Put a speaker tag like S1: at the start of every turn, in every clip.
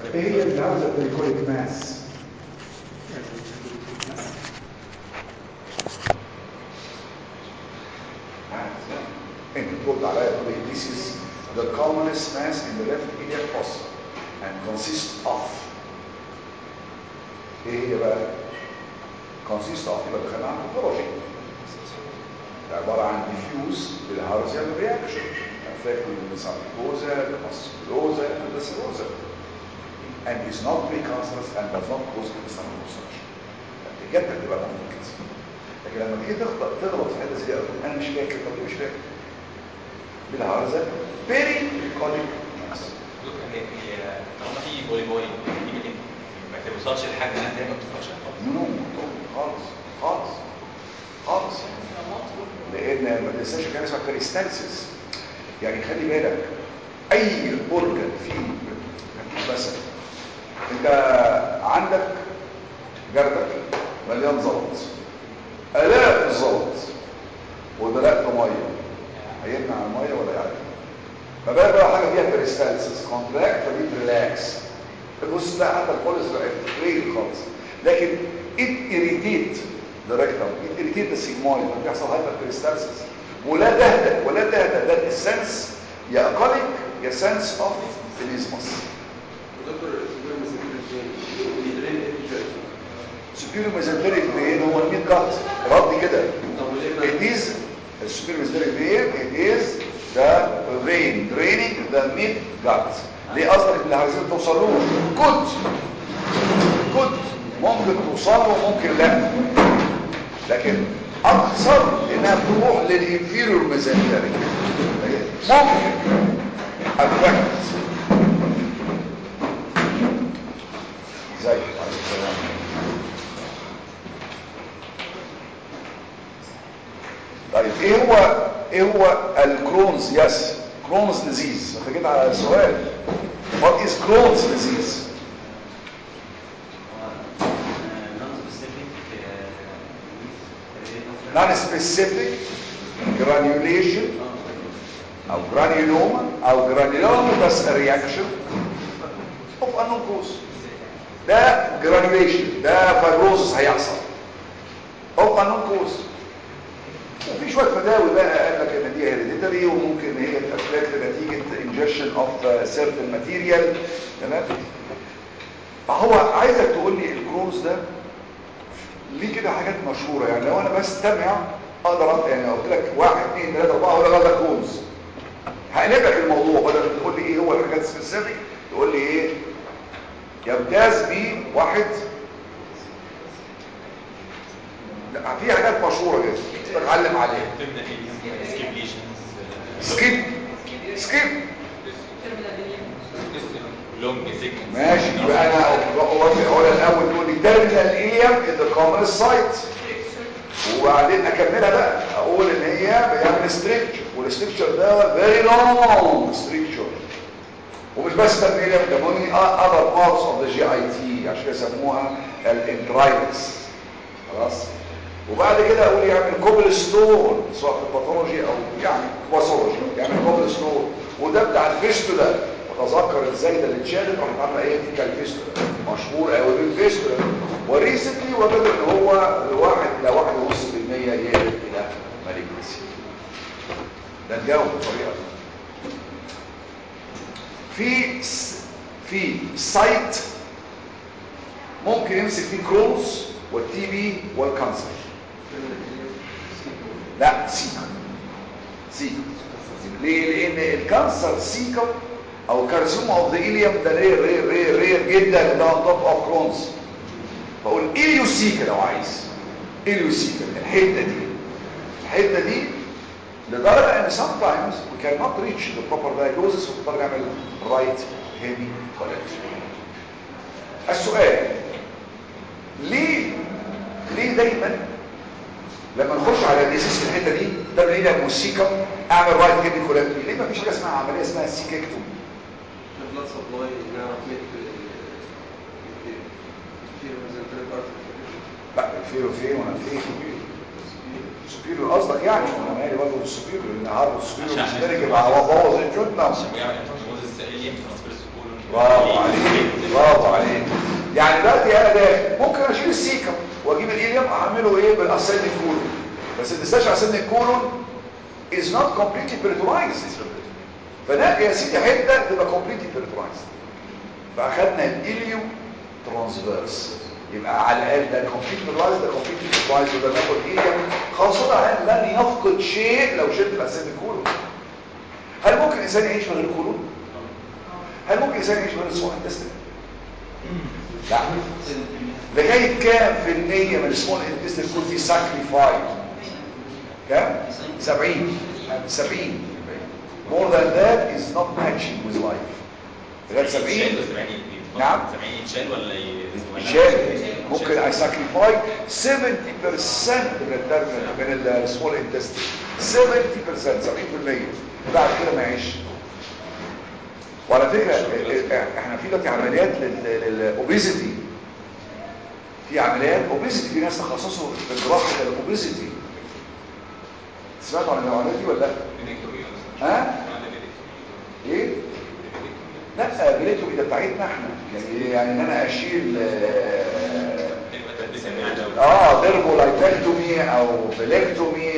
S1: ايه هي الهاوزة بريكوليك ماس
S2: انت ترد عليا تقول لي this is the commonest mass in the left iliac fossa and consists of ايه هي بقى consists of يبقى دخلنا عن pathology عبارة عن diffuse بالهارزيال reaction affecting the sarcoidosa, the musculosa, and the serosa and is not precancerous and does not cause intestinal obstruction اجابتك تبقى ممكن كده لكن لما تيجي تغلط تغلط في حته زي دي انا مش فاكر طب ليه مش فاكر بالهارزة بيري كوليك
S3: دكتور هي هي طالما في بولي بولي دي ما تم- ما توصلش لحد ان هي ما بتوصلش خالص
S2: نو خالص خالص خالص لان ما تنساش كان اسمها كريستالسيس يعني خلي بالك اي اورجن فيه مثلا انت عندك جردك مليان زلط الاف الزلط ودلقت ميه هيمنع الميه ولا يعني ما بالك بقى حاجه فيها كريستالسيس كونتراكت فدي ريلاكس تبص تلاقي حتى البوليس بقت فري خالص لكن it irritate the rectum it irritate the sigmoid بيحصل هايبر كريستالسيس ولا تهدأ ولا تهدأ ده السنس يا اقلق يا سنس اوف اليزمس
S4: دكتور السوبر مسكين بيدرين ايه في
S2: superior mesenteric vein هو الميد كات رد كده
S4: طب وليه
S2: it is the superior mesenteric vein it is the vein draining the mid gut ليه قصدك اللي عايزين توصلوه كنت كنت ممكن توصل له ممكن لا لكن اكثر انها تروح للانفيريور ميزنتريك ممكن افكت زي عليه السلام طيب ايه هو ايه هو الكرونز يس كرونز ديزيز انت جيت على السؤال what is Crohn's disease non-specific granulation او granuloma او granuloma بس reaction of unknown cause ده granulation ده fibrosis هيحصل of unknown cause وفي شويه فتاوي بقى قال لك ان دي هيريديتري وممكن ان هي تافكت نتيجه انجكشن اوف سيرتن ماتيريال تمام فهو عايزك تقول لي الكروز ده ليه كده حاجات مشهوره يعني لو انا بستمع اقدر أ- يعني لو قلت لك واحد اثنين ثلاثه اربعه اقول لك ده كروز هقلب لك الموضوع بدل ما تقول لي ايه هو الحاجات سبيسيفيك تقول لي ايه يمتاز بيه واحد لا في حاجات مشهوره كده تتعلم عليها
S3: تبدا ايه سكيب ليشنز
S2: سكيب سكيب
S3: لونج سيجمنت
S2: ماشي يبقى انا اقول الاول تقول لي تيرمينال ايام ان ذا كومن سايت وبعدين اكملها بقى اقول ان هي بيعمل ستريكتشر والستريكتشر ده فيري لونج ستريكتشر ومش بس ترميل ده موني اذر بارتس اوف ذا جي اي تي عشان كده يسموها الانترايتس خلاص وبعد كده اقول يعمل كوبل ستون سواء في الباثولوجي او يعني باثولوجي يعمل كوبل ستون وده بتاع الفيستولا وتذكر الزايده اللي اتشالت راح عامله ايه في الفيستولا مشهور قوي بالفيستولا وريسنتلي وجدوا ان هو واحد الى واحد ونص بالمية يقلب الى مالجنسي ده نجاوب بطريقه في س- في سايت ممكن يمسك فيه كرونز والتي بي والكانسر لا سيكا سيكا ليه لان الكانسر سيكا او كارسيوم اوف ذا إليوم ده رير رير رير رير جدا ده on top of كرونز بقول إليوسيكا لو عايز إليوسيكا الحته دي الحته دي لدرجه ان sometimes we cannot reach the proper diagnosis ونضطر نعمل right heavy collection السؤال ليه ليه دايما لما نخش على الديزيز في الحته دي ده بنلاقي موسيقى اعمل رايت هيفي كولكتوري ليه ما فيش حاجه اسمها عمليه اسمها سيككتومي
S4: البلاد سبلاي نعرف ميت في ميزنتريك ارتري
S2: لا الفيرو فين وانا فين سوبيريور قصدك يعني انا مالي برضه بالسوبيريور لان هارد السوبيريور
S3: عشان-
S2: مشترك مع بوظ الجدنه
S3: عشان بيعمل موز السائلين ترانسفيرس كولون
S2: برافو عليك برافو السيكم واجيب الإليوم اعمله ايه بالاسيد كولون بس الدستاش اسيد الكولون is not completely peritorized فنقي يا سيدي حته تبقى completely peritorized فاخدنا الإليو ترانسفيرس يبقى على الاقل ده كومبليت peritorized ده completely peritorized وده ناخد إليوم خاصة ان لن يفقد شيء لو شلت الاسيد الكولون هل ممكن الانسان يعيش من غير كولون؟ هل ممكن الانسان يعيش من غير سمول انتستين؟ لا لغايه كام في المية من السمول انتستين يكون في ساكريفايد كام 70 70 more than that is not matching with life لغايه 70 نعم.
S3: 70 يتشال ولا ي- ولا-
S2: يشال ممكن I sacrifice 70% من الترمينال من السمول انتستين 70% 70% بعد كده ما يعيش وعلى فكرة احنا في دلوقتي عمليات للاوبيزيتي في عمليات اوبيزيتي في ناس تخصصوا في جراحة الاوبيزيتي سمعتوا عن العمليات دي ولا لا؟ ها؟ ايه؟ لا بليتومي ده بتاعتنا احنا يعني يعني ان انا اشيل آه،
S3: تبقى تلبس المعدة و-
S2: اه ديرمولايتكتومي او بليكتومي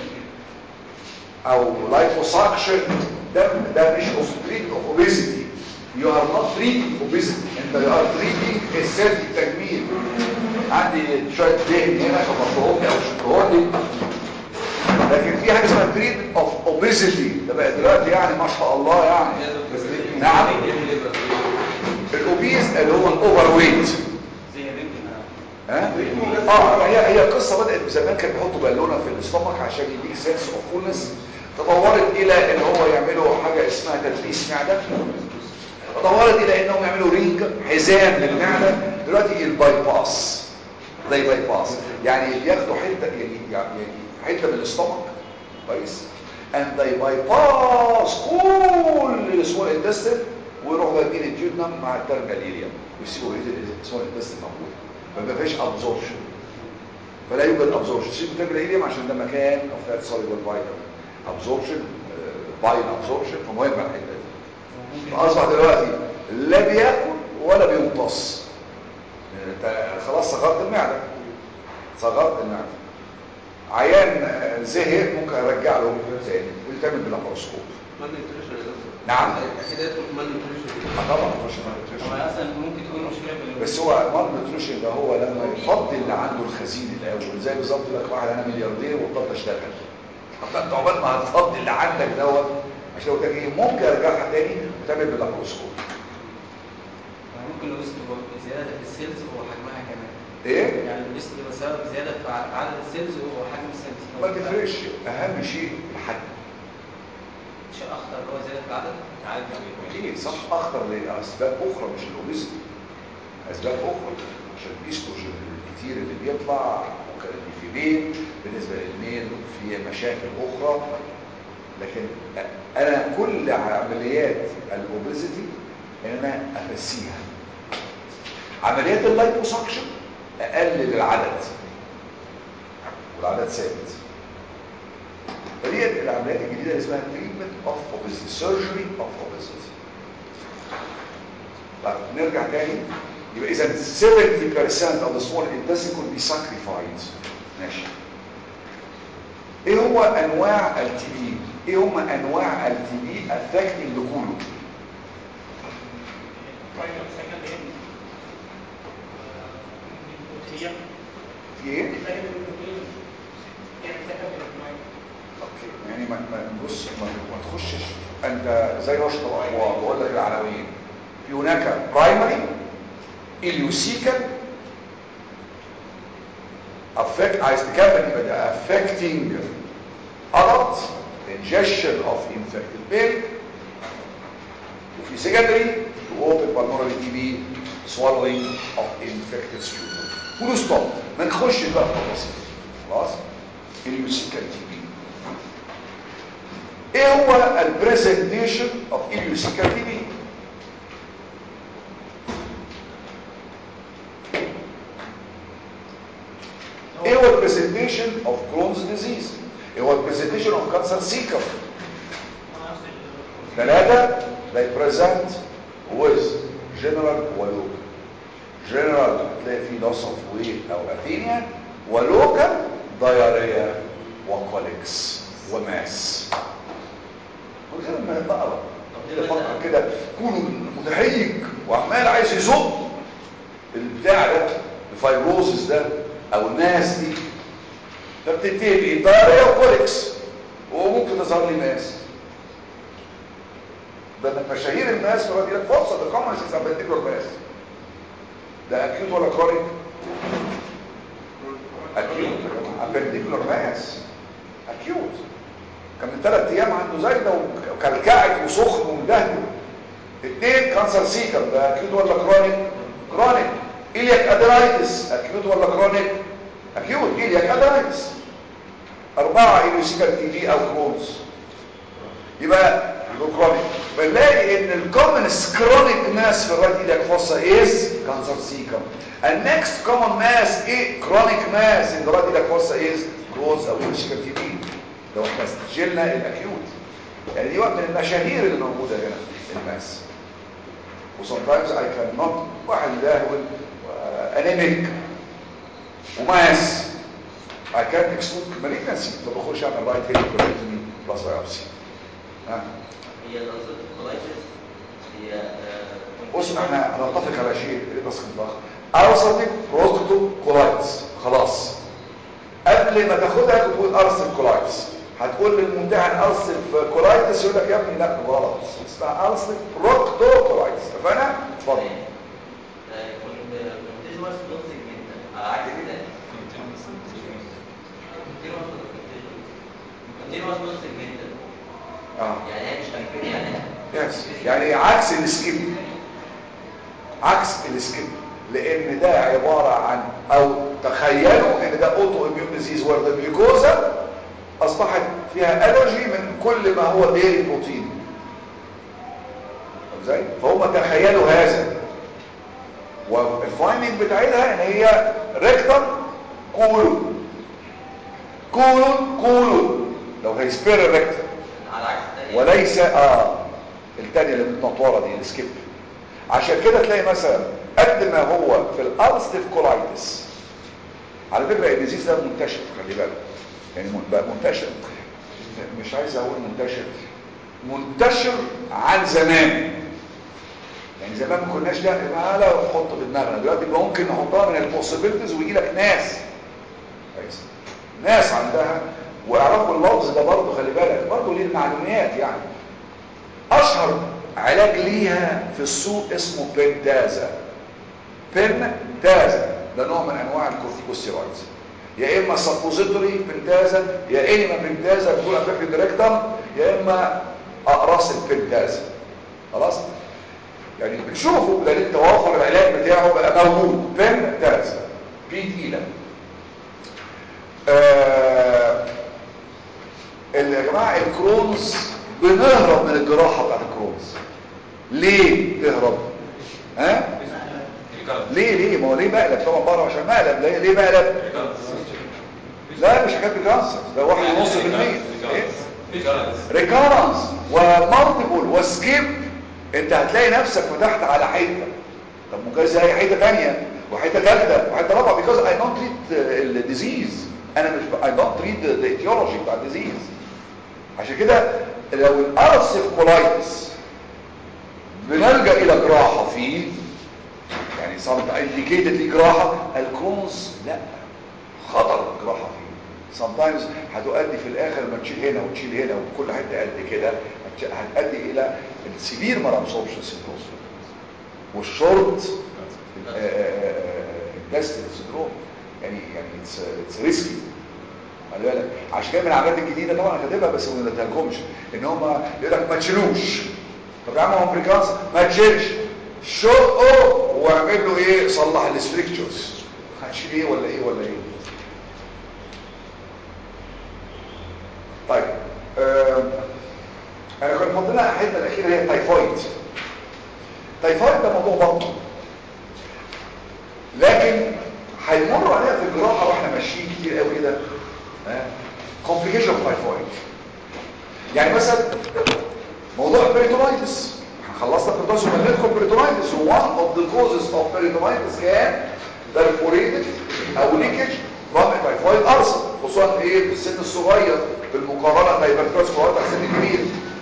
S2: او لايفوساكشن ده ده مش اوف اوبيزيتي يو ار نوت تريتنج اوبيزيتي انت يو ار تريتنج السيلف التجميل عندي شويه دهن هنا فبطلهم لي او شدهم لي لكن في حاجه اسمها تريتمنت اوف اوبيزيتي ده بقى دلوقتي يعني ما شاء الله يعني نعم الاوبيز اللي هو الاوفر ويت ها اه هي هي قصه بدات زمان كانوا بيحطوا بالونه في الاستمك عشان يديك سنس اوف فولنس تطورت الى ان هو يعملوا حاجه اسمها تدليس معده تطورت الى انهم يعملوا رينج حزام للمعده دلوقتي الباي باس زي باي باس يعني بياخدوا حته يعني يعني حته من الاستمك كويس and they bypass كل السمول intestine ويروحوا جايبين الجيودنم مع الترماليريا ويسيبوا بقيه السمول intestine موجود ما فيش absorption فلا يوجد absorption سيبوا الترماليريا عشان ده مكان of that soluble vitamin absorption باين absorption فمهم الحته دي فاصبح دلوقتي لا بياكل ولا بيمتص انت خلاص صغرت المعده صغرت المعده عيان آه، زهق ممكن ارجع له تاني ويتعمل باللابروسكوب
S4: مال نيوتريشن يا دكتور
S2: نعم.
S4: اكيد هيدخل في مال نيوتريشن
S2: آه طبعا مش
S5: هو
S2: malnutrition.
S5: اصلا ممكن تكون مشكله في
S2: بس هو مال نيوتريشن ده هو لما يفضل اللي عنده الخزين الاول زي بالظبط يقول لك واحد انا ملياردير وبطلت اشتغل طب انت عقبال ما هتفضي اللي عندك دوت عشان قلت لك ايه ممكن ارجعها تاني وتعمل باللابروسكوب
S5: ممكن لو تبقى زياده في السيلز وحجمها كمان
S2: ايه
S5: يعني الليست تبقى سبب زياده في ع- عدد السيلز وحجم السيلز
S2: ما تفرقش اهم شيء الحجم
S5: شيء اخطر اللي هو زياده في العدد
S3: عارف ما بيكونش.
S2: ايه صح اخطر لاسباب اخرى مش الاوبيزيتي اسباب اخرى عشان الاستروجين الكتير اللي بيطلع ممكن الانفلين بالنسبه للميل في مشاكل اخرى لكن انا كل عمليات الاوبيزيتي ان انا افسيها عمليات اللايبوسكشن اقلل العدد والعدد ثابت فدي العمليات الجديده اللي اسمها treatment of obesity surgery of obesity طيب نرجع تاني يبقى اذا 70% of the small intestine could be sacrificed ماشي ايه هو انواع التي بي ايه هم انواع التي بي affecting the colon
S6: primary secondary هي
S2: في ايه
S6: secondary يعني secondary
S2: اوكي يعني ما ما بص ما, ما تخشش انت زي رشد الاطوال بقول لك العناوين في هناك برايمري اليوسيكال affect عايز تكمل يبقى ده affecting adult ingestion of infected milk وفي secondary to open pulmonary TB swallowing of infected sputum كله ستوب ما نخش بقى في التفاصيل خلاص اليوسيكال تي بي ايه هو البرزنتيشن اوف اليوسيكال تي بي ايه هو البرزنتيشن اوف كرونز ديزيز ايه هو البرزنتيشن اوف كانسر سيكر ثلاثة they present with general ولوك جنرال هتلاقي فيه لوس اوف ويت او اثينيا ولوكال دايريا وكوليكس وماس من غير ما تقرا كده فكر كده كون متهيج وعمال عايز يزق البتاع ده الفايبروزس ده او الناس دي فبتنتهي بايه دايريا وكوليكس وممكن تظهر لي ماس ده من مشاهير الناس اللي بيقول لك فرصه ده كومن سيس ابنديكولار ماس ده اكيوت ولا كرونيك اكيوت ابنديكولار ماس اكيوت كان من ثلاث ايام عنده زايده وكلكعت وسخن ومدهن اثنين كانسر سيكر ده اكيوت ولا كرونيك كرونيك إلياك ادرايتس اكيوت ولا كرونيك اكيوت إلياك ادرايتس أربعة إليوسيكال تي في أو كرونز يبقى كرونيك بنلاقي ان الكومنس كرونيك ماس في الرايت ايدك فوسا is cancer سيكم and next common mass ايه chronic mass in the right ايدك فوسا is Crohn's او إليوسيكال تي في لو احنا سجلنا الاكيوت يعني دي واحد من المشاهير اللي موجودة هنا الماس وسometimes I cannot واحد لاهول انيميك وماس I can't exclude malignancy فبخش اعمل رايت هيد كولكتومي بلس بايوبسي ها
S5: هي الأنظمة الكولايتس هي آه،
S2: بص احنا هنتفق على شيء ايه بس ضغط ارسل بروستو كولايتس خلاص قبل ما تاخدها تقول ارسل كولايتس هتقول للممتحن ارسل في كولايتس يقول لك يا ابني لا غلط اسمها ارسل بروكتو كولايتس اتفقنا اتفضل
S5: كونتينوس نون سيجمنتال عكس كده كونتينوس نون سيجمنتال
S2: اه
S5: يعني هي مش تنفيذ يعني
S2: يس يعني عكس السكيب عكس السكيب لان ده عبارة عن او تخيلوا ان ده اوتو اميون ديزيز وورد الجلوكوزا اصبحت فيها الرجي من كل ما هو ديري بروتين طب ازاي فهم تخيلوا هذا والفايندنج بتاعتها ان هي ريكتم كولون كولون كولون لو هيسبير الريكتم
S5: على عكس الثانية
S2: وليس اه الثانيه اللي متنطوره دي السكيب عشان كده تلاقي مثلا قد ما هو في الالستيف كولايتس على فكره الديزيز ده منتشر خلي بالك يعني من- بقى منتشر مش عايز اقول منتشر منتشر عن زمان يعني زمان ما كناش ده ما لا نحط في دماغنا دلوقتي يبقى ممكن نحطها من البوسيبيلتيز ويجي لك ناس كويس ناس عندها واعرفوا اللفظ ده برضه خلي بالك برضه ليه المعلومات يعني اشهر علاج ليها في السوق اسمه بنتازا بنتازا ده نوع من انواع الكورتيكوستيرويدز يا اما سبوزيتوري بنتازا يا اما بنتازا بتقول افكت دايركتم يا اما اقراص البنتازا خلاص يعني بتشوفوا لان توافر العلاج بتاعه بقى موجود بنتازا بي تقيله آه اللي يا جماعه الكرونز بنهرب من الجراحه بتاعت الكرونز ليه تهرب ها ليه ليه ما هو ليه مقلب طبعا بره عشان مقلب ليه ليه مقلب لا مش حكايه كانسر ده واحد ونص في المية إيه؟ ريكارنس ومالتيبل وسكيب انت هتلاقي نفسك فتحت على حته طب ممكن زي حته ثانيه وحته ثالثه وحته رابعه because I don't treat الديزيز انا مش I don't treat the etiology بتاع الديزيز عشان كده لو الارسف كولايتس بنلجا الى جراحه فيه يعني صارت انديكيتد لجراحه الكرونز لا خطر الجراحه فيه sometimes هتؤدي في الاخر لما تشيل هنا وتشيل هنا وكل حته قد كده هتش- هتؤدي الى السيفير مالابسوربشن سيندروم والشورت انتستين سيندروم يعني يعني اتس ريسكي خلي بالك عشان كده من العمليات الجديده طبعا انا كاتبها بس ما نتهجمش ان هم يقول لك ما تشيلوش طب يا عم هو بريكانس ما تشيلش شقه واعمل له ايه صلح الستريكتشرز هتشيل ايه ولا ايه ولا ايه طيب آه انا كنت فاضل لها الحته الاخيره هي التايفويد التايفويد ده موضوع بطن لكن هيمر عليها في الجراحه واحنا ماشيين كتير قوي كده كومبليكيشن اوف تايفويد يعني مثلا موضوع البريتونايتس خلصنا في الدرس ندخل peritonitis one of the causes of peritonitis كان perforated او leakage from a typhoid ulcer خصوصا ايه في السن الصغير بالمقارنه بهايبرتروس في السن الكبير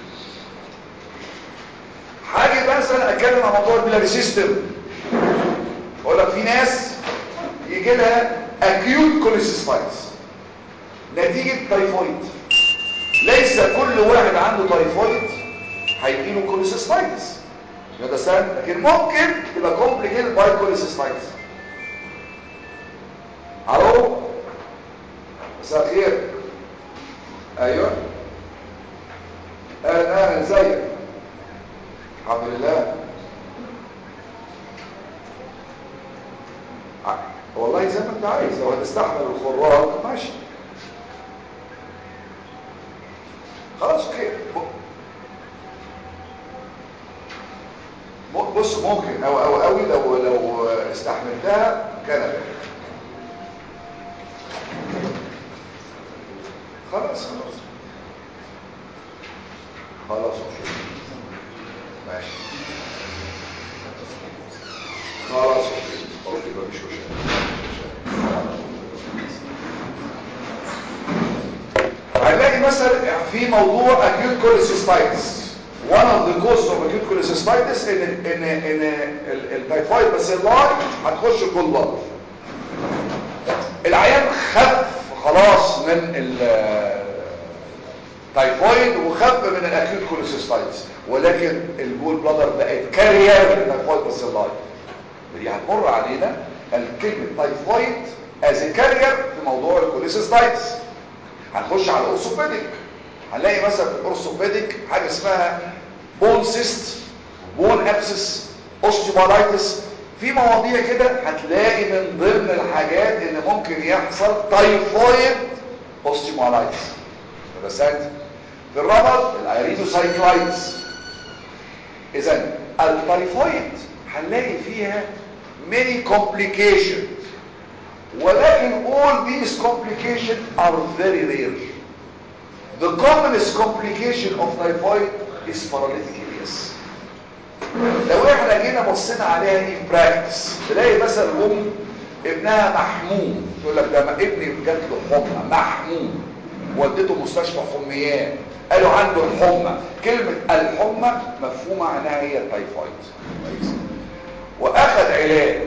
S2: حاجه مثلا اتكلم عن موضوع البلاري سيستم اقول لك في ناس يجي لها acute cholecystitis نتيجه تايفويد ليس كل واحد عنده تايفويد هيجي له كوليسيستايتس ده سهل لكن ممكن تبقى كومبليكيتد باي كوليسيستايتس الو مساء الخير ايوه اهلا اهلا ازيك الحمد لله ع- والله زي ما انت عايز لو هتستحمل الخراج ماشي خلاص اوكي ب- بص ممكن او او قوي لو لو استحملتها كان ذلك خلاص خلاص خلاص اوكي ماشي خلاص اوكي اوكي مفيش مشكله هنلاقي مثلا في موضوع acute cholecystitis one of the causes of acute cholecystitis ان ان ان التايفويد باسيلاي هتخش كل بطن العيان خف خلاص من التايفويد وخف من الاكيوت كوليسيستايتس ولكن البول بلادر بقت كارير للتايفويد باسيلاي دي هتمر علينا الكلمه تايفويد از كارير في موضوع الكوليسيستايتس هنخش على الاورثوبيديك هنلاقي مثلا في الاورثوبيديك حاجه اسمها بون سيست بون ابسس اوستيومالايتس في مواضيع كده هتلاقي من ضمن الحاجات ان ممكن يحصل تايفويد اوستيومالايتس رسالت في الرمد الايريدوسايكلايتس اذا التايفويد هنلاقي فيها many complications ولكن all these complications are very rare the commonest complication of typhoid is paralytic ileus لو احنا جينا بصينا عليها in practice تلاقي مثلا ام ابنها محموم تقول لك ده ما ابني جات له حمى محموم ودته مستشفى حميات قالوا عنده الحمى كلمة الحمى مفهومة عنها هي التايفويد كويس واخد علاج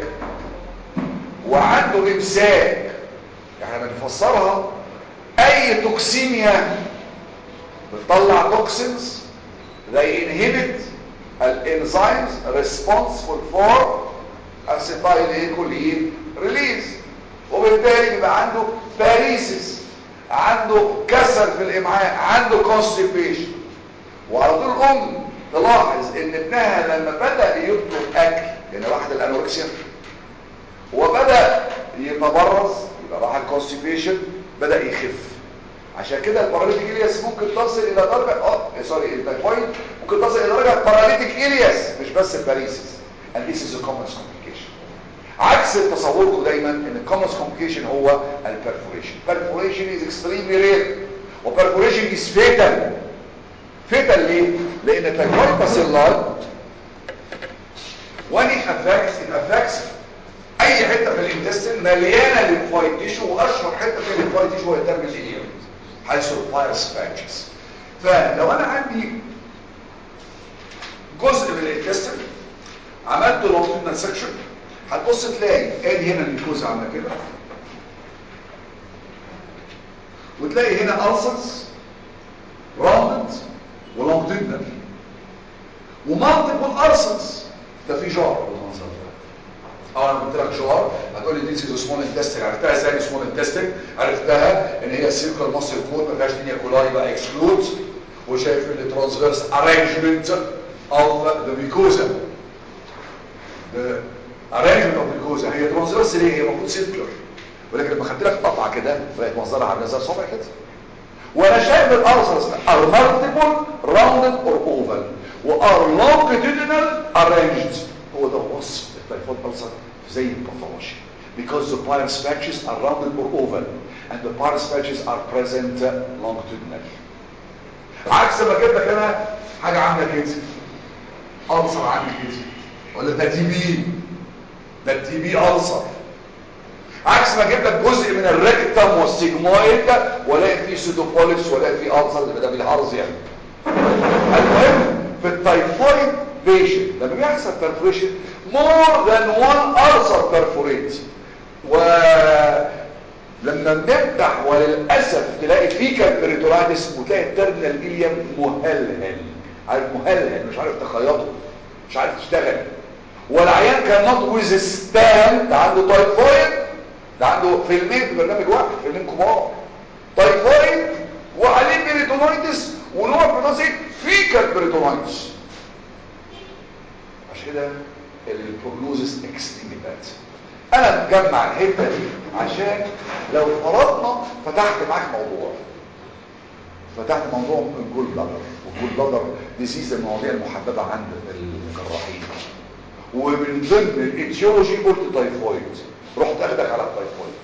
S2: وعنده امساك احنا بنفسرها اي توكسيميا بتطلع توكسينز they inhibit الانزيمز responsible for acetylcholine release وبالتالي بيبقى عنده باريسيس عنده كسر في الامعاء عنده constipation وعلى طول الام تلاحظ ان ابنها لما بدا يطلب اكل يعني واحد الانوركسيا وبدا يتبرز يبقى راح الكونستيبيشن بدا يخف عشان كده الباراليتيك الياس ممكن تصل الى درجه اه سوري التايفويد ممكن تصل الى درجه باراليتيك الياس مش بس الباريسيس and this is a common complication عكس تصوركم دايما ان الكومن complication هو البرفوريشن perforation is extremely rare وperforation is fatal fatal ليه لان التايفويد باسيلاي when it affects it affects اي حته في الانتستين مليانه ليمفويد تيشو واشهر حته في الليمفويد تيشو هو الدم الاليوم حيث الفايروس باتشز فلو انا عندي جزء من الانتستين عملت لونجيتودنال سكشن هتبص تلاقي ادي هنا الميكوزا عامله كده وتلاقي هنا ألسنس راوندد ولونجيتودنال ومالتيبل ألسنس ده في جار بالمنظر ده اه انا قلت لك جار هتقول لي دي سيزو سمول انتستين عرفتها ازاي سمول انتستين عرفتها ان هي سيركل ماسل كود ما فيهاش دنيا كولاي بقى اكسكلود وشايف الترانسفيرس ارينجمنت اوف ذا ميكوزا ذا ارينجمنت اوف ميكوزا هي ترانسفيرس ليه هي المفروض سيركلر ولكن لما خدت لك قطعه كده بقت منظرها عامله زي الصبع كده وانا شايف الارسلز ار مالتيبل راوندد اور اوفال وار لونجيتودينال ارينجد هو ده وصف التايفويد ألسر زي الباثولوجي because the Peyer's patches are rounded or oval and the Peyer's patches are present longitudinally عكس ما جبت لك انا حاجه عامله كده ألسر عندي كده ولا ده تي بي ده التي بي ألسر عكس ما اجيب لك جزء من الريكتم والسيجمويد ولاقي فيه سودوبوليس ولاقي فيه ألسر يبقى ده بالهرز يعني المهم في التايفويد بيشن لما بيحصل perforation more than one ulcer perforate ولما بنفتح وللأسف تلاقي فيكال بريتورايتس وتلاقي الترمينال إليم مهلهل عارف مهلهل مش عارف تخيطه مش عارف تشتغل والعيان كان نوت ويز ستاند ده عنده تايفويد ده عنده فيلمين في برنامج واحد فيلمين كبار تايفويد وعليه بريتونايتس ونوع بريتونايتس فيكال بريتونايتس عشان كده البروجنوزس اكستريملي باد انا مجمع الحته دي عشان لو فرضنا فتحت معاك موضوع فتحت موضوع الجول بلادر والجول بلادر ديزيز المواضيع المحببه عند الجراحين ومن ضمن الايتيولوجي قلت تايفويد رحت اخدك على التايفويد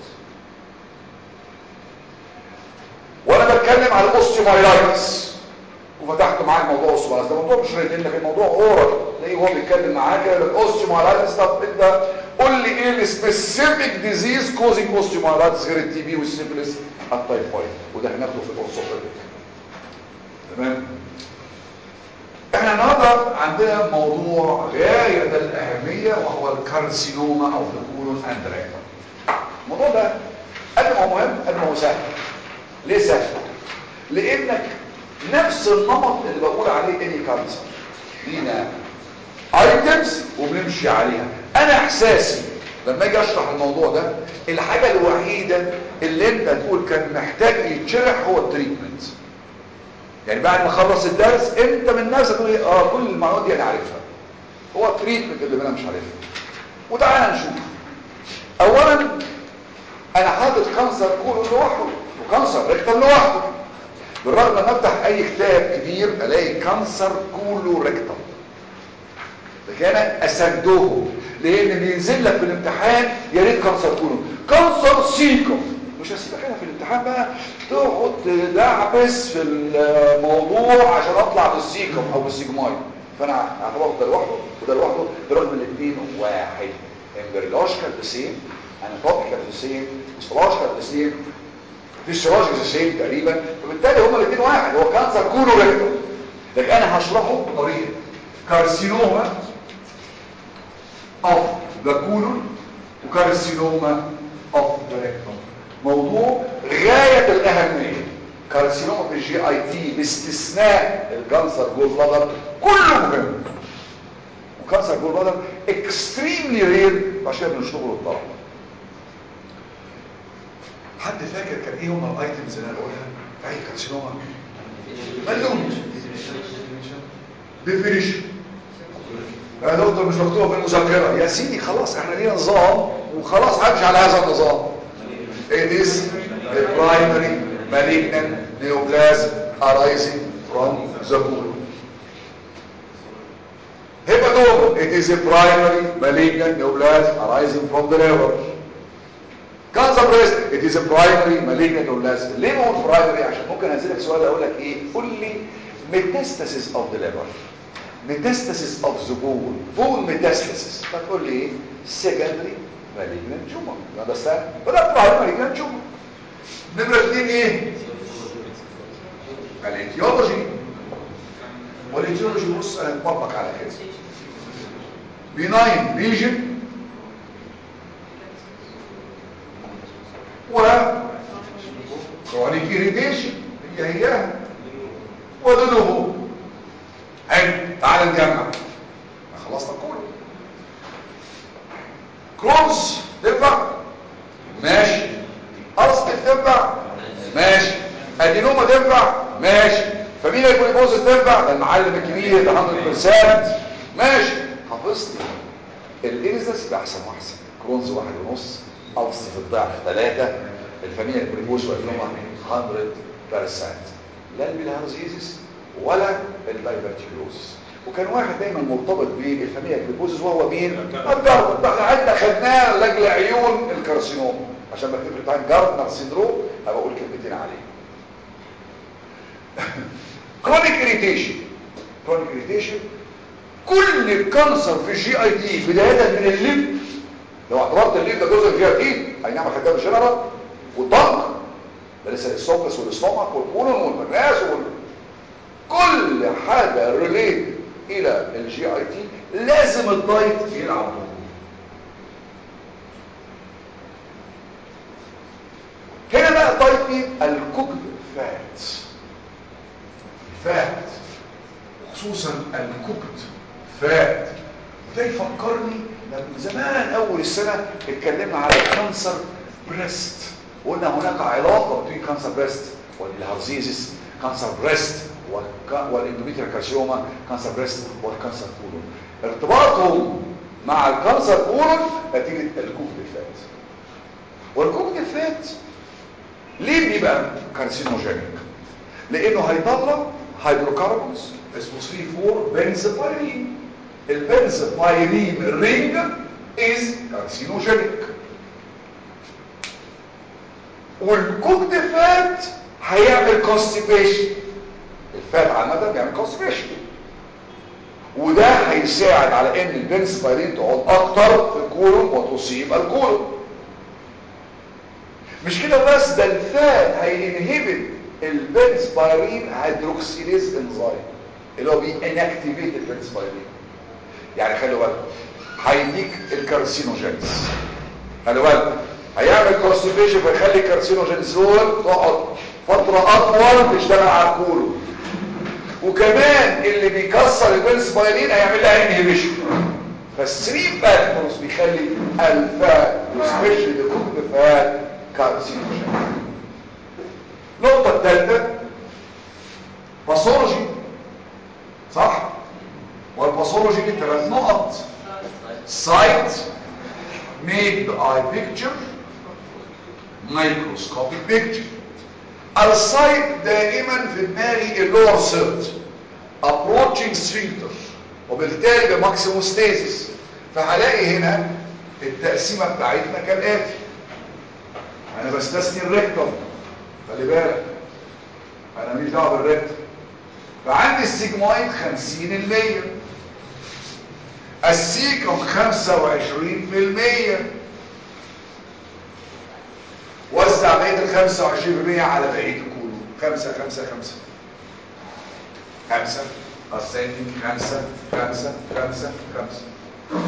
S2: وانا بتكلم على الاوستيومايلايتس وفتحت معاك موضوع الاوستيومايلايتس ده موضوع مش ريتين لكن موضوع اورال تلاقيه هو بيتكلم معاك الاوستيومايلايتس طب انت قول لي ايه السبيسيفيك ديزيز كوزنج اوستيومايلايتس غير التي بي والسيفلس التايفويد وده هناخده في الاورثوبيديك تمام احنا النهارده عندنا موضوع غايه الاهميه وهو الكارسينوما او الكولون اند ريكتم الموضوع ده قد ما هو مهم قد ما هو سهل ليه سهل لانك نفس النمط اللي بقول عليه اني كانسر لينا ايتمز وبنمشي عليها انا احساسي لما اجي اشرح الموضوع ده الحاجه الوحيده اللي انت تقول كان محتاج يتشرح هو التريتمنت يعني بعد ما اخلص الدرس انت من نفسك تقول إيه؟ اه كل المعلومات دي انا عارفها هو التريتمنت اللي انا مش عارفها وتعالى نشوف اولا انا حاطط كانسر كولون لوحده وكانسر ريكتم لوحده بالرغم ان افتح اي كتاب كبير الاقي كانسر كولو ريكتم لكن انا اسدهم لان بينزل لك في الامتحان يا ريت كانسر كولون كانسر سيكم مش هسيبك انا في الامتحان بقى تقعد تدعبس في الموضوع عشان اطلع بالسيكم او بالسيجماي فانا اعتبر ده لوحده وده لوحده برغم الاثنين واحد امبريولوجيكال بسيم اناتوميكال بسيم هيستولوجيكال بسيم فيسيولوجيكال بسيم تقريبا وبالتالي هما الاثنين واحد هو كانسر كولو ريكتوم لكن انا هشرحه بطريقه كارسينوما اوف ذا كولون وكارسينوما اوف ذا ريكتوم موضوع غاية الأهمية كارسينوما في الجي اي تي باستثناء الكانسر جول بلادر كله مهم وكانسر جول بلادر اكستريملي رير عشان بنشتغل الطلبة حد فاكر كان ايه هم الايتمز اللي انا بقولها في اي كارسينوما ملون ديفينيشن يا دكتور مش مكتوبه في المذاكره يا سيدي خلاص احنا لينا نظام وخلاص همشي على هذا النظام It is a primary malignant neoplasm arising from the colon. Hepatoma, it is a primary malignant neoplasm arising from the liver. Cancer breast, it is a primary malignant neoplasm. ليه ما هو primary عشان ممكن انزلك سؤال اقول لك ايه؟ قول لي metastasis of the liver. metastasis of the bone. bone metastasis. فتقول لي ايه؟ secondary malignant tumor you understand فده primary malignant tumor نمرة اثنين ايه الاتيولوجي والاتيولوجي بص انا اتطبق على كده benign lesion و chronic irritation هي هيها ودنوبه حلو تعال نجمع خلصنا كله كروز تنفع ماشي أصل تنفع ماشي ادينوما تنفع ماشي فمين البوليبوز تنفع ده المعلم الكبير ده 100% ماشي حفظت الإرزس يبقى أحسن وأحسن كرونز واحد ونص أوصف الضعف ثلاثة الفاميليا البوليبوز والإنوما 100% لا البيلهارزيزيس ولا الدايفرتيكلوزيس وكان واحد دايما مرتبط بالفاميليا الجلوكوزز وهو مين الجارد بقى عندنا خدناه لاجل عيون الكارسينوم عشان بكتب بتاع جاردنر سيندروم هبقى اقول كلمتين عليه كرونيك اريتيشن كرونيك اريتيشن كل الكانسر في الجي اي تي بدايه من الليب لو اعتبرت الليب ده جزء من الجي اي تي اي نعم خدام الجنرال والضنك ده لسه السوكس والاستومك والكولون والبناس وال... كل حاجه ريليت الى الجي اي تي لازم الدايت يلعب دور هنا بقى الدايت مين الكوكد فات الفات خصوصا الكوكد فات ده يفكرني لما زمان اول السنه اتكلمنا على كانسر بريست قلنا هناك علاقه بين كانسر بريست والهارزيزس كانسر بريست والاندوميتريال كارسيوما كانسر بريست والكانسر كولون ارتباطهم مع الكانسر كولون نتيجه الكوكد فات والكوكد فات ليه بيبقى كارسينوجينيك لانه هيطلع هيدروكربونز اسمه 3 4 بنزبايرين البنزبايرين رينج از كارسينوجينيك والكوكد فات هيعمل كونستيبيشن الفات عامه بيعمل كونستيبيشن وده هيساعد على ان البنزبايرين تقعد اكتر في الكولون وتصيب الكولون مش كده بس ده الفات هينهبت البنسبايرين هيدروكسيليز انزايم اللي هو بينكتيفيت البنسبايرين يعني خلي بالك هيديك الكارسينوجينز خلي بالك هيعمل كونستيبيشن فيخلي الكارسينوجينز دول تقعد فتره اطول تشتغل على الكولو وكمان اللي بيكسر البنسبايرين هيعمل لها انهبيشن فالثري فاكتورز بيخلي الفات وسبيشلي الكوكد فات كارسينوجين النقطة الثالثة باثولوجي صح والباثولوجي دي ثلاث نقط سايت make the eye picture microscopic picture السايت دائما في دماغي اللور سيرت approaching sphincter وبالتالي بماكسيموم ستيزيس فهلاقي هنا التقسيمه بتاعتنا كالاتي انا بستثني الريكتوم خلي بالك انا مش دعوه بالريكتوم فعندي السيجمويد 50% السيكم 25% وزع بقيه ال 25% على بقيه الكولو 5 5 5 5 ascending 5 5 5 5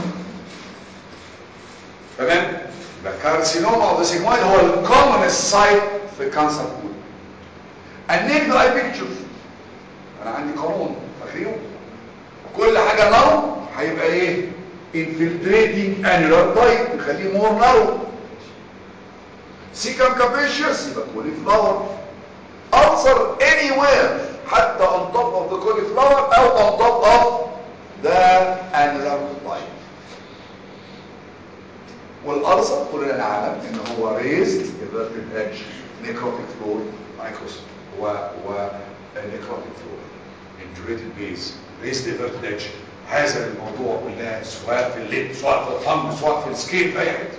S2: تمام الكارسينوما اوف ذا سيجمويد هو الكومنست سايت في الكانسر كول النيك اي بيكتشر انا عندي قانون فاكرينه كل حاجه نارو هيبقى ايه infiltrating annular type نخليه مور نارو سيكم كابيشيوس يبقى كولي فلاور ulcer anywhere حتى on top of the cauliflower او on top of the annular type والألسر كلنا نعلم ان هو raised inverted edge necrotic fluid microscope و و necrotic fluid indurated base raised inverted edge هذا الموضوع قلناه سواء في الليل سواء في الفم سواء في السكين في اي حته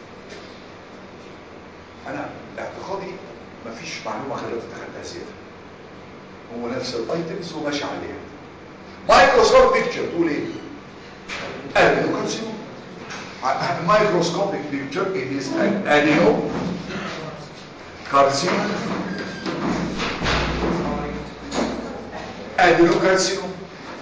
S2: انا اعتقادي مفيش معلومه خليتها تخليها زياده هو نفس الايتمز وماشي عليها مايكروسكوب بيكتشر تقول ايه ادينوكارسينوم microscopic picture it is an adeno carcinoma adenocarcinoma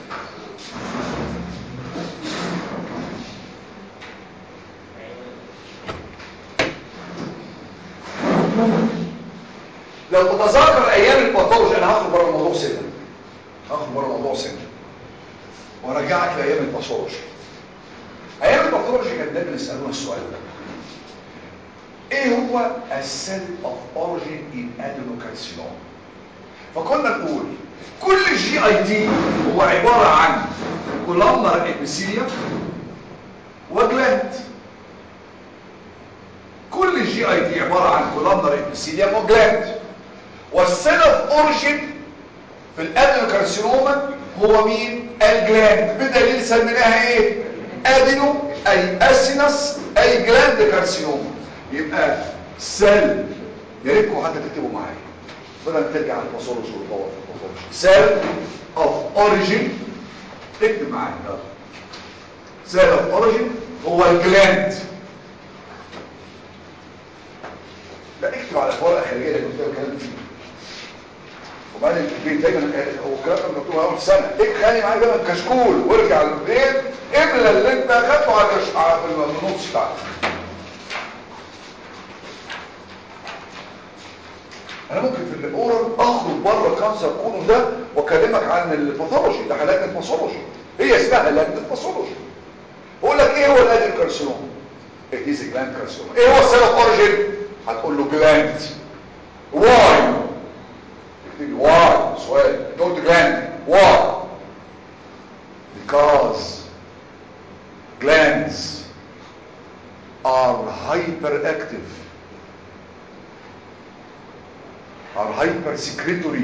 S2: لو تتذكر ايام الباثولوجي انا هاخد بره الموضوع سنه هاخد بره الموضوع سنه وارجعك لايام الباثولوجي ايام الباثولوجي كان دايما يسالونا السؤال ده ايه هو السيل اوف اوريجين ان ادينوكارسينوما فكنا نقول كل جي اي تي هو عباره عن كولامنر ابيثيليوم وجلاند كل جي اي تي عباره عن كولامنر ابيثيليوم وجلاند والسيل اوف اوريجين في الادينوكارسينوما هو مين الجلاند بدليل سميناها ايه ادينو اي اسينس اي جلاند كارسينوما يبقى سيل يا ريتكم حتى تكتبوا معايا بدل ما ترجع على الباثولوجي والباور في الباثولوجي سيل اوف اوريجين اكتب معايا يلا سيل اوف اوريجين هو الجلاند لا اكتب على الورقه الخارجيه اللي كنت بتكلم فيه وبعدين البيت دايما هو الكلام ده مكتوب اول سنه ايه خلي معايا دايما كشكول وارجع البيت املى اللي انت اخدته على الكش- على النوتس بتاعتك انا ممكن في الاورال اخرج بره كانسر كونو ده واكلمك عن الباثولوجي ده لجنه باثولوجي هي اسمها لجنه باثولوجي بقول لك ايه هو الادري كارسينوم it is a gland carcinoma ايه هو السبب اوريجين هتقول له gland why اكتب لي why سؤال don't gland why because glands are hyperactive are hypersecretory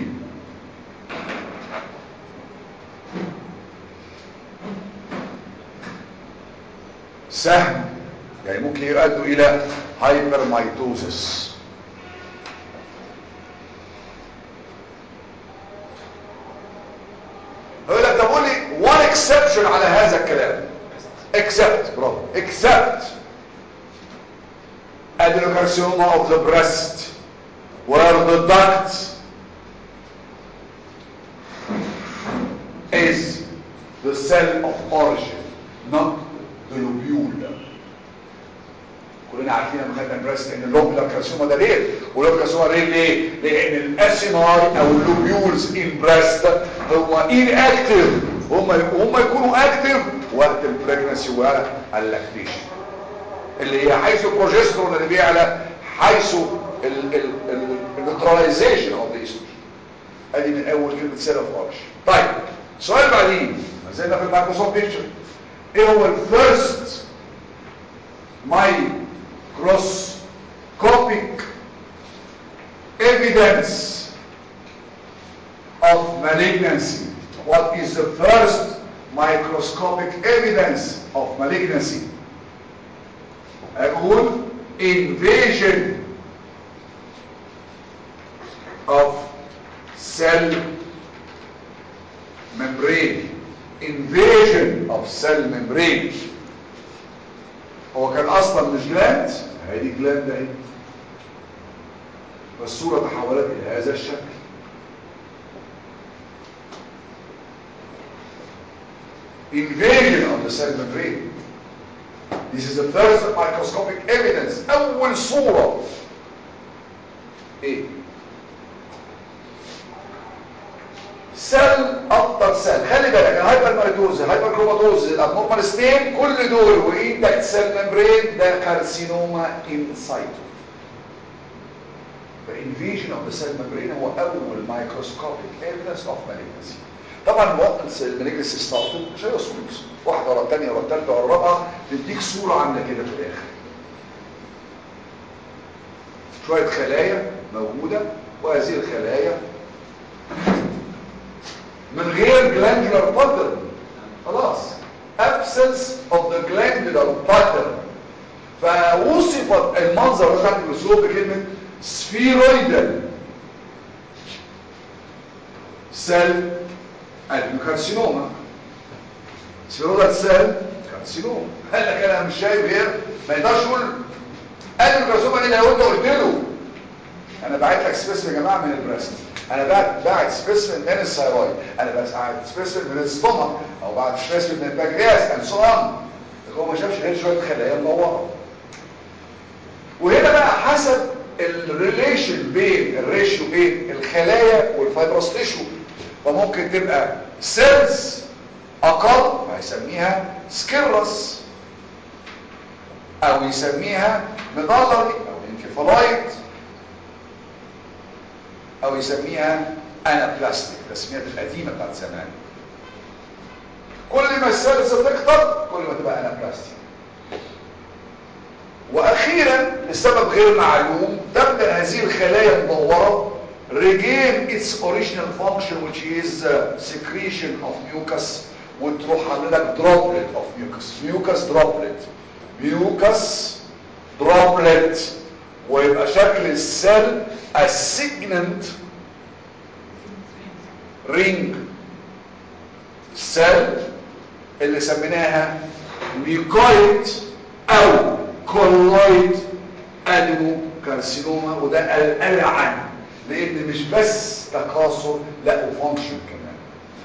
S2: سهم يعني ممكن يؤدوا الى hypermitosis يقول لك طب قول لي one exception على هذا الكلام except برافو except adenocarcinoma of the breast where the duct is the cell of origin not the lobule كلنا عارفين لما خدنا البريست ان اللوبولار كارسيوما ده ليه واللوبولار كارسيوما ليه ليه لان الاسيناي او اللوبيولز ان بريست هو ان اكتف هم هم يكونوا اكتف وقت البريجنسي واللاكتيشن اللي هي حيث البروجسترون اللي بيعلى حيث النيوتراليزيشن اوف ذا استروجين ادي من اول كلمه سيل اوف اورش طيب السؤال بعدين ما زلنا في المايكروسوفت بيكتشر ايه هو الفيرست microscopic evidence of malignancy what is the first microscopic evidence of malignancy اقول invasion of cell membrane invasion of cell membrane هو كان اصلا مش جلاند هذه جلاند اهي فالصورة تحولت الى هذا الشكل invasion of the cell membrane this is the first microscopic evidence اول صورة ايه سيل اكتر سيل خلي بالك الهايبر ماريتوز الهايبر كروماتوز الابنورمال ستين كل دول واندكت سيل ممبرين ده كارسينوما انسايتو The invasion of the cell membrane هو اول microscopic evidence of malignancy طبعا وقت المالجنسي ستارتد مش هي صوت واحده ورا الثانيه ورا الثالثه ورا الرابعه تديك صوره عامله كده في الاخر شويه خلايا موجوده وهذه الخلايا من غير glandular pattern خلاص absence of the glandular pattern فوصفت المنظر بتاعت الرسوم بكلمة spheroidal cell adenocarcinoma spheroidal cell carcinoma قال لك انا مش شايف غير ما يقدرش يقول adenocarcinoma الا لو انت قلت له انا بعت لك سبيس يا جماعه من البريست انا بعت بعت سبيسمن من الثايرويد انا بعت سبيسمن من الستومك او بعت سبيسمن من البنكرياس اند سو اون هو ما شافش غير شويه خلايا منوره وهنا بقى حسب الريليشن بين الريشيو بين الخلايا والفايبروس تيشو فممكن تبقى سيلز اقل هيسميها سكيرس او يسميها مدلري او انكفالايت او يسميها انابلاستيك التسميات القديمه بتاعت زمان كل ما السيلز تكتر كل ما تبقى انابلاستيك واخيرا لسبب غير معلوم تبدا هذه الخلايا المدوره regain its original function which is uh, secretion of mucus وتروح عامله droplet of mucus mucus droplet mucus droplet ويبقى شكل السيل السيجننت رينج سيل اللي سميناها ميكويد او كولويد ادينو كارسينوما وده الالعن لان مش بس تكاثر لا وفانكشن كمان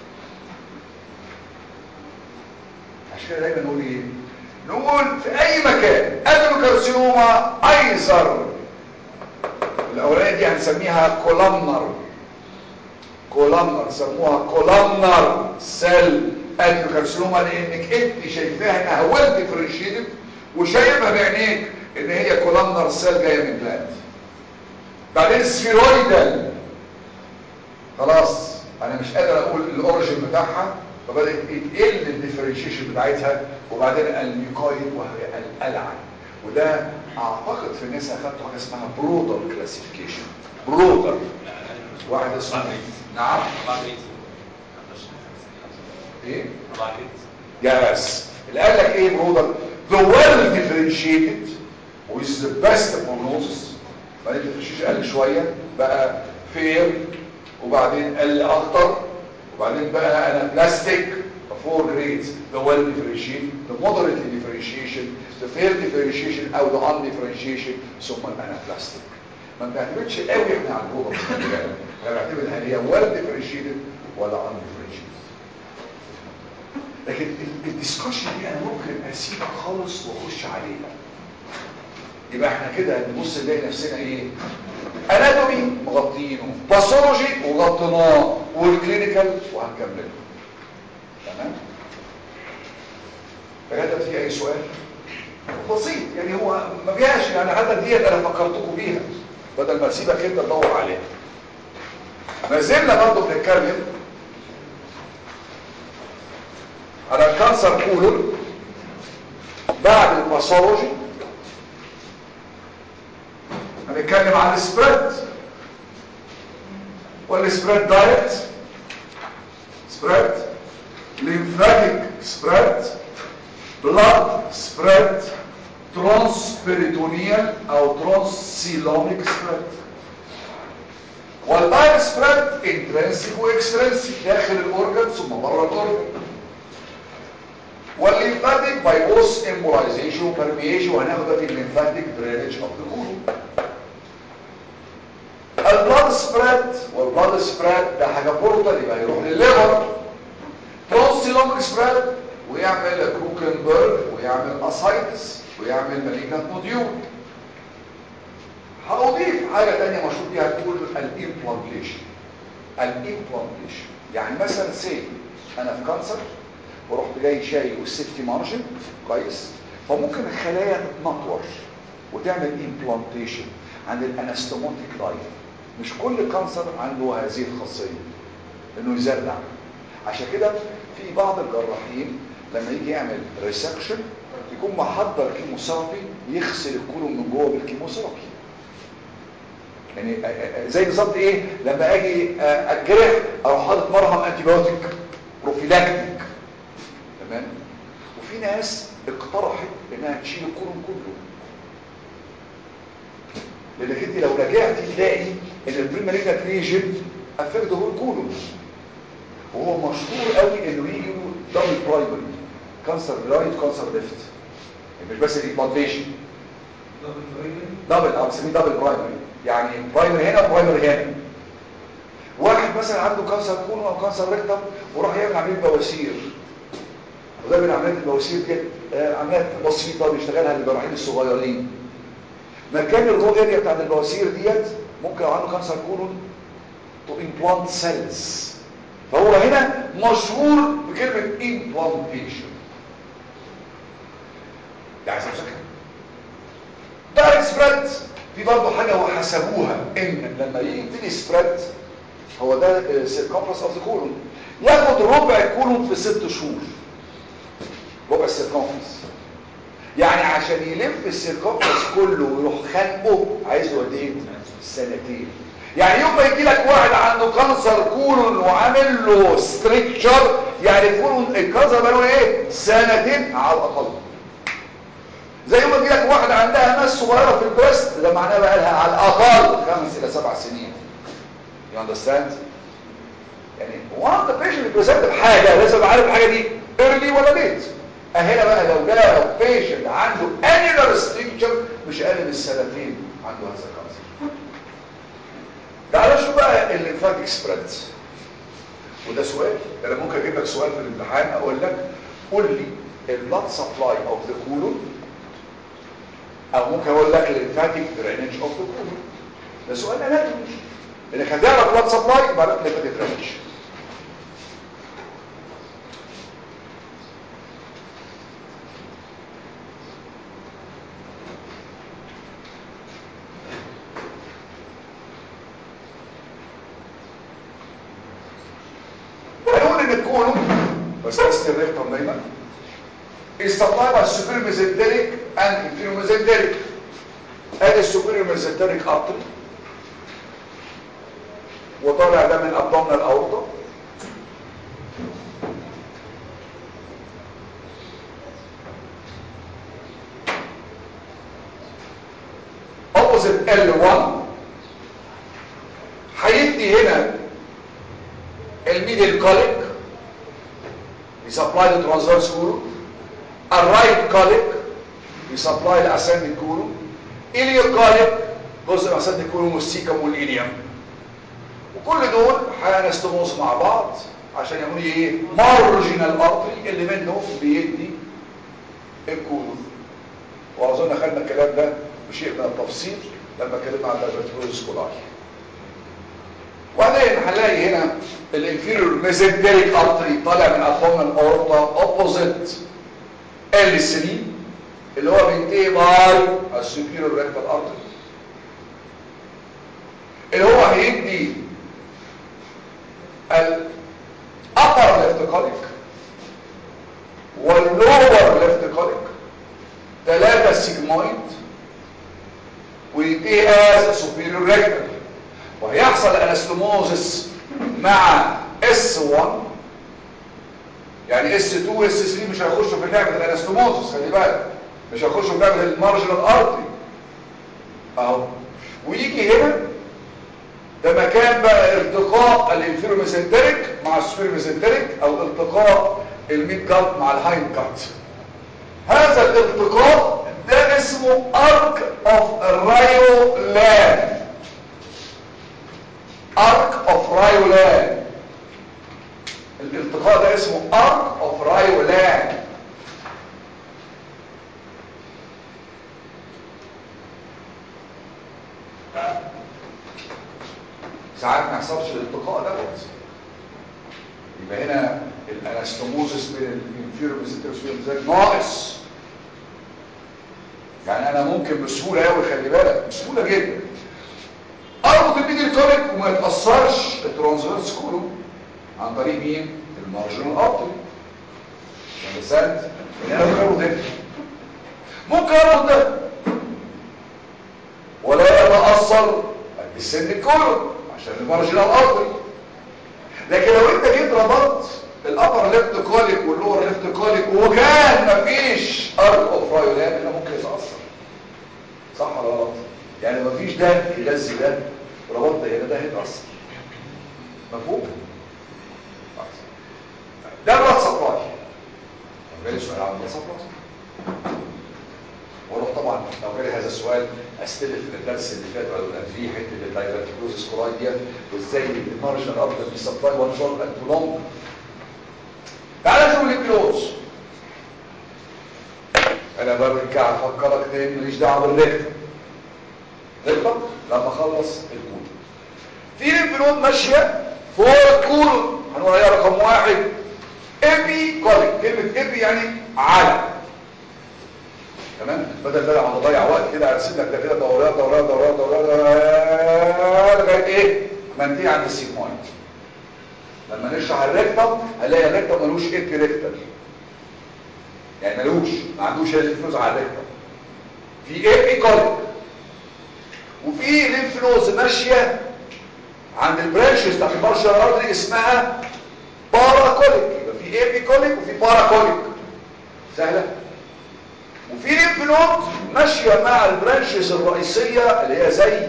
S2: عشان كده دايما نقول ايه نقول في اي مكان ادينو كارسينوما ايزر الاولانيه دي هنسميها كولامنر كولامنر سموها كولامنر سيل ادينوكارسينوما لانك انت شايفاها انها ويل ديفرنشيتد وشايفها بعينيك ان هي كولامنر سيل جايه من بلاد بعدين سفيرويدال خلاص انا مش قادر اقول الاوريجن بتاعها فبدات يقل الديفرنشيشن بتاعتها وبعدين الميكويد وهي الالعن وده اعتقد في الناس اخدته حاجه اسمها برودر كلاسيفيكيشن برودر واحد اسمه نعم ايه يس اللي قال لك ايه برودر the well differentiated with the best prognosis بعدين الديفرنشيشن قل شويه بقى فير وبعدين قل اكتر وبعدين بقى انا بلاستيك four grades the well differentiated the moderately differentiation the fair differentiation او the undifferentiation ثم الانابلاستيك ما بنعتمدش قوي احنا على البرودر احنا بنعتمد هل هي well differentiated ولا undifferentiated لكن الديسكشن دي انا ممكن اسيبها خالص واخش عليها يبقى احنا كده نبص نلاقي نفسنا ايه اناتومي مغطينه باثولوجي وغطيناه والكلينيكال وهنكمله تمام فهذا في اي سؤال بسيط يعني هو ما فيهاش يعني حتى ديت انا فكرتكم بيها بدل ما اسيبك انت تدور عليها ما زلنا برضه بنتكلم على الكانسر كولون بعد الباثولوجي هنتكلم عن السبريد والسبريد دايت سبريد lymphatic spread blood spread transperitoneal او transcelomic spread والبايل spread intrinsic واكسترنسيك داخل الاورجن ثم بره الاورجن والليمفاتيك باي بوس امبولايزيشن وبرميشن وهناخد في الليمفاتيك درينج اوف ذا كولون البلاد سبريد والبلاد سبريد ده حاجه بورتال يبقى يروح للليفر ترانسيلوميك سبريد ويعمل كروكنبرج ويعمل اسايتس ويعمل مالجنت نوديول هأضيف حاجة تانية مشهور بيها تقول الامبلانتيشن الامبلانتيشن يعني مثلا سي انا في كانسر ورحت جاي شايل والسيفتي مارجن كويس فممكن الخلايا تتنطور وتعمل امبلانتيشن عند الانستوموتيك لاين مش كل كانسر عنده هذه الخاصية انه يزرع عشان كده في بعض الجراحين لما يجي يعمل ريسكشن يكون محضر كيموثيرابي يغسل الكولون من جوه بالكيموثيرابي يعني زي بالظبط ايه لما اجي الجرح اروح حاطط مرهم انتي بايوتيك بروفيلاكتيك تمام وفي ناس اقترحت انها تشيل الكولون كله لانك انت لو رجعت تلاقي ان البريمالينات ريجن افكت هو الكولون وهو مشهور قوي انه يجي له دبل برايمري كانسر رايت كانسر ليفت مش بس الامبلانتيشن دبل او بنسميه دبل برايمري يعني برايمري هنا وبرايمري هنا واحد مثلا عنده كانسر كولون او كانسر ريكتم وراح يعمل عمليه بواسير وده من عمليات البواسير دي عمليات بسيطه بيشتغلها الجراحين الصغيرين مكان الرو اريا بتاعت البواسير ديت ممكن لو عنده كانسر كولون تو امبلانت سيلز فهو هنا مشهور بكلمة implantation ده عايز امسكها دايركت سبريد في برضه حاجة وحسبوها ان لما يبتدي سبريد هو ده سيركمفرنس اوف ذا كولون ياخد ربع الكولون في ست شهور ربع السيركمفرنس يعني عشان يلف السيركمفرنس كله ويروح خانقه عايز له قد ايه سنتين يعني يوم ما يجي لك واحد عنده كانسر كولون وعامل له ستريكشر يعني كولون الكانسر بقى له ايه سنتين على الاقل زي يوم ما يجي لك واحد عندها ماس صغيره في البريست ده معناه بقى لها على الاقل خمس الى سبع سنين يو اندرستاند يعني وانت بيشنت بريزنت بحاجه لازم ابقى عارف الحاجه دي ايرلي ولا ليت هنا بقى لو جاء بيشنت عنده انيلر ستريكتشر مش اقل من سنتين عنده هذا الكانسر تعال شوف بقى الليمفاتيك سبريدز وده سؤال انا ممكن اجيب لك سؤال في الامتحان اقول لك قول لي البلاد سبلاي اوف ذا كولون او ممكن اقول لك الليمفاتيك درينج اوف ذا كولون ده سؤال اناتومي انك هتعرف بلاد سبلاي يبقى لك الليمفاتيك درينج هنقول ان الكولون بس بس الريكتور دايما is supplied by superior mesenteric and inferior mesenteric ادي السوبيريور mesenteric artery وطالع ده من abdominal aorta opposite L1 هيدي هنا الميدل كوليك يسبلاي الترانسفيرس كولون الرايت كوليك يسبلاي الاسندنج كولون اليو كوليك جزء من الاسندنج كولون والسيكم والإليوم وكل دول هنستموس مع بعض عشان يعملوا لي ايه مارجنال ارتري اللي منه بيدي الكولون واظن خدنا الكلام ده بشيء من التفصيل لما اتكلمنا عن الدايبرتيكوز كولاي وبعدين هنلاقي هنا الانفيريور ميزنتريك ارتري طالع من ابومنال اورتا اوبوزيت ال 3 اللي هو بينتهي باي السوبيريور ريكتال ارتري اللي هو هيدي الابر ليفت كوليك واللور ليفت كوليك ثلاثة سيجمويد وينتهي از سوبيريور ريكتال وهيحصل انستموزس مع اس 1 يعني اس 2 واس 3 مش هيخشوا في لعبه الانستموزس خلي بالك مش هيخشوا في لعبه المارجنال ارتري اهو ويجي هنا ده مكان بقى التقاء الانفيرو ميزنتريك مع السوبيرو ميزنتريك او التقاء الميد جات مع الهايند جات هذا الالتقاء ده اسمه ارك اوف الرايو لان ارك اوف رايولان الالتقاء ده اسمه ارك اوف رايولان ساعات ما يحصلش الالتقاء دوت يبقى هنا الانستوموزس بين الانفيرو ميزنتريك ناقص يعني انا ممكن بسهوله قوي خلي بالك بسهوله جدا اربط الميدل كوليك وما يتاثرش الترانسفيرس كولوم عن طريق مين المارجنال ارتري يعني سنت انا اربط ده ممكن اربط ده ولا يتاثر السن الكولوم عشان المارجنال ارتري لكن لو انت جيت ربطت الابر ليفت كوليك واللور ليفت كوليك وكان مفيش ارك اوف رايولان انا ممكن يتاثر صح ولا غلط يعني مفيش ده يغذي ده ربطت هنا ده هيتأثر مفهوم؟ ده بلاد سبلاي جالي سؤال عن بلاد سبلاي واروح طبعا لو جالي هذا السؤال استلف من الدرس اللي فات ولا كان فيه حته الدايفرتيكوزس كولاي ديت وازاي المارجنال ارتر دي سبلاي وان شورت اند تو لونج تعالى نشوف الكلوز انا برجع افكرك تاني ماليش دعوه بالريكتم ريكتم لما اخلص الكود في ليمف نود ماشيه فوق الكولون هنقول عليها رقم واحد ابي كوليك كلمه ابي يعني على تمام بدل ما اقعد اضيع وقت كده ارسم لك ده كده دورات دورات دورات دورات لغايه ايه ما انتهي عند السيجمويد لما نشرح الريكتم هنلاقي الريكتم ملوش ابي ريكتم يعني ملوش ما عندوش الليمف على الريكتم في ابي كوليك وفي ليمف نوز ماشيه عند البرانشز بتاعت البارشال ارتري اسمها باراكوليك يبقى في ابي كوليك وفي باراكوليك سهله وفي ليمف نود ماشيه مع البرانشز الرئيسيه اللي هي زي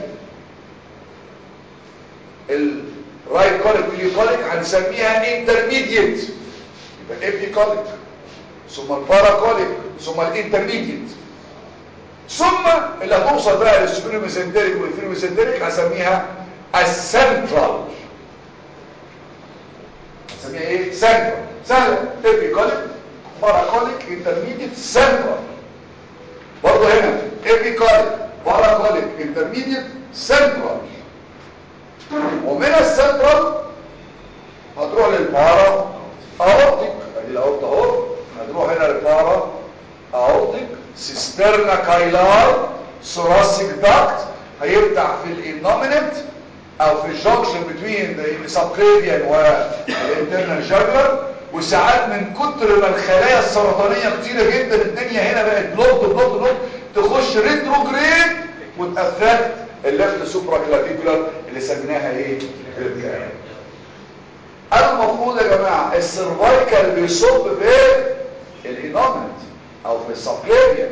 S2: الرايت كوليك واليو كوليك هنسميها انترميديت يبقى ابي كوليك ثم الباراكوليك ثم الانترميديت ثم اللي هتوصل بقى للسوبريو ميزنتريك والانفيريو ميزنتريك هسميها السنترال هسميها ايه سنترال سهله ايبيكوليك باراكوليك انترميديت سنترال برضه هنا ايبيكوليك باراكوليك انترميديت سنترال ومن السنترال هتروح للبارا اورتيك ادي الاورتا اهو هتروح هنا للبارا اورتيك سيسترنا كايلار ثوراسيك داكت هيفتح في الانوميننت او في الجنكشن بتوين السبكليفيان والانترنال جاجلر وساعات من كتر ما الخلايا السرطانيه كتيره جدا الدنيا هنا بقت بلوت بلوت بلوت تخش ريتروجريد وتافكت الليفت سوبرا كلافيكولار اللي سميناها ايه الكلام المفروض يا جماعه السيرفايكال بيصب في الانومنت او في السبكليفيان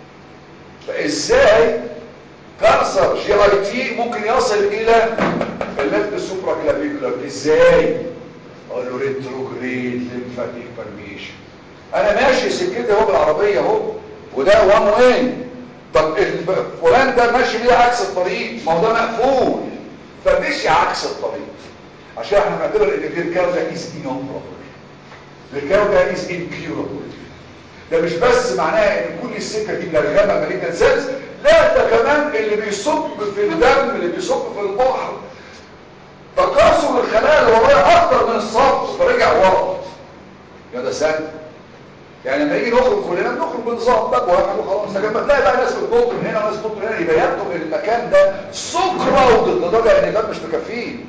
S2: فازاي كانسر جي اي تي ممكن يصل الى الليفت سوبرا كلافيكولار ازاي اقول له ريتروجريد ليمفاتيك برميشن انا ماشي سكتي اهو بالعربيه اهو وده وان واي طب ال- فلان ده ماشي بيه عكس الطريق ما هو ده مقفول فمشي عكس الطريق عشان احنا بنعتبر ان في الكاو ده از انوبرابل الكاو ده از انكيورابل ده مش بس معناها ان كل السكه دي ملغمه مالجنت سيلز لا ده كمان اللي بيصب في الدم اللي بيصب في البحر تكاثر الخلايا اللي ورايا اكتر من الصف فرجع ورا يا ده سهل يعني لما يجي نخرج كلنا بنخرج بنظام بقى واحد وخلاص لكن لما تلاقي بقى ناس بتنط من هنا وناس بتنط من هنا يبقى يبدو ان المكان ده سو كراودد لدرجه ان ده مش مكفيه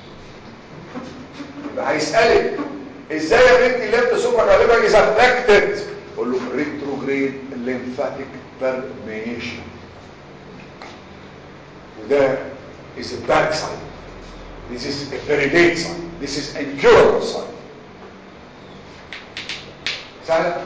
S2: يبقى هيسالك ازاي يا بنتي الليمف سوبرا غالبا از افكتد قول له ريتروجريد ليمفاتيك بيرميشن وده is a bad sign this is a very bad sign this is a incurable sign سهله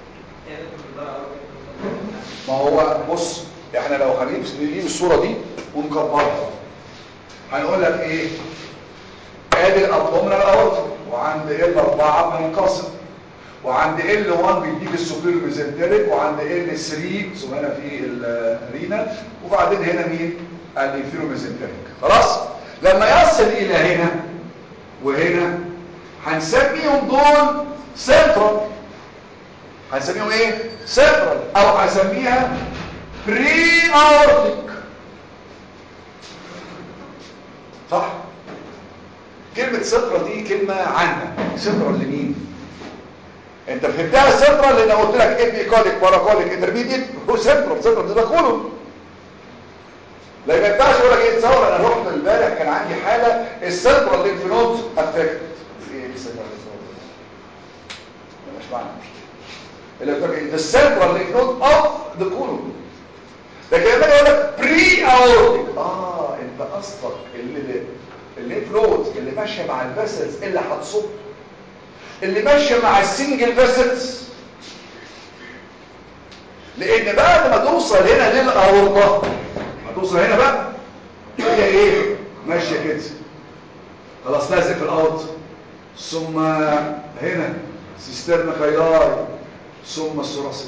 S2: ما هو بص احنا لو هنجيب نجيب الصوره دي ونكبرها هنقول لك ايه ادي الابدومينال اورتا وعند ال 4 بننقسم وعند ال 1 بيديك السوبير ميزنتريك وعند ال 3 هنا في الرينال وبعدين هنا مين الانفيرو ميزنتريك خلاص لما يصل الى هنا وهنا هنسميهم دول سنترال هنسميهم ايه سنترال او هسميها بري اورتيك صح كلمة سنترال دي كلمة عامة سنترال لمين انت فهمتها سنترال لان قلت لك ابيكوليك باراكوليك انترميديت هو سنترال سنترال ده كله لا ما ينفعش اقول لك ايه تصور انا رحت امبارح كان عندي حاله السنترال لينف نود افكت ايه السنترال مش معنى اللي قلت لك the central lymph node of the colon لكن لما اقول لك بري اورتيك اه انت اصلك اللي الليمف نود اللي ماشيه مع الفيسلز اللي هتصب اللي ماشيه مع السنجل فيسلز لان بعد ما توصل هنا للاورطه هتوصل هنا بقى هي ايه ماشيه كده خلاص لازق في الاورطه ثم هنا سيسترنا كايلاي ثم الثراسي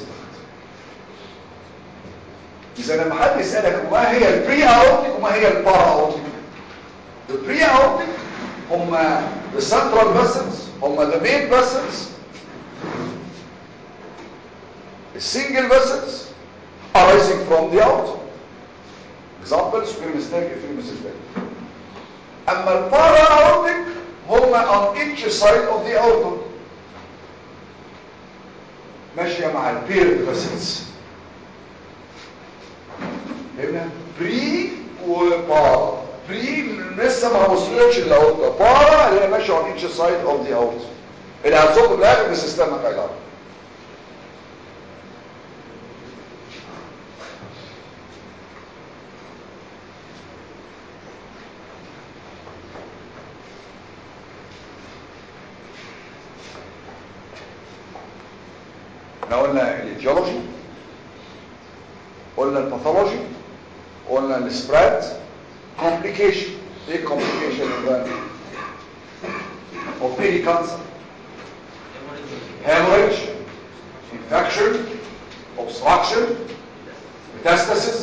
S2: اذا لما حد يسالك ما هي البري اورتيك وما هي البارا اورتيك البري اورتيك هم the central vessels هم the main vessels the single vessels arising from the aorta example superior mistake inferior mistake اما البارا اورتيك هم on each side of the aorta ماشيه مع البير فاسيلز فهمنا بري وبارا بري لسه ما وصلتش للاورتا بارا اللي هي ماشيه on each side of the aorta اللي هتصب بالاخر بالسيستم كايلار احنا قلنا الايتيولوجي قلنا الباثولوجي قلنا السبريد كومبليكيشن ايه الكومبليكيشن ده اوف اي كانسر هيموريج infection obstruction metastasis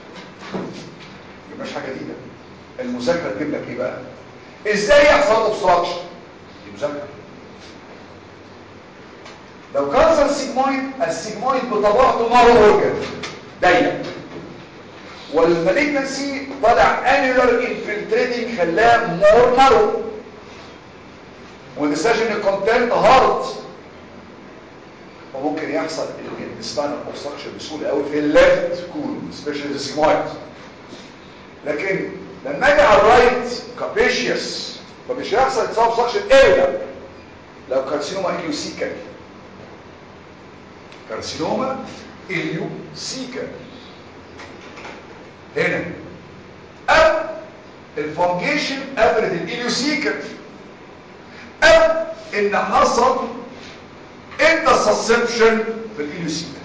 S2: مش حاجه جديده المذاكره تجيب لك ايه بقى ازاي يحصل obstruction دي مذاكره لو كانسر سيجمويد السيجمويد بطبيعته نارو اورجن ضيق والمالجنسي طالع انيولار انفلتريتنج خلاه مور نارو والديسيجن الكونتنت هارد وممكن يحصل الانتستانال اوبستراكشن بسهوله قوي في الليفت كولون سبيشالي سيجمويد لكن لما اجي على الرايت كابيشيوس فمش هيحصل اوبستراكشن الا لو كارسينوما اليوسيكال كارسينوما اليوسيكال هنا او الفونجيشن قبلت الاليوسيكال او ان حصل انترسبشن في الاليوسيكال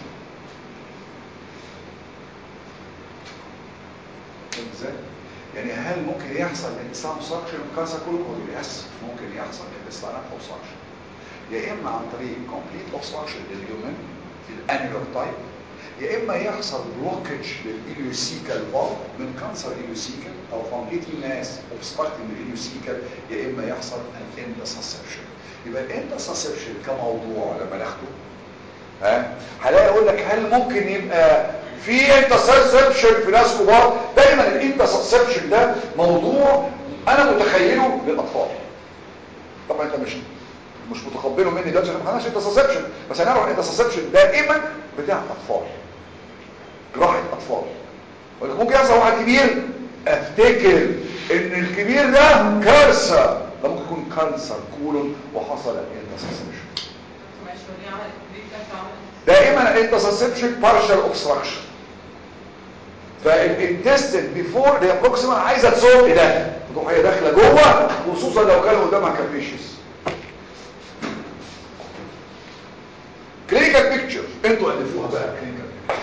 S2: ازاي يعني هل ممكن يحصل انتستان اوبستراكشن كانسر كله يس ممكن يحصل انتستان اوبستراكشن يا اما عن طريق كومبليت اوبستراكشن لليومن في الانيولار تايب يا اما يحصل بلوكج للإليوسيكال فالف من كانسر إليوسيكال او فانجيتي ماس اوبستراكتنج الإليوسيكال يا اما يحصل ان انترسبشن يبقى الانترسبشن كموضوع لما ناخده ها هلاقي اقول لك هل ممكن يبقى في انترسبشن في ناس كبار دايما الانترسبشن ده موضوع انا متخيله للاطفال طبعا انت مش مش متقبله مني دلوقتي عشان ما عندناش انترسبشن بس هنعرف الانترسبشن دائما بتاع اطفال جراحه اطفال ولكن ممكن يحصل واحد كبير افتكر ان الكبير ده كارثه ده ممكن يكون كانسر كولون وحصل انترسبشن
S6: معلش هو ليه عمل ليه كانت عمل
S2: دائما الانترسبشن بارشال اوبستراكشن فالانتستين بيفور اللي هي بروكسيما عايزه تصوت ده تروح هي داخله جوه خصوصا لو كان قدامها كابيشيس كلينيكال بيكتشر انتوا الفوها بقى كلينيكال بيكتشر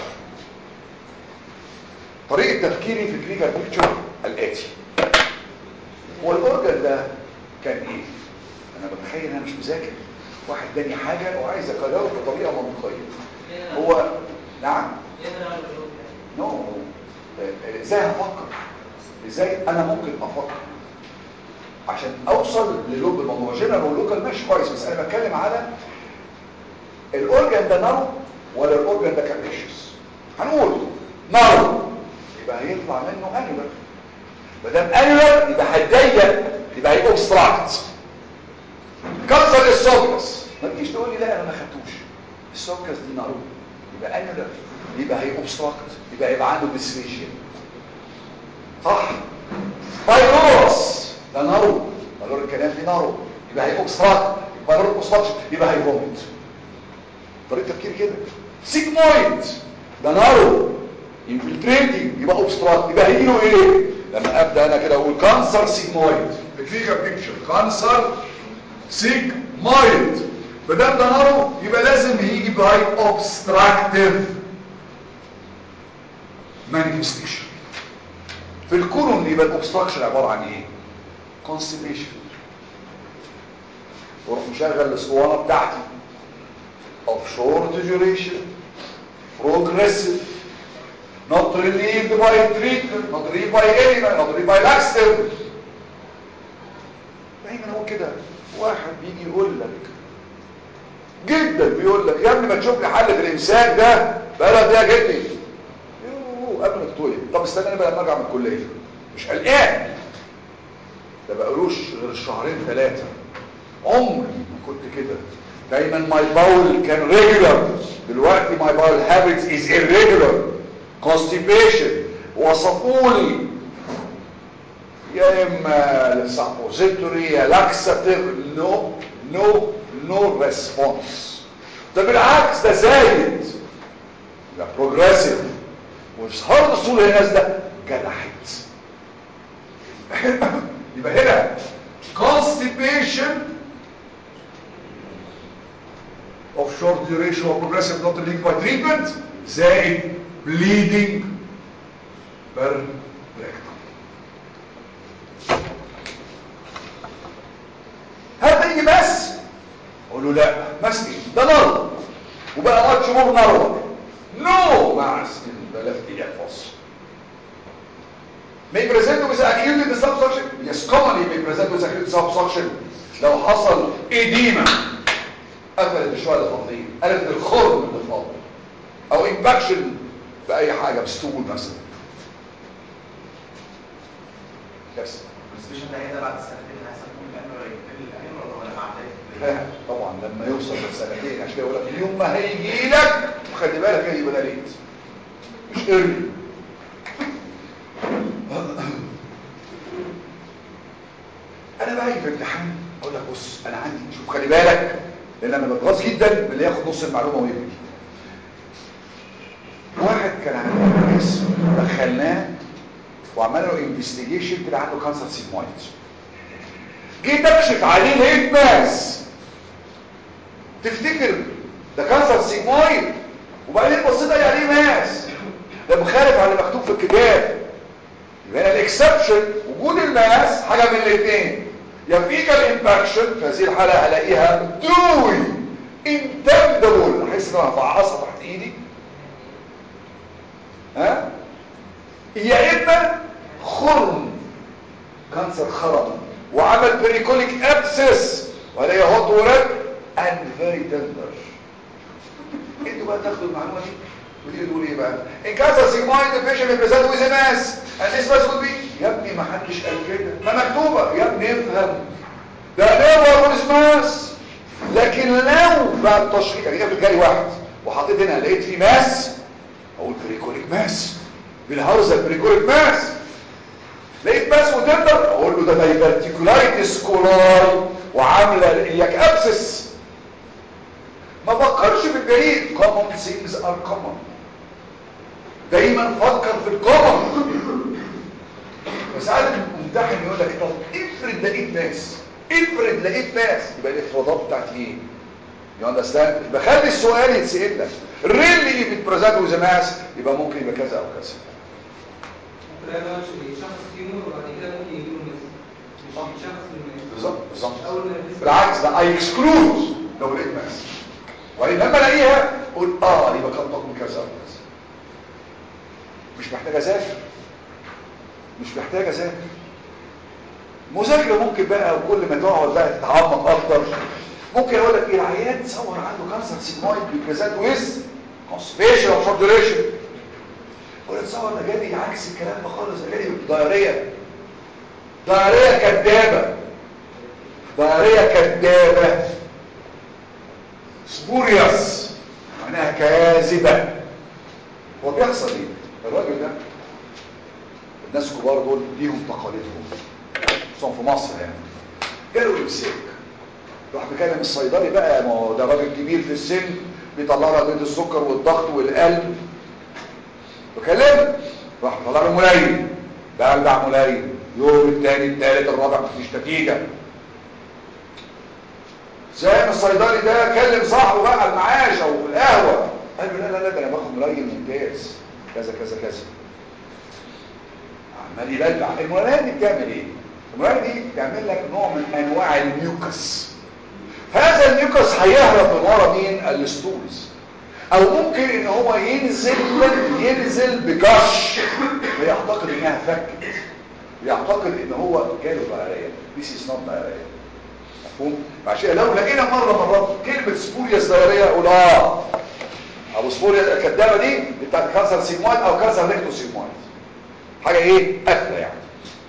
S2: طريقه تفكيري في كلينيكال بيكتشر الاتي هو الاورجن ده كان ايه انا بتخيل انا مش مذاكر واحد اداني حاجه وعايز اقرره بطريقه منطقيه هو نعم نو no. ازاي هفكر ازاي انا ممكن افكر عشان اوصل للوب الموضوع جنرال واللوكال ماشي كويس بس انا بتكلم على الاورجن ده نارو ولا الاورجن ده كابيشيوس هنقول نارو يبقى هيطلع منه انيولر ما دام انيولر يبقى هيضيق يبقى هيبقى اوبستراكت كسر السوكس ما تجيش تقول لي لا انا ما خدتوش السوكس دي نارو يبقى انيولر يبقى هي اوبستراكت يبقى يبقى عنده ديسفيجيا صح فايروس ده نارو نارو الكلام دي نارو يبقى هي اوبستراكت يبقى نارو اوبستراكت يبقى هي فوميت طريقه تفكير كده سيجمويد ده نارو انفلتريتنج يبقى اوبستراكت يبقى هيجي له ايه لما ابدا انا كده اقول كانسر سيجمويد الكلينيكال بيكتشر كانسر سيجمويد ما دام ده نارو يبقى لازم يجي باي اوبستراكتيف مانيفستيشن في الكولون يبقى الاوبستراكشن عباره عن ايه كونستيبيشن واروح مشغل الاسطوانه بتاعتي of short duration progressive not relieved by treatment not relieved by anything not relieved by laxative دايما هو كده واحد بيجي يقول لك جدا بيقول لك يا ابني ما تشوف لي حل في الامساك ده بقى ده جدي يوه قبل ما تتولد طب استنى بقى لما ارجع من الكليه مش قلقان ده بقالوش غير شهرين ثلاثه عمري ما كنت كده دايما ماي باول كان ريجولار دلوقتي ماي باول هابتس از irregular constipation وصفولي يا اما سابوزيتوري يا لاكساتيف نو نو نو ريسبونس ده بالعكس ده زايد ده بروجريسيف وظهر اصول الناس ده جلحت يبقى هنا constipation of short duration or progressive not relieved by treatment زائد bleeding per rectum هل تيجي بس اقول له لا بس ايه ده نار وبقى ماتش مور نروى نو ماس in the left iliac fossa may present with acute subsuction yes commonly may present with acute subsuction لو حصل edema قفلت الشوية اللي فاضيين قلبت الخرم اللي فاضي او انفكشن باي حاجه بستول مثلا يس
S5: السبيشن ده هيبقى بعد سنتين هيحصل كل الامر الامر ولا بعد
S2: لا طبعا لما يوصل لسنتين عشان كده يقول لك اليوم ما هيجي لك خلي بالك هيبقى ده ليت مش ايرلي انا بقى في امتحان اقول لك بص انا عندي شوف خلي بالك لان انا بتغاظ جدا من اللي ياخد نص المعلومه ويبكي واحد كان عنده كيس دخلناه وعمل له انفستيجيشن كده عنده كانسر سيجمويد جيت اكشف عليه لقيت ماس تفتكر ده كانسر سيجمويد وبعدين بصيت لقيت عليه ماس ده مخالف على اللي مكتوب في الكتاب يبقى هنا الاكسبشن وجود الماس حاجه من الاثنين يا فيكال امباكشن في هذه الحاله هلاقيها دوي انتندبل احس ان انا هفعصها تحت ايدي ها يا اما خرم كانسر خرم وعمل بريكوليك ابسس وهلاقي هوت ورد اند فيري تندر انتوا بقى تاخدوا المعلومه دي ودي تقول ايه بقى ان كانسر سيجمويد بيشن ريبريزنت ويز ماس and this mass could be يا ابني ما حدش قال كده ما مكتوبه يا ابني افهم ده نيفر ويز ماس لكن لو بعد التشخيص يعني في جاي واحد وحطيت هنا لقيت في ماس اقول بريكوليك ماس بالهرزه بريكوليك ماس لقيت ماس وتندر اقول له ده دايفرتيكولايتس كولاي وعامله الياك ابسس ما بفكرش في الجديد common things are common دايما فكر في الكومن وساعات الممتحن يقول لك طب افرض لقيت ناس افرض لقيت ناس يبقى الافرادات بتاعتي ايه يو اندرستاند بخلي السؤال يتسال لك ريلي بتبريزنت ويز ماس يبقى ممكن يبقى كذا او كذا
S7: ممكن انا شخص تيمور وبعد كده ممكن يجيله مس مش شخص المس
S2: بالظبط بالظبط
S7: اول ما يلبس
S2: بالعكس ده اي اكسكلود لو لقيت ماس وبعدين لما الاقيها اقول اه يبقى كان طقم كذا او كذا مش محتاج اذاكر مش محتاج اذاكر مذاكره ممكن بقى وكل ما تقعد بقى تتعمق اكتر ممكن اقول لك ايه العيان تصور عنده كانسر سيجمويد بيبريزنت ويز كونسبيشن او فابدوليشن ولا تصور ده جالي عكس الكلام ده خالص ده جالي دايريه دايريه كدابه دايريه كدابه سبوريوس معناها كاذبه هو بيحصل ايه الراجل ده الناس كبار دول ليهم تقاليدهم خصوصا في مصر يعني جاله امساك راح بكلم الصيدلي بقى ما هو ده راجل كبير في السن بيطلع له ادويه السكر والضغط والقلب بكلمه راح طلع له ملايين بقلع ملايين يوم الثاني الثالث الرابع مفيش نتيجه زي ما الصيدلي ده كلم صاحبه بقى على المعاش او في القهوه قال له لا لا لا ده انا باخد ملايين ممتاز كذا كذا كذا عمال يبلع الملايين دي بتعمل ايه الملايين دي بتعمل لك نوع من انواع الميوكس هذا الميوكس هيهرب من ورا مين الستولز او ممكن ان هو ينزل ينزل بجش فيعتقد انها فكت يعتقد ان هو جاله ضرريه this is not ضرريه مفهوم عشان لو لقينا مره مرات كلمه سبورياس ضرريه اقول اه ابو سبوريا الكدابه دي بتاعت كانسر سيجمويد او كانسر ريكتو سيجمويد حاجه ايه قافله يعني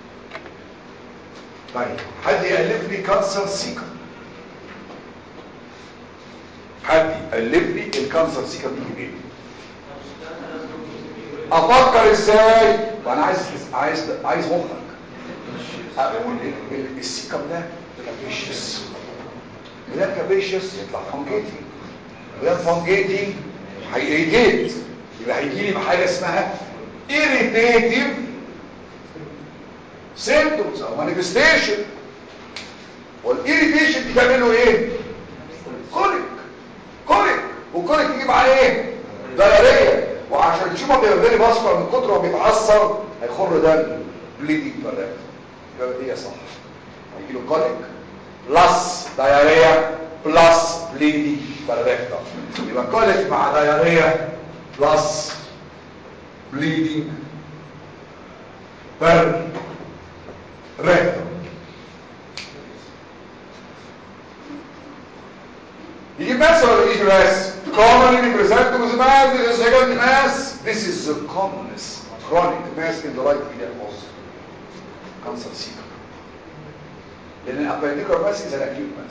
S2: طيب حد يالف لي كانسر سيكا حد يالف لي الكانسر سيكا دي ايه افكر ازاي وانا عايز عايز عايز مخك اقول ال- ال- السيكم ده كابيشيس ده كابيشيس يطلع فانجيتي وده فانجيتي هيريتيت يبقى هيجي لي بحاجه اسمها irritative symptoms او manifestation والirritation دي تعمل له ايه كوليك كوليك والكوليك يجي معاه ايه ضرريه وعشان تشوفه بيغلي بصفر من كتر ما بيتعصر هيخر دم بليدنج فرات يبقى هي صح هيجي له كوليك بلس دايريا بلس بليدنج بالريكتم يبقى كوليك مع دايريا بلس بليدنج بر ريكتم يجيب ماس ولا يجيب ماس commonly presented with mass this is second mass this is the commonest chronic mass in the right iliac fossa cancer seeker لان الابنديكولار ماس is an acute mass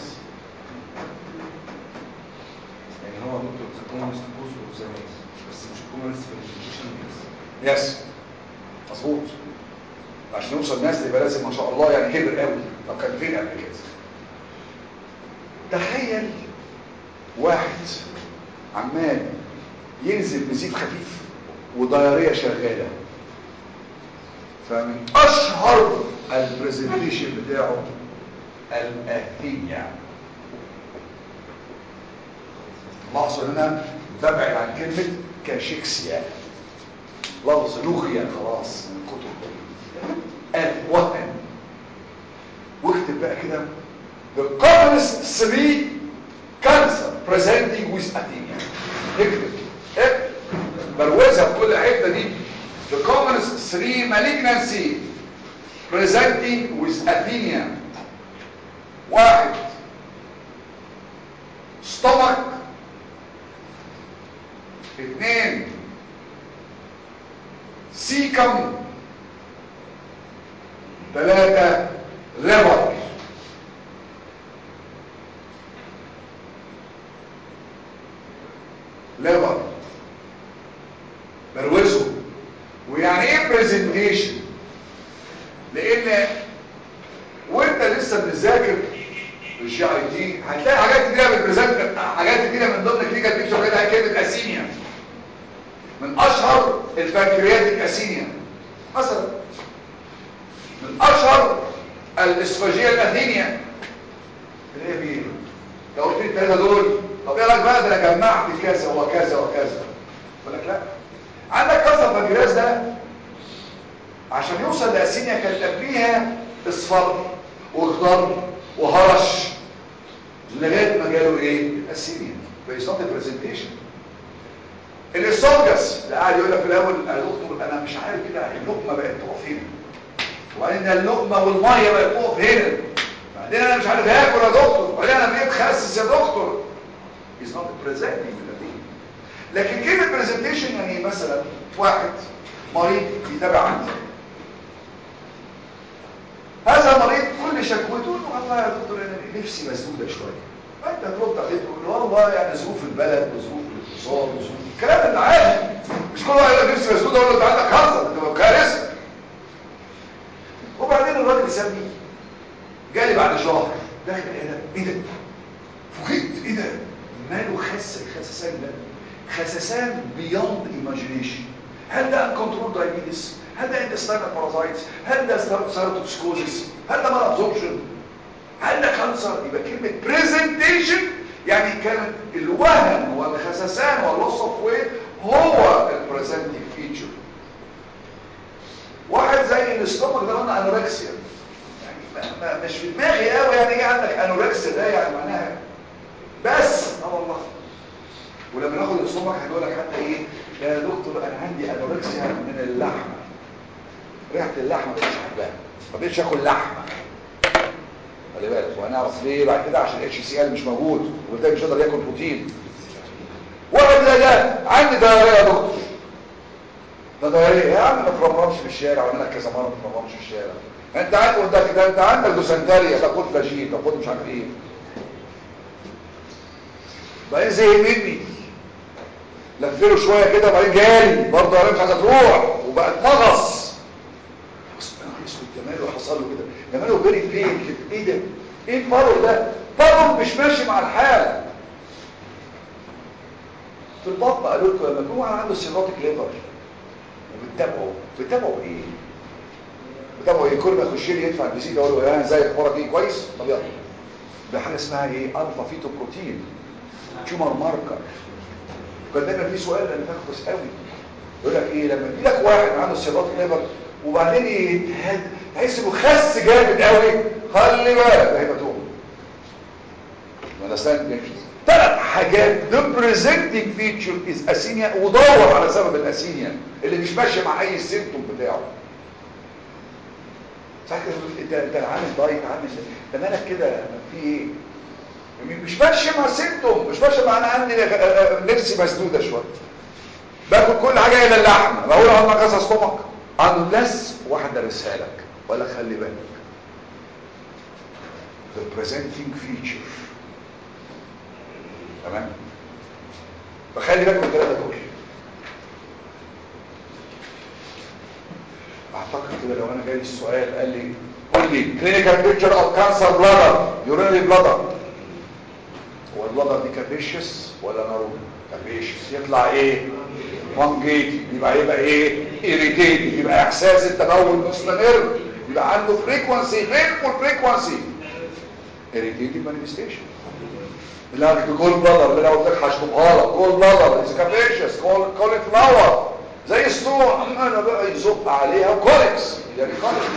S1: يعني هو دكتور كومونست كوز اوف ذا ماس بس مش كومونست في الانفكشن بس
S2: يس مظبوط عشان يوصل ناس يبقى لازم ما شاء الله يعني كبر قوي طب كان فين قبل كده تخيل واحد عمال ينزل بزيت خفيف ودياريه شغاله فمن اشهر البرزنتيشن بتاعه الاثينيا لاحظوا ان انا ببعد عن كلمه كاشيكسيا لفظ لغي خلاص من الكتب الوهن واكتب بقى كده the commonest three cancer presenting with anemia اكتب اكتب بروزها في كل حته دي the commonest three malignancy presenting with anemia واحد stomach اثنين سيكم ثلاثة ليفر ليفر بروزه ويعني ايه برزنتيشن لان وانت لسه بتذاكر الجي اي تي هتلاقي حاجات كتيره بتبريزنت حاجات كتيره من ضمن كلينيكال بيكتشر كده كلمه اسيميا من اشهر البنكرياتيك اسيميا مثلا من اشهر الاسفاجيه الاثينيا اللي هي مين لو قلت لي الثلاثه دول طب ايه رايك بقى ده انا جمعت كذا وكذا وكذا يقول لك لا عندك كسر بنكرياس ده عشان يوصل لاسيميا كان قبليها اصفر واخضر وهرش لغايه ما جاله ايه اسيميا بيصنط برزنتيشن الاسوفجس اللي قاعد يقول لك في الاول يا دكتور انا مش عارف كده اللقمه بقت تقف هنا وبعدين اللقمه والميه بقت تقف هنا بعدين انا مش عارف اكل يا دكتور وبعدين انا بقيت خاسس يا دكتور is not presenting لكن كلمه برزنتيشن يعني مثلا واحد مريض بيتابع عندي هذا المريض كل شكوته والله يا دكتور انا نفسي مسدوده شويه فانت ترد عليه تقول له والله يعني ظروف البلد وظروف الاقتصاد وظروف الكلام اللي عادي مش كل واحد يقول لك نفسي مسدوده اقول له انت عندك كانسر انت كارثه وبعدين الراجل سابني جالي بعد شهر داخل هنا ايه ده فوجئت ايه ده ماله خس الخسسان ده خسسان بيوند ايماجينيشن هل ده كنترول دايبيتس هل ده انتستينال بارازايتس هل ده سيروتوكسكوزيس هل ده مال ابزوربشن هل ده كانسر يبقى كلمه بريزنتيشن يعني كانت الوهن والخسسان واللوس اوف ويت هو البريزنتنج فيتشر واحد زي الاستومك ده قلنا انوركسيا يعني ما ما مش في دماغي قوي يعني ايه عندك انوركسيا ده يعني معناها بس اه والله ولما ناخد الاستومك هيقول لك حتى ايه يا دكتور انا عندي انوركسيا من اللحمه ريحه اللحمه مش بحبها ما بقتش اكل لحمه خلي بالك وهنعرف ليه بعد كده عشان اتش سي ال مش موجود وبالتالي مش قادر ياكل بروتين واحد زي ده عندي دايريه يا دكتور ده دايريه يا عم ما ترمرمش في الشارع وانا لك كذا مره ما ترمرمش في الشارع انت عندك ده كده انت عندك دوسنتريا تاخد فلاجين تاخد مش عارف ايه بعدين زي مني لفله شويه كده وبعدين جالي برضه انا مش عايز تروح وبقت مغص اسود جماله حصل له كده جماله فيري بلين كده ايه ده ايه الفرق ده فرق مش ماشي مع الحال في البطن قالوا لكم لما يكون واحد عنده سيروتيك ليفر وبتتابعوا بتتابعوا ايه بتتابعوا ايه كل ما يخش لي يدفع الفيزيت اقول له يا ازاي اخبارك ايه كويس طب يلا ده حاجه اسمها ايه الفا فيتو بروتين تيومر ماركر كان دايما في سؤال انا فاكره كويس قوي يقول لك ايه لما يجي لك واحد عنده سيروتيك ليفر وبعدين يتهد تحس انه خس جامد قوي خلي بالك ده هيبقى توم understand ثلاث حاجات the presenting feature is اسينيا ودور على سبب الاسينيا اللي مش ماشي مع اي سيمتوم بتاعه فاكر انت انت عامل دايت عامل ده مالك كده في ايه مش ماشي مع سيمتوم مش ماشي مع انا عندي نفسي مسدوده شويه باكل كل حاجه الا اللحمه بقول انا كذا ستومك unless واحد درسها لك ولا خلي بالك the presenting feature تمام فخلي بالك من الثلاثه دول اعتقد كده لو انا جاي السؤال قال لي قول لي كلينيكال بيكتشر اوف كانسر بلادر يورينري بلادر هو البلادر دي كابيشس ولا نارون كابيشس يطلع ايه فانجيتي يبقى يبقى ايه irritated يبقى احساس التبول مستمر يبقى عنده فريكوانسي painful فريكوانسي irritated manifestation اللي انا كول بلادر اللي انا قلت لك هشطبها لك كول بلادر از كابيشس كول كول فلاور زي ستون عمال بقى يزق عليها كوليكس يعني كوليكس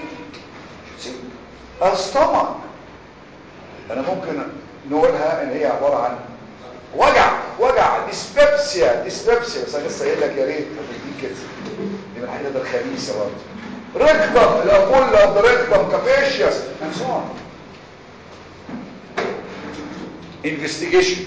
S2: استمك انا ممكن نقولها ان هي عباره عن وجع وجع ديسبيبسيا ديسبيبسيا بس انا لسه قايل لك يا ريت هتديك كده دي من الحاجات الخبيثه برضه ريكتم الابول اوف ذا ريكتم كابيشيس and so on investigation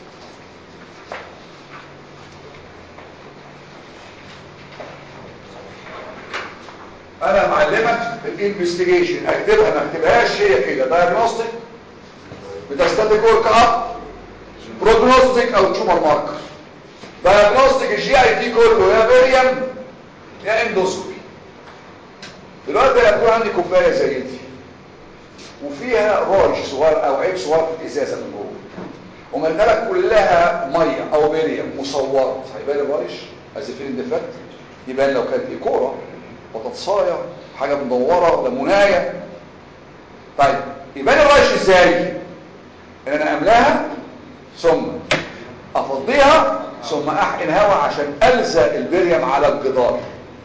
S2: انا معلمك الانفستيجيشن اكتبها ما اكتبهاش هي كده دايجنوستيك ميتاستاتيك ورك اب بروجنوستيك او تيومر ماركر دايجنوستيك الجي اي تي كله يا فيريم يا اندوسكوبي دلوقتي هيكون عندي كوبايه زي دي وفيها راج صغير او عيب صغير في الازازه من جوه وملنا لك كلها ميه او بيريم مصوره هيبان الرايش از فين ديفكت يبان لو كانت دي كوره بطاطسايه حاجه مدوره ليمونايه طيب يبان الرايش ازاي ان انا املاها ثم افضيها ثم احقن هواء عشان الزق البريم على الجدار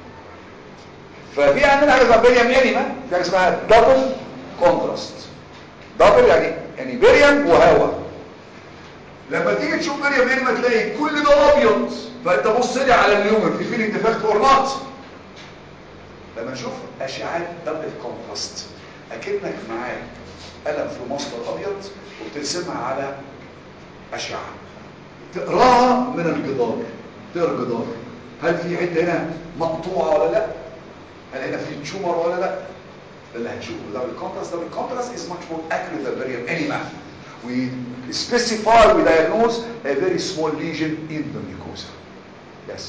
S2: ففي عندنا حاجه اسمها بريم انيما في حاجه اسمها دبل كونتراست دبل يعني يعني بريم وهواء لما تيجي تشوف بريم انيما تلاقي كل ده ابيض فانت بص لي على اليوم في فين ديفكت اور نوت لما نشوف اشعاعات دبل كونتراست اكنك معاك قلم في مصدر ابيض وبترسمها على اشعه تقراها من الجدار تقرا الجدار هل في حته هنا مقطوعه ولا لا هل هنا في تيومر ولا لا ده اللي هنشوفه ده الكونتراست ده الكونتراست is much more accurate than barium enema we specify we diagnose a very small lesion in the mucosa yes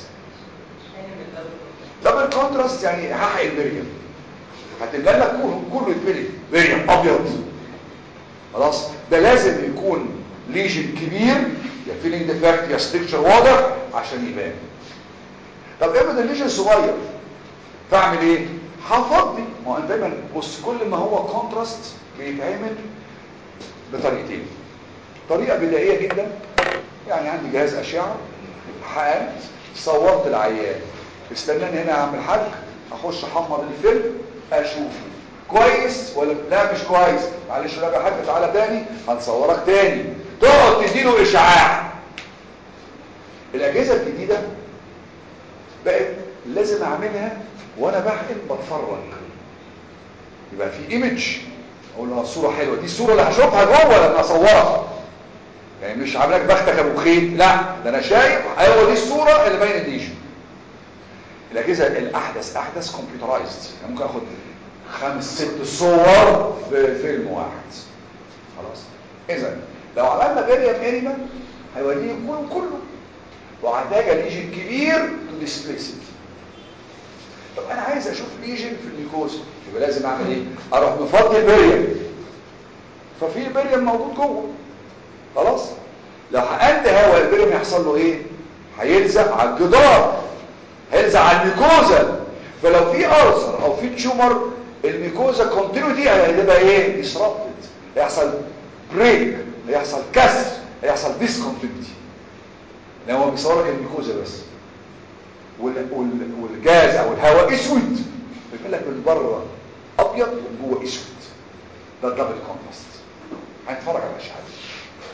S2: دبل كونتراست يعني هحقق البريم هتملى لك كله كله يتملي بريم ابيض خلاص ده لازم يكون ليجن كبير يا فيلينج ديفكت يا ستركشر واضح عشان يبان طب افرض الليجن صغير فاعمل ايه هفضي ما هو أنا دايما بص كل ما هو كونتراست بيتعمل بطريقتين طريقه بدائيه جدا يعني عندي جهاز اشعه حقنت صورت العيان استناني هنا يا عم الحاج اخش احمر الفيلم اشوفه كويس ولا لا مش كويس معلش لا يا حاج تعالى تاني هنصورك تاني تقعد تديله اشعاع الاجهزه الجديده بقت لازم اعملها وانا بحقن بتفرج يبقى في ايمج اقول له الصوره حلوه دي الصوره اللي هشوفها جوه لما اصورها يعني مش عامل لك بختك ابو خيط لا ده انا شايف ايوه دي الصوره اللي باين الليجن الاجهزه الاحدث احدث كمبيوترايزد يعني ممكن اخد خمس ست صور في فيلم واحد خلاص اذا لو عملنا فيريم انيما هيوريني كله كله وهحتاج ليجن كبير تو ديسبليس طب انا عايز اشوف ليجن في الميكوزا يبقى لازم اعمل ايه اروح مفضي البريم ففي بريم موجود جوه خلاص لو حقنت هواء البريم يحصل له ايه هيلزق على الجدار هيلزق على الميكوزا فلو في ألسر او في تيومر الميكوزا كونتينيوتي هيبقى ايه ديسربتد هيحصل بريك هيحصل كسر هيحصل ديسكونتينيوتي لو هو بيصور لك الميكوزا بس وال... وال... والجاز او الهواء اسود بيقول لك من بره ابيض ومن جوه اسود ده الدبل كونتراست هنتفرج على الاشعه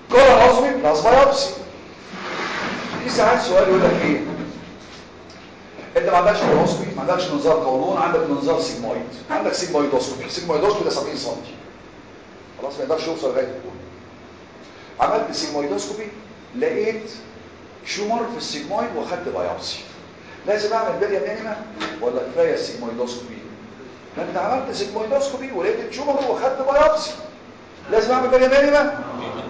S2: كولونوسكوبي بلس بايوبسي في ساعات سؤال يقول لك ايه انت ما عندكش كولونوسكوبي ما عندكش منظار قولون عندك منظار سيجمويد عندك سيجمويدوسكوبي سيجمويدوسكوبي ده 70 سم خلاص ما يقدرش يوصل لغايه الكون عملت سيجمويدوسكوبي لقيت شومر في السيجمويد واخدت بايوبسي لازم اعمل بليا انيما ولا كفايه السيجمويدوسكوبي ما انت عملت سيجمويدوسكوبي ولقيت الشومر واخدت بايوبسي لازم اعمل بليا انيما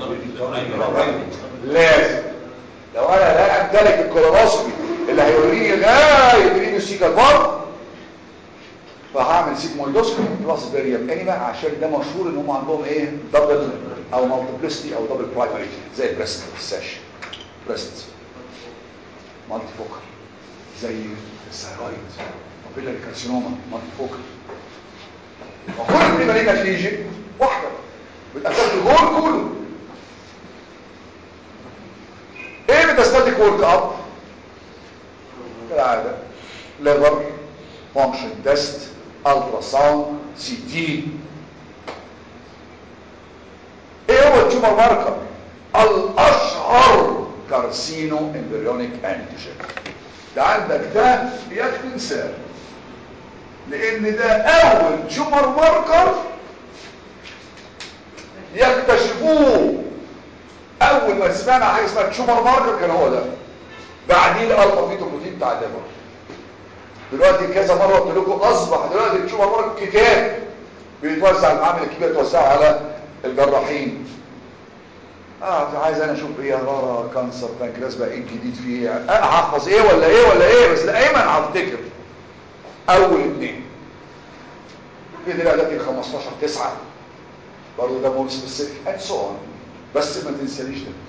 S2: لازم لو انا لا امتلك الكولونوسكوبي اللي هيوريني غايه رينو سيكال بار فهعمل سيجمويدوسكوبي بلس بيريم انيما عشان ده مشهور ان هم عندهم ايه دبل او مالتيبلستي او دبل برايمري زي البريست الساش بريست مالتي فوكال زي الثايرويد مابيلاري كارسينوما مالتي فوكال وكل بريمالينا ليجن واحده بتأثر الجول كله ايه ميتاستاتيك ورك اب كالعاده ليفر فانكشن تيست الترا ساوند سي تي ايه هو التيومر ماركر الاشهر كارسينو امبريونيك انتيجين ده عندك ده ياك تنساه لان ده اول تيومر ماركر يكتشفوه اول ما سمعنا حاجه اسمها تيومر ماركر كان هو ده بعدين الالفا فيتو بروتين بتاع الليفر دلوقتي كذا مره قلت لكم اصبح دلوقتي التيومر ماركر كتاب بيتوزع المعامل الكبيره توزعه على الجراحين اه عايز انا اشوف ايه هرارة كانسر بانكرياس بقى ايه الجديد فيه ايه أه هحفظ ايه ولا ايه ولا ايه بس دايما هفتكر اول اتنين في دلوقتي 15 9 برضه ده مور سبيسيفيك اند سو اون بس ما تنساليش ده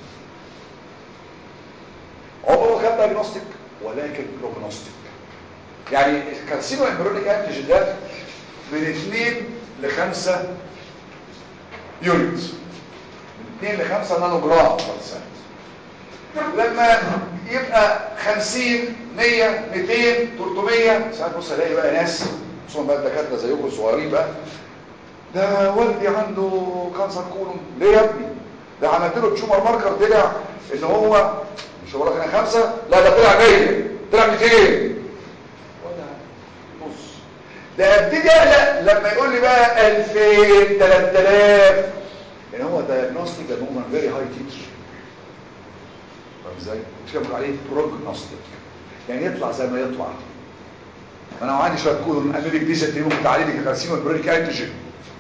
S2: عمره كان دايجنوستيك ولكن بروجنوستيك يعني الكارسينو امبريونيك انتيجين ده من 2 ل 5 يونت من 2 ل 5 نانو جرام بالسنت لما يبقى 50 100 200 300 ساعات بص الاقي بقى ناس خصوصا بقى الدكاتره زيكم صغيرين بقى ده والدي عنده كانسر كولون ليه يا ابني ده عملت له تشومر ماركر طلع ان هو مش هقول لك انا خمسة لا ده طلع 100 طلع 200 ولا نص ده ابتدي اقلق لما يقول لي بقى 2000 3000 يعني هو دايجنوستيك ده هم فيري هاي تيتر فاهم ازاي مش كده بقول عليه بروجنوستيك يعني يطلع زي ما يطلع انا عندي شويه كولون امريك دي ست ممكن تعالي لي كارسينو برونيك انتيجين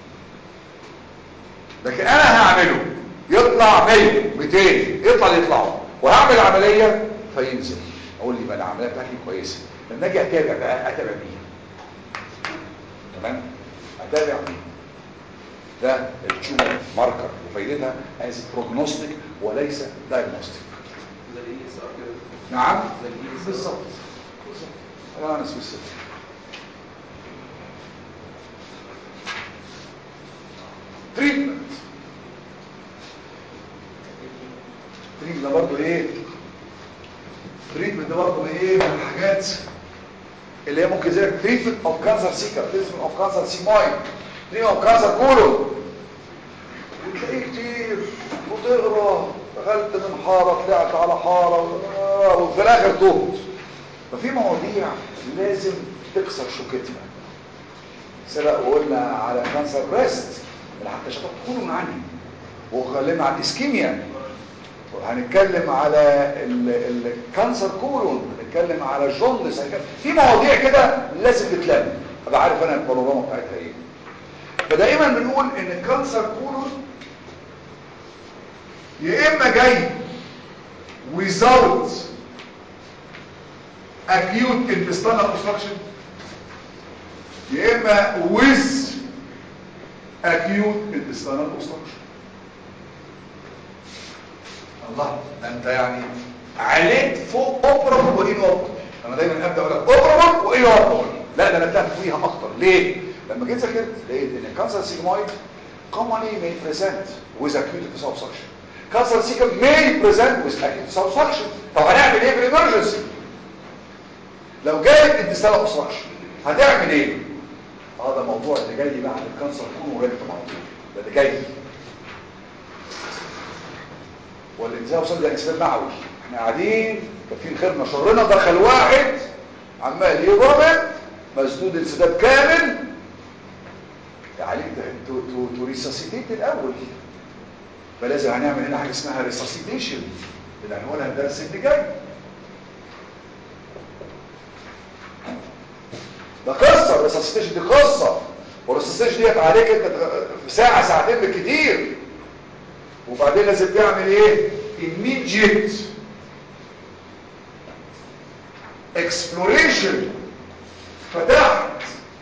S2: لكن انا هعمله يطلع 100 200 يطلع اللي يطلعوا وهعمل عمليه فينزل اقول لي بقى العمليه بتاعتي كويسه لما اجي اتابع بقى اتابع بيها تمام اتابع بيها ده التيومر ماركر وفايدتها از بروجنوستيك وليس دايجنوستيك
S4: زي الاي اس ار كده
S2: نعم
S4: زي الاي اس ار
S2: بالظبط بالظبط انا انا سبيسيفيك تريتمنت تريتمنت ده برضه ايه تريتمنت ده برضه من ايه من الحاجات اللي هي ممكن زي تريتمنت اوف كانسر سيكر تريتمنت اوف كانسر سيماين تريتمنت اوف كانسر كولون وتلاقيه كتير وتقرا دخلت من حاره طلعت على حاره آه، وفي الاخر تهت ففي مواضيع لازم تكسر شوكتها سبق وقلنا على كانسر بريست اللي حتى شطط تكونوا معاني وخلينا على الاسكيميا وهنتكلم على ال- الكانسر كولون هنتكلم على الجوندس هنتكلم- في مواضيع كده لازم تتلم ابقى عارف انا البانوراما بتاعتها ايه فدائما بنقول ان الكانسر كولون يا اما جاي without acute intestinal obstruction يا اما with acute intestinal obstruction الله ده انت يعني عليك فوق اوبرابل وان اوبرابل انا دايما ابدا اقول لك اوبرابل وان اوبرابل لا ده انا ابدا فيها اكتر ليه لما جيت ذاكرت لقيت ان الكانسر سيجمويد commonly may present with acute intestinal obstruction كانسر سيكم may present with acute intestinal obstruction طب هنعمل ايه في الامرجنسي لو جالك intestinal obstruction هتعمل ايه اه ده موضوع اللي جاي بعد الكانسر كله وريكتوم على طول ده اللي جاي والانتزاع وصل ده انسداد معوي احنا قاعدين كافيين خيرنا شرنا دخل واحد عمال يضرب مسدود انسداد كامل عليك تو تو تو ريساسيتيت الاول فلازم هنعمل هنا حاجه اسمها ريساسيتيشن اللي هنقولها الدرس اللي جاي ده قصه الريساسيتيشن دي قصه والريساسيتيشن ديت عليك انت في ساعه ساعتين بالكتير وبعدين لازم تعمل ايه immediate exploration فتحت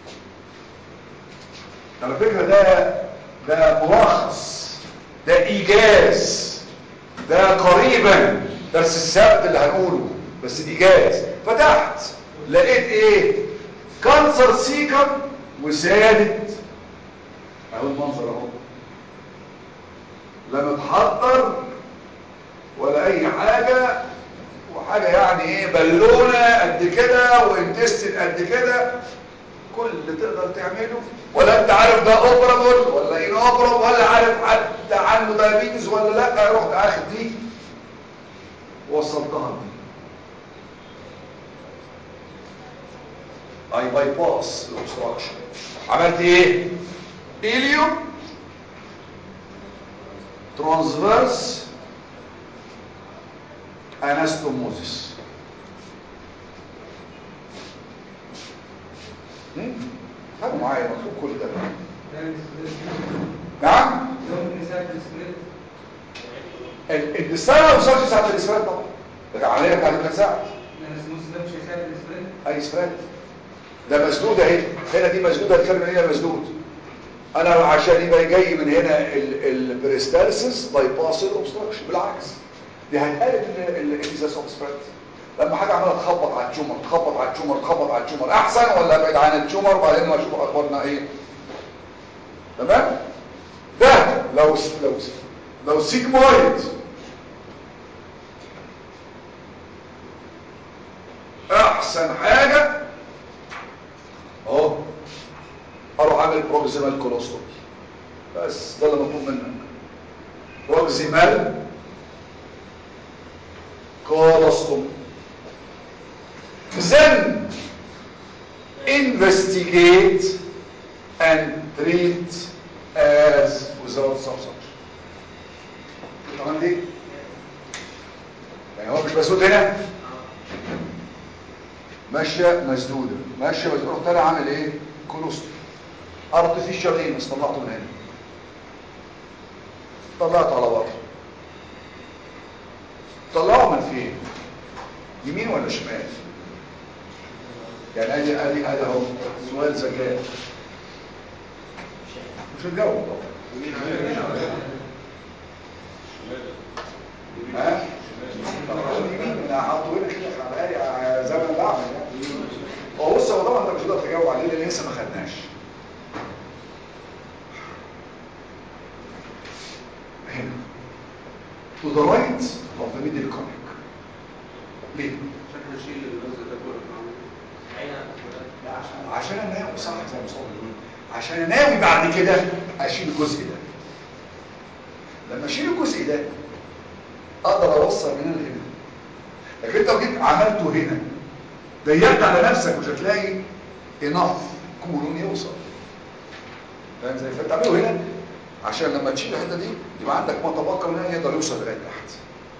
S2: على فكرة ده ده ملخص ده ايجاز ده قريبا درس السبت اللي هنقوله بس ايجاز فتحت لقيت ايه كانسر سيكم وسادت اهو المنظر اهو لا متحضر ولا اي حاجة وحاجة يعني ايه بالونة قد كده وانتستن قد كده كل اللي تقدر تعمله ولا انت عارف ده اوبرابل ولا ايه اوبرابل ولا عارف حد عنده دايابيتس ولا لا رحت اخد دي وصلتها دي اي باي باس الاوبستراكشن عملت ايه اليوم ترانسفيرس انستوموزيس فهموا معايا مطلوب كل ده
S7: ده السبريد.
S2: نعم
S7: ده ممكن يساعد في السبريد.
S2: ال- السنه ما وصلش ساعه الاسفلت طبعا ده العمليه بتاعت ساعه
S7: لان السموث ده مش هيساعد في السبريد.
S2: اي اسفلت ده مسدود اهي هنا دي مسدوده الكلمه هنا مسدود انا عشان يبقى جاي من هنا البريستالسيس باي باس الاوبستراكشن بالعكس دي هتقلل الانساس اوف سبريد لما حاجه عماله تخبط على التيومر تخبط على التيومر تخبط على التيومر احسن ولا ابعد عن التيومر وبعدين اشوف اخبارنا ايه تمام ده لو لو لو سيجمويد احسن حاجه اهو اروح اعمل بروكسيمال كولوستومي بس ده اللي مطلوب منك بروكسيمال كولوستومي then investigate and treat as without subsumption تمام دي يعني هو مش مسدود هنا ماشيه مسدوده ماشيه مسدوده رحت انا عامل ايه كولوستومي ارتفيشال ايه بس طلعته من هنا طلعته على بره طلعه من فين يمين ولا شمال يعني ادي ادي ادي اهو سؤال ذكاء مش هتجاوب طبعا ها طبعا يمين انا حاطه هنا كده على بالي زي ما انا بعمل يعني هو بص هو طبعا انت مش هتقدر تجاوب عليه لان لسه ما خدناش هنا to the right of the middle conic ليه؟
S4: شكل نشيل الجزء ده كله
S2: عشان اناوي صح زي ما مصطفى بيقول عشان اناوي بعد كده اشيل الجزء ده لما اشيل الجزء ده اقدر اوصل من هنا لهنا لكن انت لو جيت عملته هنا ضيقت على نفسك مش هتلاقي انف كولون يوصل فاهم زي فانت تعمله هنا عشان لما تشيل الحته دي يبقى عندك ما تبقى من هنا يقدر يوصل لغايه تحت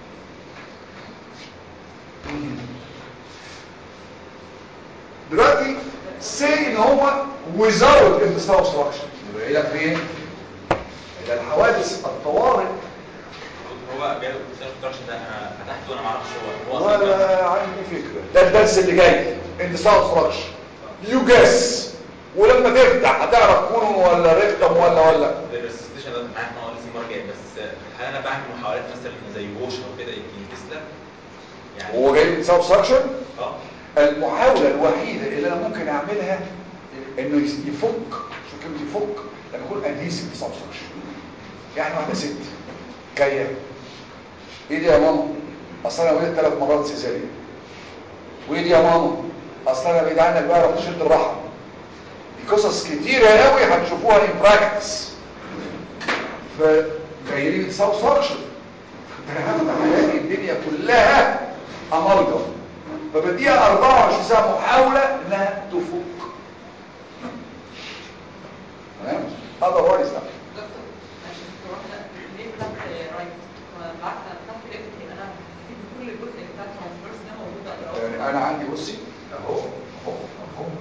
S2: دلوقتي سي ان هو without انتصاب obstruction يبقى الى فين الى الحوادث الطوارئ
S3: هو جاي الكونستراكشن ده انا فتحته وانا ما اعرفش هو هو أصلاً
S2: ولا عندي فكره ده الدرس اللي جاي انتصاب obstruction يو جس ولما تفتح هتعرف كونون ولا ريكتم ولا ولا
S3: الريسستيشن ده معاك ما هو لسه المره الجايه بس هل انا بعمل محاولات مثلا زي ووش او كده يمكن تسلم يعني
S2: هو جاي انتصاب obstruction
S3: اه
S2: المحاولة الوحيدة اللي انا ممكن اعملها انه يس- يفك شو كلمة يفك لما يكون adhesive substruction يعني واحدة ست جاية ايه دي يا ماما اصل انا ولدت ثلاث مرات سيزاريان وايه دي يا ماما اصل انا بعيد عنك بقى رحت شلت الرحم دي قصص كتيرة قوي هتشوفوها in practice فجاي لي substruction هفتح الاقي الدنيا كلها امالجم فبديها 24 ساعه محاوله انها تفك تمام otherwise لا
S6: دكتور معلش دكتور واحدة ليه فتحت رايت؟ بالعكس انا فتحت ليفت يبقى انا هسيب كل الجزء بتاع الترانسفيرس ده موجود اقراه
S2: يعني انا عندي بصي اهو اهو اهو أهو.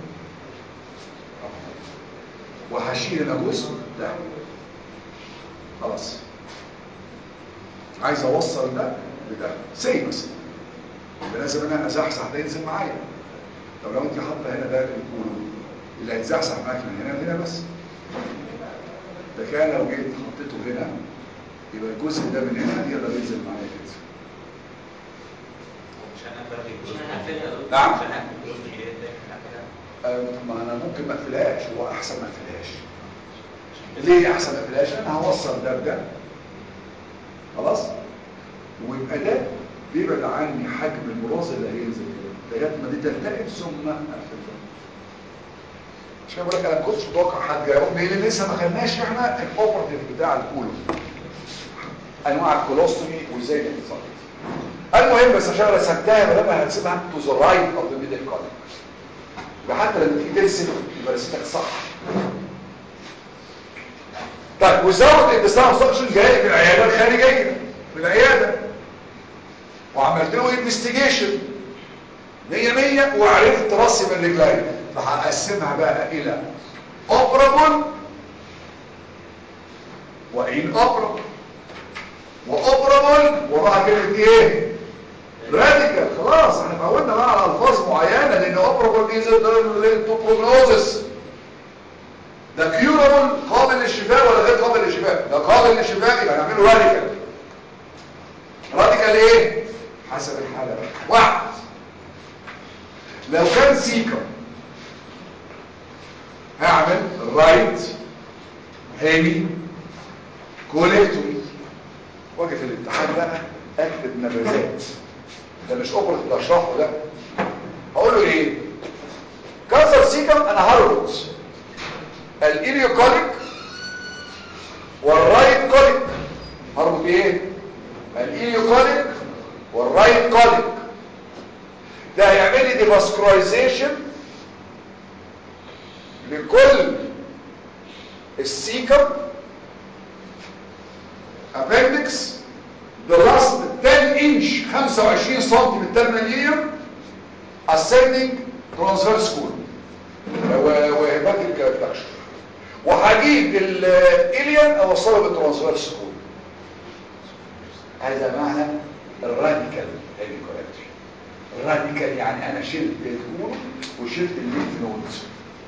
S2: وهشيل انا جزء ده خلاص عايز اوصل ده بده سي مثلا يبقى لازم انا ازحزح ده ينزل معايا طب لو انت حاطه هنا ده الكولون اللي هيتزحزح معاك من هنا لهنا بس ده كان لو جيت حطيته هنا يبقى الجزء ده من هنا يقدر ينزل معايا كده
S3: مش هنقفل الجزء
S5: مش هنقفلها.
S2: نعم.
S3: مش هنقفل الجزء الجديد ده هنقفلها.
S2: آه، ما انا ممكن ما اقفلهاش هو احسن ما اقفلهاش ليه احسن ما اقفلهاش انا هوصل ده بده خلاص ويبقى ده بيبعد عني حجم البراز اللي هينزل كده لغايه ما دي تلتئم ثم اقفل ده مش كده بقول لك انا ما كنتش متوقع حد يروح ليه لان لسه ما خدناش احنا الاوبرتيف بتاع الكولو انواع الكولوستومي وازاي بتتصرف المهم بس عشان رسمتها لما هتسيبها تو ذا رايت اوف ذا ميدل كوليك وحتى لما تيجي ترسم يبقى رسمتك صح طيب وزود الديستان اوبستراكشن جاي من العياده الخارجيه من العياده وعملت له انفستيجيشن 100 100 وعرفت راسي من رجلي فهقسمها بقى الى اوبرابل وان اوبرابل واوبرابل وراها كلمه ايه راديكال خلاص احنا اتعودنا بقى على الفاظ معينه لان اوبرابل دي تو بروجنوزس ده كيورابل قابل للشفاء ولا غير قابل للشفاء ده قابل للشفاء يبقى نعمله راديكال راديكال ايه حسب الحاله بقى واحد لو كان سيكا هعمل رايت هيمي كوليكتوري واجي في الامتحان بقى اكتب نبذات ده مش اوبرت اللي اشرحه ده هقول له ايه كانسر سيكم انا هربط الاليوكوليك والرايت كوليك هربط ايه الاليوكوليك والرايت كوليك ده هيعمل لي ديفاسكولايزيشن لكل السيكم appendix the last 10 inch 25 سم من terminal ilium ascending transverse colon وهيباتيك ابدكشن وهجيب الاليان اوصله بالترانسفيرس كول هذا معنى الراديكال هيميكولاتري الراديكال يعني انا شلت الكول وشلت الليمف نودز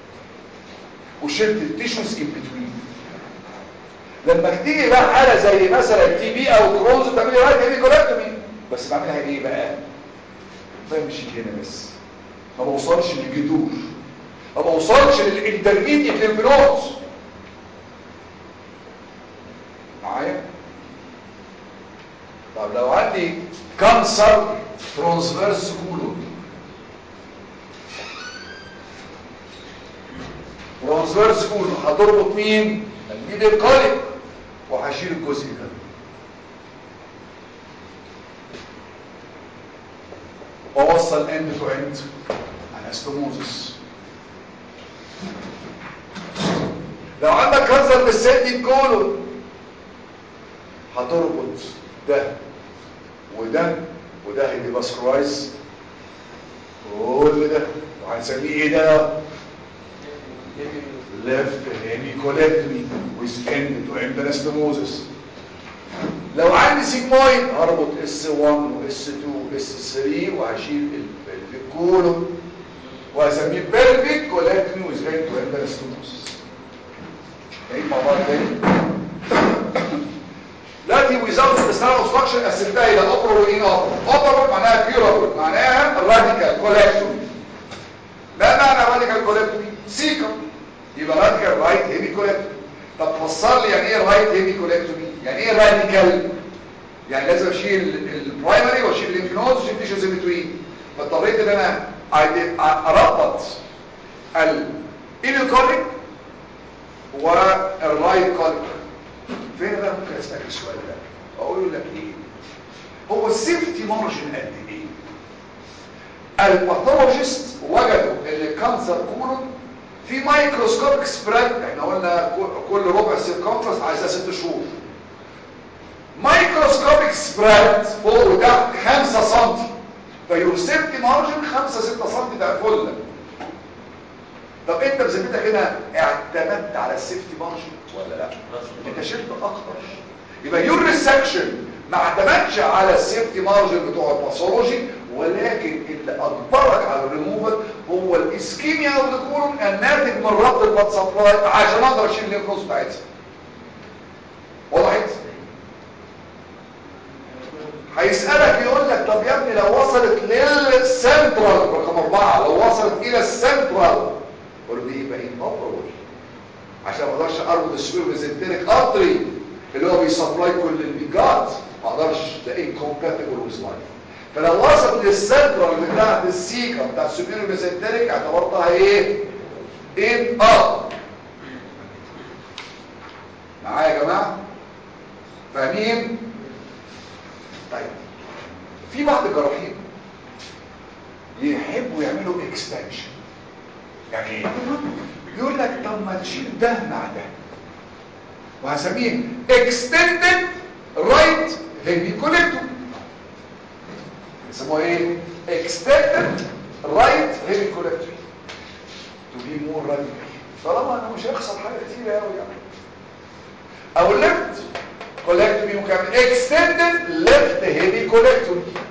S2: وشلت التيشوز ان بتوين لما تيجي بقى حاله زي مثلا تي بي او كرونز بتعملي رايت هيميكولاتومي بس بعملها ايه بقى بمشي هنا بس ما بوصلش للجذور ما بوصلش للانترميديت للبنوت معايا طب لو عندي كانسر ترانسفيرس كولون ترانسفيرس كولون هتربط مين الميدل كوليك وهشيل الجزء ده واوصل اند تو اند انستوموزس لو عندك كانسر في السيدي كولون هتربط ده وده وده هيدي باسكرايز كل ده وهنسميه ايه ده left hemicolectomy with end to end anastomosis لو عندي سيجمويد هربط اس 1 واس 2 واس 3 وهشيل الكولون وهسميه pelvic colectomy with end to end anastomosis ايه مع بعض تاني دلوقتي without intestinal obstruction قسمتها الى upper وان upper upper معناها curable معناها radical colectomy ما معنى radical colectomy سيكم يبقى راديكال رايت هيمي كولكتومي طب فسر لي يعني ايه رايت هيمي كولكتومي يعني ايه راديكال يعني لازم اشيل البرايمري واشيل الليمف نودز واشيل تيشوز ان بتوين فاضطريت ان انا اربط الانيوكوليك والرايت كوليك فين بقى ممكن اسالك السؤال ده اقول لك ايه هو السيفتي مارجن قد ايه الباثولوجيست وجدوا ان الكانسر كولون في مايكروسكوبيك سبريد احنا قلنا كل- كل ربع سيركمفرنس عايزاه ست شهور مايكروسكوبيك سبريد فوق وتحت 5 سم فيور سيفتي مارجن 5 6 سم ده فل طب انت بذمتك هنا اعتمدت على السيفتي مارجن ولا لا انت شلت اكتر يبقى يور ريسكشن ما اعتمدش على السيفتي مارجن بتوع الباثولوجي ولكن اللي اجبرك على الريموفال هو الاسكيميا او الكولون الناتج من ربط البلاد سبلاي عشان اقدر اشيل الليمفوز بتاعتها وضحت هيسألك يقول لك طب يا ابني لو وصلت للسنترال رقم اربعة لو وصلت الى السنترال قول له دي يبقى ايه ابرول عشان ما اقدرش اربط السبير ميزنتريك ارتري اللي هو بيسبلاي كل الميجات ما اقدرش ده انكومباتبل ويز لايف فلو وصلت للسنترال بتاعت السيكا بتاع السبير ميزنتريك اعتبرتها ايه ان اب معايا يا جماعه فاهمين طيب في بعض الجراحين يحبوا يعملوا اكستنشن يعني ايه يقول لك طب ما تشيل ده مع ده وهسميه extended right hemicolectomy يسموها ايه extended right hemicolectomy to be more radical طالما انا مش هيخسر حاجه كتير قوي يعني او left colectomy ممكن extended left hemicolectomy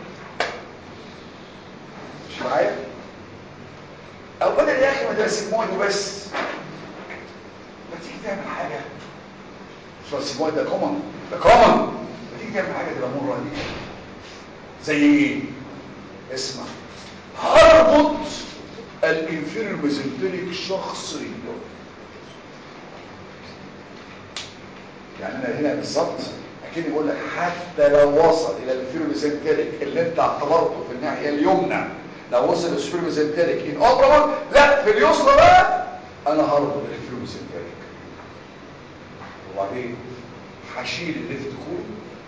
S2: مش معايا او بدل يا اخي ما ده سيجمويد وبس ما تيجي تعمل حاجه مش هو السيجمويد ده كومن ده كومن ما تيجي تعمل حاجه تبقى مره دي زي ايه اسمع هربط الانفيريور ميزنتريك شخصيا يعني انا هنا بالظبط اكني بقول لك حتى لو وصل الى الانفيريور ميزنتريك اللي انت اعتبرته في الناحيه اليمنى لو وصل للسوبر ميزنتريك ان اوبرابل لا في اليسرى بقى انا هربط الانفيريور ميزنتريك وبعدين هشيل الليفت كول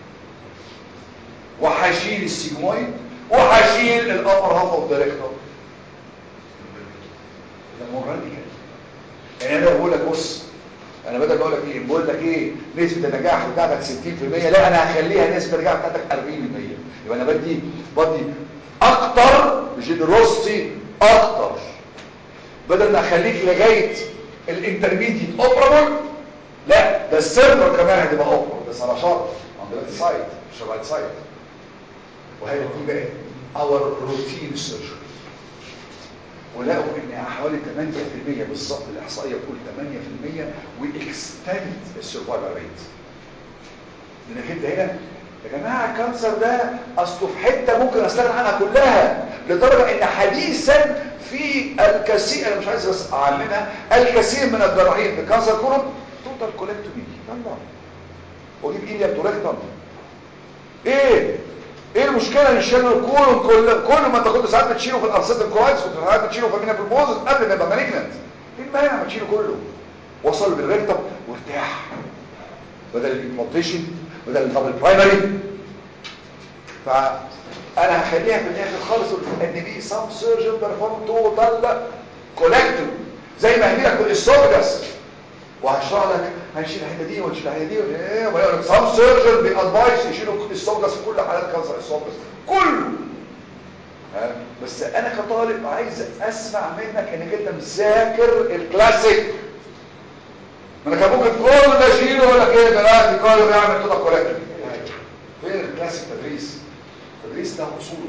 S2: وهشيل السيجمويد وهشيل الابر هاف اوف دايركتور ده مور راديكال يعني انا بقول لك بص انا بدل ما اقول لك ايه بقول لك ايه نسبه النجاح بتاعتك 60% لا انا هخليها نسبه النجاح بتاعتك 40% يبقى انا بدي بدي اكتر جنروستي اكتر بدل ما اخليك لغايه الانترميديت اوبرابل لا ده السيرفر كمان هتبقى اوبرابل بس على شرط on the left side مش right side وهي دي بقى اور روتين سيرجري ولقوا ان حوالي 8% بالظبط الاحصائيه بتقول 8% واكستند السرفايفل ريت لانك انت هنا يا جماعه الكانسر ده اصله في حته ممكن استغنى عنها كلها لدرجه ان حديثا في الكثير انا مش عايز بس اعلمها الكثير من الجراحين في كانسر كولون توتال كولكتومي يلا واجيب ايليا توريكتم ايه ايه المشكله ان شيل الكولون كل كل ما انت كنت ساعات بتشيله في الارصده الكويس كنت ساعات بتشيله في المينا بالبوز قبل ما يبقى مالجنت ايه المانع ما تشيله كله وصل بالريكتم وارتاح بدل الامبلانتيشن بدل الدبل برايمري فانا هخليها في الاخر خالص ان دي سام سيرجن بيرفورم توتال كولكتيف زي ما هدي لك الاسوفجاس وهشرح لك هنشيل الحته دي ونشيل الحته دي ايه ويقول لك سام سيرجن بادفايس يشيلوا الاسوفجاس في كل حالات كانسر الاسوفجاس كله ها بس انا كطالب عايز اسمع منك انك انت مذاكر الكلاسيك ما انا كان ممكن كل ده اشيله ولا كده دلوقتي كله بيعمل كده كولكتيف فين الكلاسيك تدريس التدريس ده اصول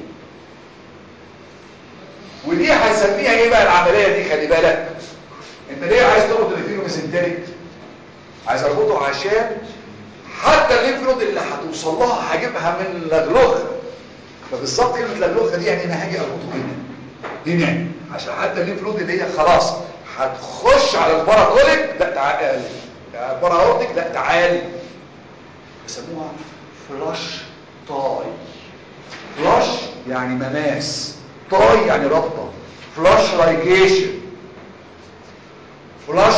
S2: ودي هنسميها ايه بقى العمليه دي خلي بالك انت ليه عايز تربط الفينو ميزنتريك عايز اربطه عشان حتى الليمف نود اللي هتوصل لها هجيبها من لجلوخه فبالظبط كلمه لجلوخه دي يعني انا هاجي اربطه هنا هنا عشان حتى الليمف نود اللي هي خلاص هتخش على الباراكوليك لا تعالى باراورتيك لا تعالي بيسموها فلاش تاي فلاش يعني مماس تاي يعني ربطه فلاش لايجيشن فلاش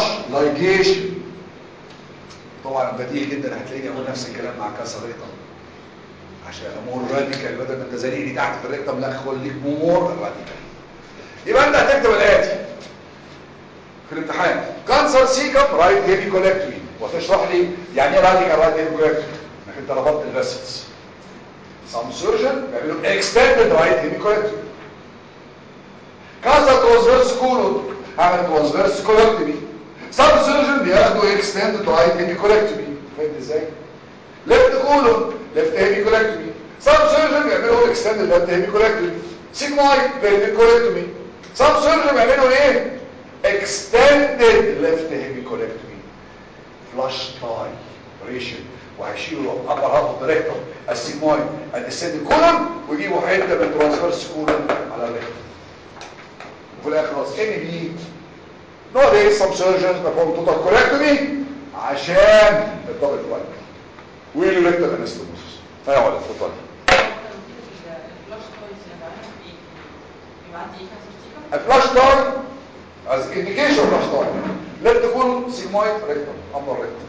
S2: لايجيشن طبعا بديهي جدا هتلاقيني اقول نفس الكلام مع كاسه ريطه عشان امور راديكال بدل ما انت زنقني تحت في الريكتم لا خليك مور راديكال يبقى انت هتكتب الاتي في الامتحان كانسر سيكم رايت هيمي كولكتومي وتشرح لي يعني ايه راديكال رايت هيمي كولكتومي انك انت ربطت الفاسيتس سام سيرجن بيعملوا اكستندد رايت هيمي كولكتومي كانسر ترانسفيرس كولون عمل ترانسفيرس كولكتومي سام سيرجن بياخدوا اكستندد رايت هيمي كولكتومي فهمت ازاي ليفت كولون ليفت هيمي كولكتومي سام سيرجن بيعملوا اكستندد ليفت هيمي كولكتومي سيجمويد بيرمي كولكتومي سام سيرجن بيعملوا ايه extended left hemi colectomy flush tie operation وهيشيلوا upper half of the rectum السيمويد الديسند كولون ويجيبوا حته من ترانسفيرس كولون على الريكتم وفي الاخر خلاص ان بي nowadays some surgeons perform total colectomy عشان الدبل بلايند والريكتال انستموسس فيقعد اتفضل
S6: الفلاش تويز يبقى عارف ايه يبقى عندي ايه كانسر سيكم
S2: الفلاش تايم as indication flash time لا تكون سيجمويد ريكتم امر ريكتم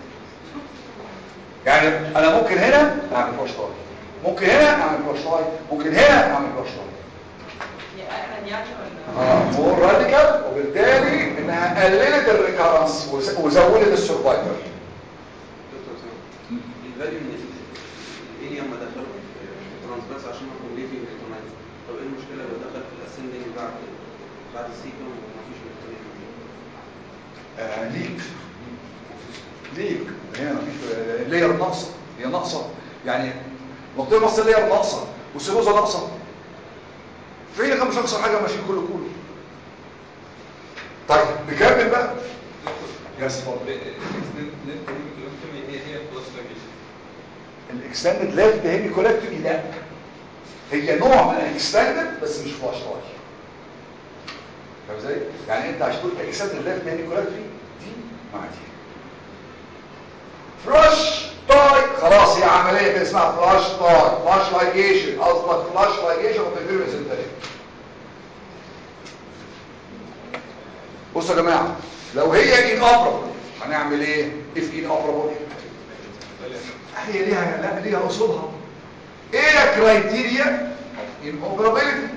S2: يعني انا ممكن هنا اعمل فلاش تايم ممكن هنا اعمل فلاش تايم ممكن هنا اعمل فلاش تايم
S6: يبقى اقرن يعني ولا
S2: اه مور راديكال وبالتالي انها قللت الريكارنس وز- وزودت السرفايفل
S4: دكتور سامح الفاليو ان الايه لما دخلوا في الترانسفيرس عشان اكون ليه في الريتونايز طب ايه المشكله لو دخل في الاسندنج بعد بعد السيكم ومفيش ريتونايز
S2: آه ليك ليك هنا مفيش لير ناقصه هي ناقصه يعني منطقه نص لير ناقصه والسيروزه ناقصه فين كان مش اقصر حاجه ماشي كله كله طيب نكمل بقى يس اتفضل الاكستندد ليفت هيمي كولكتومي لا هي نوع من الاكستندد بس مش فلاش تاي فاهم ازاي يعني انت عشان تقول اكستندد ليفت هيمي كولكتومي دي مع دي فلاش تاي خلاص هي عمليه كده اسمها فلاش تاي فلاش لايجيشن قصدك فلاش لايجيشن وتدريب الزنتري بصوا يا جماعه لو هي ان اوبرابل هنعمل ايه اف ان اوبرابل هي ليها لا ليها اصولها ايه كرايتيريا ان اوبرابيلتي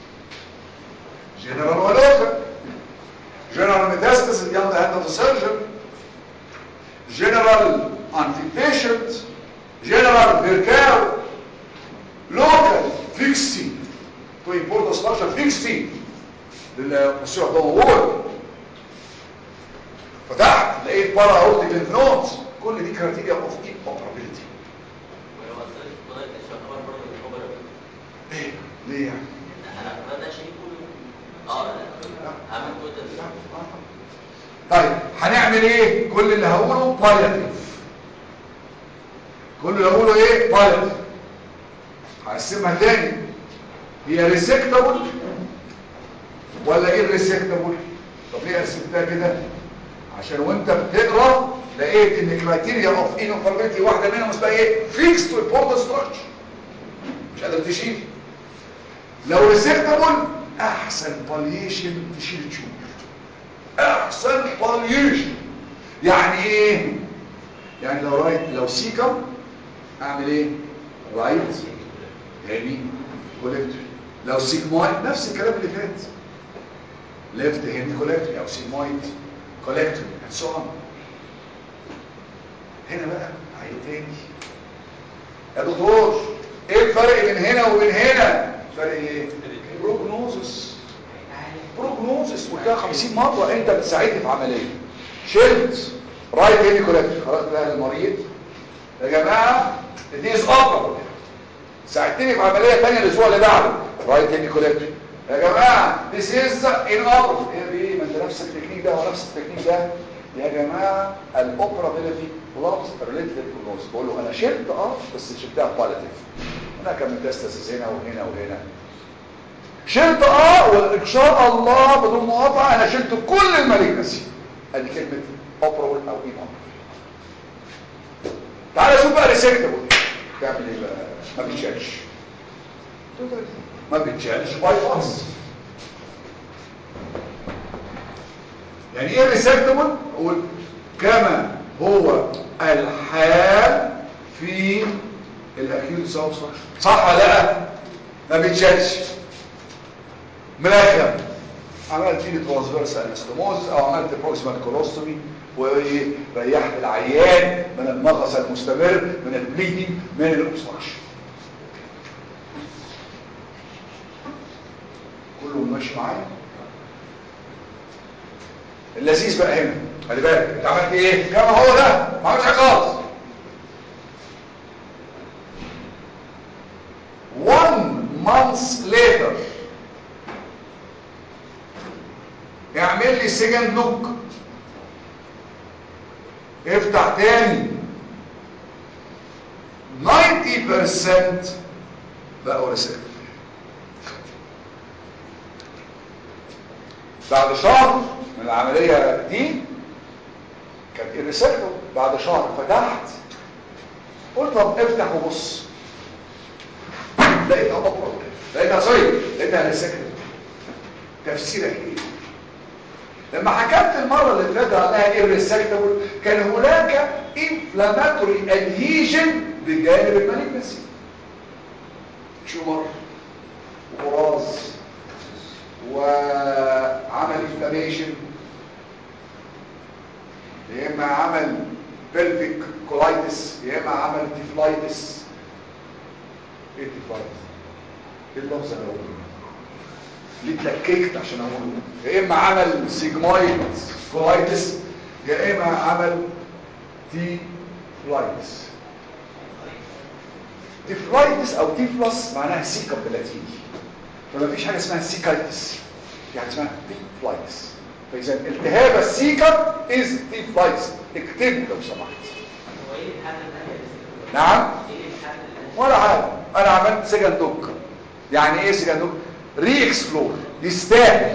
S2: جنرال ولوكال جنرال ميتاستاسيس in the hand of the surgeon general unfit patient general vercal local fixing to import a structure fixing للمسيح ضوء فتحت لقيت بارا اورتيك لينف نودز كل دي كرايتيريا اوف اي اوبرابيلتي
S8: ولو أثرت في قضايا الكشف يعتبر برضه من الخبر
S2: ايه ليه يعني
S8: أنا ما ده شيء كله اه عمل توتال
S2: طيب هنعمل ايه كل اللي هقوله بالياتيف كل اللي هقوله ايه بالياتيف هقسمها تاني هي ريسكتابل ولا ايه الريسكتابل طب ليه قسمتها كده عشان وانت بتقرا لقيت ان كرايتيريا اوف انوفربيلتي واحده منهم اسمها ايه فيكس تو امبورت ستراكشر مش قادر تشيل لو ريسكتابل احسن باليشن تشيل تشوف احسن باليشن يعني ايه يعني لو رايت لو سيكم اعمل ايه رايت هيمي كولكتور لو سيجمويد نفس الكلام اللي فات ليفت هيمي كولكتور او سيجمويد كولكتور and so on هنا بقى عيد تاني يا دكتور ايه الفرق بين هنا وبين هنا فرق ايه بروجنوزس بروجنوزس قلتها 50 مره انت بتساعدني في عمليه شلت رايت هيمي كولكتور خرجت بقى للمريض يا جماعه ديز اوبر ساعدتني في عمليه ثانيه الاسبوع اللي بعده رايت هيمي كولكتور يا جماعه ذيس از ان اوبر ايه دي ما انت نفس التكنيك ده ونفس التكنيك ده يا جماعه الاوبرابيلتي بلس ريليتد للبروجنوز بقول له انا شلت اه بس شلتها باليتيف هناك ميتاستاسيس هنا وهنا وهنا شلت اه وان شاء الله بدون مقاطعه انا شلت كل المالجنسي ادي كلمه اوبرابل او ايه تعالى شوف بقى ريسكتبل تعمل ايه بقى ما بيتشالش ما بيتشالش باي باس يعني ايه ريسكتبل اقول كما هو الحال في الاكيوت ساوس صح ولا لا ما بيتشالش ملاخر عملت ايدي ترانسفيرس انستموز او عملت بروكسيمال كولوستومي وريحت العيان من المغص المستمر من البليدنج من الاوبستراكشن كله ماشي معايا اللذيذ بقى هنا خلي بالك انت عملت ايه كما هو ده ما عملتش حاجه خالص one month later اعمل لي سيجند لوك افتح تاني 90% بقوا رسالة بعد شهر من العملية دي كانت الرسالة بعد شهر فتحت قلت طب افتح وبص لقيتها بطرة لقيتها سوري لقيتها رسالة تفسيرك ايه لما حكمت المرة اللي فاتت عنها irresectable كان هناك inflammatory adhesion بجانب المالجنسي شمر وبراز وعمل inflammation يا اما عمل pelvic colitis يا اما عمل تيفلايتس ايه تيفلايتس ايه اللفظ اللي هو ليه اتلككت عشان اقوله يا اما عمل سيجمويد كولايتس يا اما عمل تي فلايتس تي فلايتس او تي بلس معناها سيكا باللاتيني فما فيش حاجه اسمها سيكايتس في حاجه اسمها تي فلايتس فاذا التهاب السيكا از تي فلايتس اكتب لو سمحت
S8: هو ايه الحل الثاني
S2: نعم
S8: ايه الحل الثاني
S2: ولا حاجه انا عملت سيجن دوك يعني ايه سيجن دوك ري اكسبلور يستاهل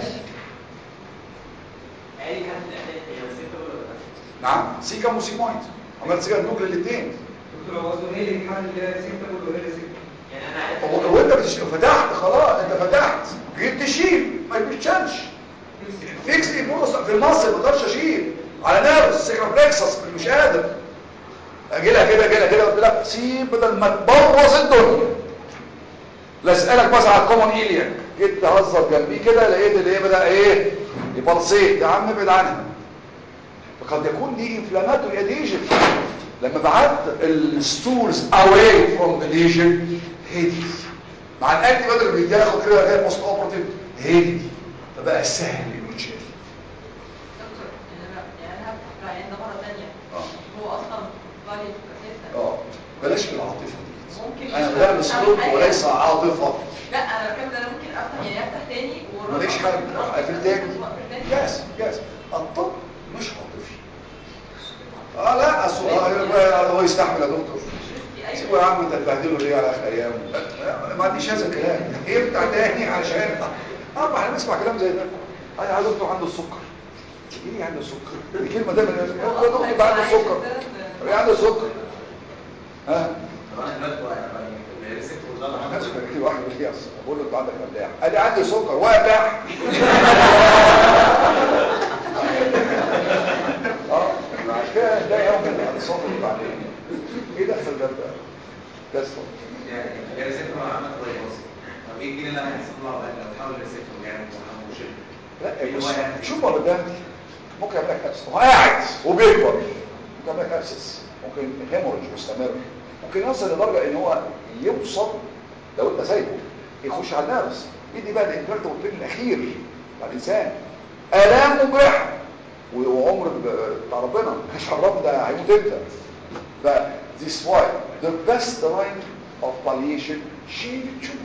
S8: ايه الحل الثاني هي وسيله ولا لا
S2: نعم سيكا وسيمويد عملت سيجن دوك للاثنين
S7: دكتور هو اصلا ايه اللي الحل اللي هي سيكتابل ولا سيكتابل
S8: يعني انا عارف
S2: هو وانت بتش... فتحت خلاص انت فتحت جيت تشيل ما بيتشالش فيكس دي بوص في المصل ما اقدرش اشيل على نيرفس سيكروبلكسس مش قادر اجي لها كده كده كده قلت لك سيب بدل ما تبوظ الدنيا لا اسالك مثلا على الكومون ايلياك جيت تهزر جنبيه كده لقيت اللي هي بدا ايه يبلصيت يا عم ابعد عنها فقد يكون دي انفلاماتوري اديجن لما بعت الستولز اواي فروم ذا ليجن هدي مع الاكل بدل اللي بيتاخد كده غير بوست اوبرتيف هدي فبقى سهل انه يتشال
S6: دكتور يعني انا يعني انا هفتح العيان ده مره ثانيه
S2: اه
S6: هو اصلا فاليد اساسا
S2: اه بلاش بالعاطفه دي
S6: ممكن
S2: انا
S6: يشتغل
S2: ده
S6: على
S2: اسلوب
S6: حاجة.
S2: وليس عاطفه
S6: لا انا بتكلم ده انا ممكن افتح يعني افتح تاني ورا-
S2: ماليش حاجه في التاني
S6: في التاني.
S2: يس يس الطب مش عاطفي اه لا اصل آه، هو يستحمل يا دكتور
S6: أيوة.
S2: سيبوا يا عم انت تبهدله ليه على اخر ايام لا، ما عنديش هذا الكلام يفتح تاني عشان اه ما احنا بنسمع كلام زي ده انا يا دكتور عنده السكر ايه عنده السكر دي كلمه دايما يا دكتور يبقى عنده السكر ايه عنده السكر ها
S3: طب انا دلوقتي يعني الريسبت والله
S2: ما حدش كان واحد يقول لي اصل بقول له انت عندك املاح ادي عندي سكر واملاح اه عشان كده ده يوم من الاقساط اللي بعدين ايه دخل ده بقى بس
S3: يعني الريسبت ما عملت طيب بسيط طب ايه الجيل اللي انا هيحصل له لو حاول الريسبت يعني ما شيء
S2: لا بص شوف مرة ده ممكن يعمل لك ابسس هو قاعد وبيكبر ممكن يعمل لك ابسس ممكن هيموريج مستمر ممكن يوصل لدرجه ان هو يوصل لو انت سايبه يخش على النفس يدي بقى الانفرت والبين الاخير بتاع الانسان الام مجرحه وعمر ب- بتاع ربنا مش عرفنا ده هيموت امتى ف this why the best line of palliation شيل تشوف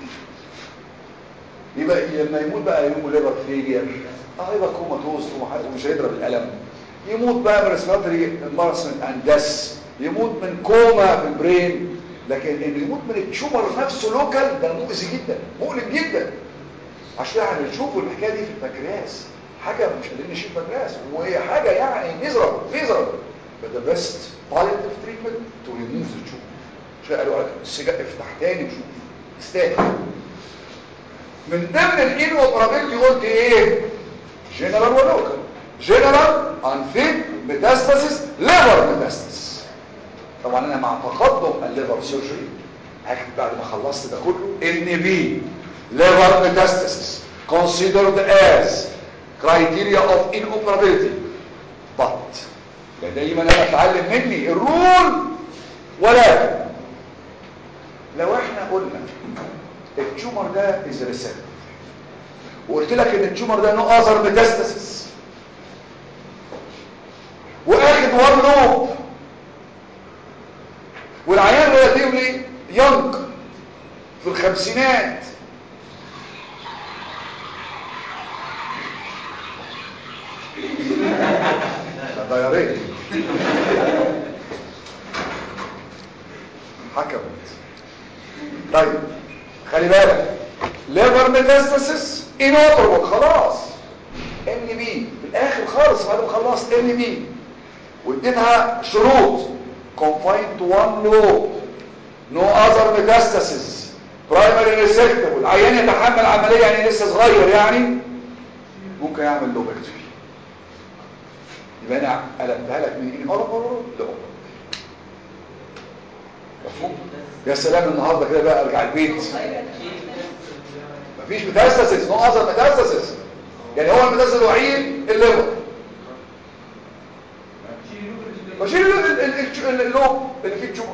S2: يبقى لما يموت بقى يوم ليفر فيلير اه يبقى كوماتوز ومش هيضرب الالم يموت بقى من ريسبيراتوري امبارسمنت اند ديس يموت من كوما في البرين لكن انه يموت من التيومر نفسه لوكال ده مؤذي جدا مؤلم جدا عشان كده احنا بنشوفوا الحكايه دي في البنكرياس حاجه مش قادرين نشيل بنكرياس وهي حاجه يعني ميزربل ميزربل but the best palliative treatment to remove the tumor عشان قالوا على السجاء افتح تاني وشوف يستاهل من ضمن الاين اوبرابيلتي قلت ايه جنرال ولوكال جنرال انفيت ميتاستاسيس ليفر ميتاستاسيس طبعا انا مع تقدم الليفر سيرجري هكتب بعد ما خلصت ده كله ان بي liver metastasis considered as criteria of inoperability but يبقى دايما انا اتعلم مني الرول ولا لو احنا قلنا التيومر ده از ريسيبت وقلت لك ان التيومر ده نو اذر ميتاستاسيس واخد وان لوب والعيان ريلاتيفلي يونج في الخمسينات ده ضيارين حكمت طيب خلي بالك ليفر ميتاستاسيس انوبربل خلاص ان بي في الاخر خالص بعد ما خلصت ان بي واديتها شروط confined to one lobe no other metastasis primary resectable العيان يتحمل عملية يعني لسه صغير يعني ممكن يعمل لوبكتومي يبقى انا قلبتها لك من ان اوبر لاوبر مفهوم يا سلام النهارده كده بقى ارجع البيت مفيش ميتاستاسيس نو اذر ميتاستاسيس يعني هو الميتاستاسيس الوحيد الليفر بشيل ال- ال- ال- ال- اللوب اللي فيه التيومر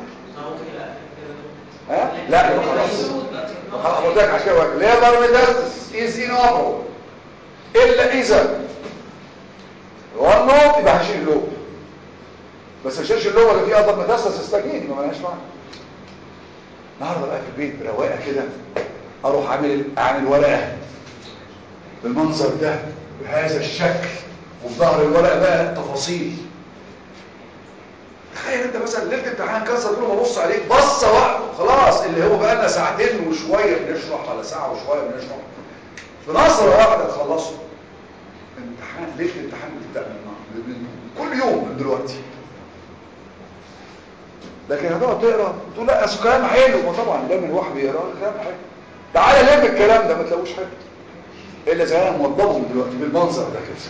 S2: ها لا يبقى خلاص خلاص قلت لك عشان كده ليفر ميتاستاسيس از انوبر الا اذا وان لوب يبقى هشيل اللوب بس ما شيلش اللوب اللي فيه اضر ميتاستاسيس تانيين يبقى مالهاش معنى النهارده بقى في البيت برواقه كده اروح اعمل اعمل ورقه بالمنظر ده بهذا الشكل وفي ظهر الورقه بقى التفاصيل تخيل انت مثلا ليله امتحان كسر تقول له ببص عليك بصه واحده خلاص اللي هو بقى لنا ساعتين وشويه بنشرح ولا ساعه وشويه بنشرح بنظره واحده تخلصه امتحان ليله الامتحان بتبدا من النهارده من- كل يوم من دلوقتي لكن هتقعد تقرا تقول لا اصل كلام حلو ما طبعا لما الواحد بيقرا كلام حلو تعالى لم الكلام ده ما تلاقوش حلو الا زي انا موضبه من دلوقتي بالمنظر ده كده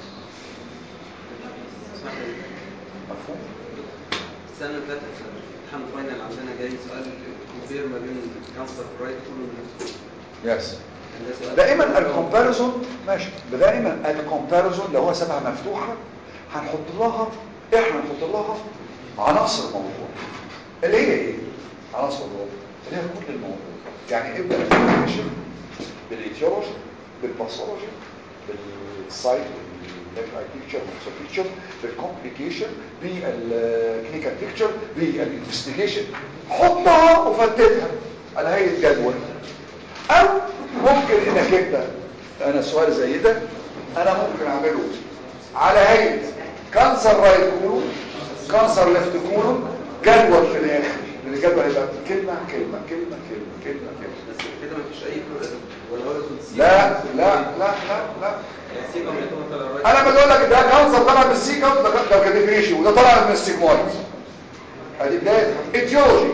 S2: مفهوم
S4: السنة اللي فاتت في الامتحان الفاينل عندنا جاي سؤال كومبير ما بين كانسر رايت كله
S2: يس
S4: كان ده سؤال
S2: دائما الكومباريزون ماشي دائما الكومباريزون لو هو سابها مفتوحه هنحط لها احنا نحط لها عناصر الموضوع اللي هي ايه عناصر الموضوع اللي هي كل الموضوع يعني ابدا بالانفورميشن بالايتيولوجي بالباثولوجي بالسايت بالميديكال بيكتشر بيكتشر بالكومبليكيشن بالكلينيكال بيكتشر بالانفستيجيشن حطها وفتتها على هيئه جدول او ممكن انك انت انا سؤال زي ده انا ممكن اعمله على هيئه كانسر رايت كولون كانسر ليفت كولون جدول في الاخر لان الجدول هيبقى كلمه كلمه كلمه كلمه كلمه كلمه
S4: بس كده ما فيش اي ولا هو
S2: لا لا لا لا لا
S4: يعني سيجا ما يعتبر طلع رايت
S2: انا بقول لك ده كانسر طالع من السيكم ده ده كاتيفيشي وده طالع من السيجمويد ادي بدايه ايتيولوجي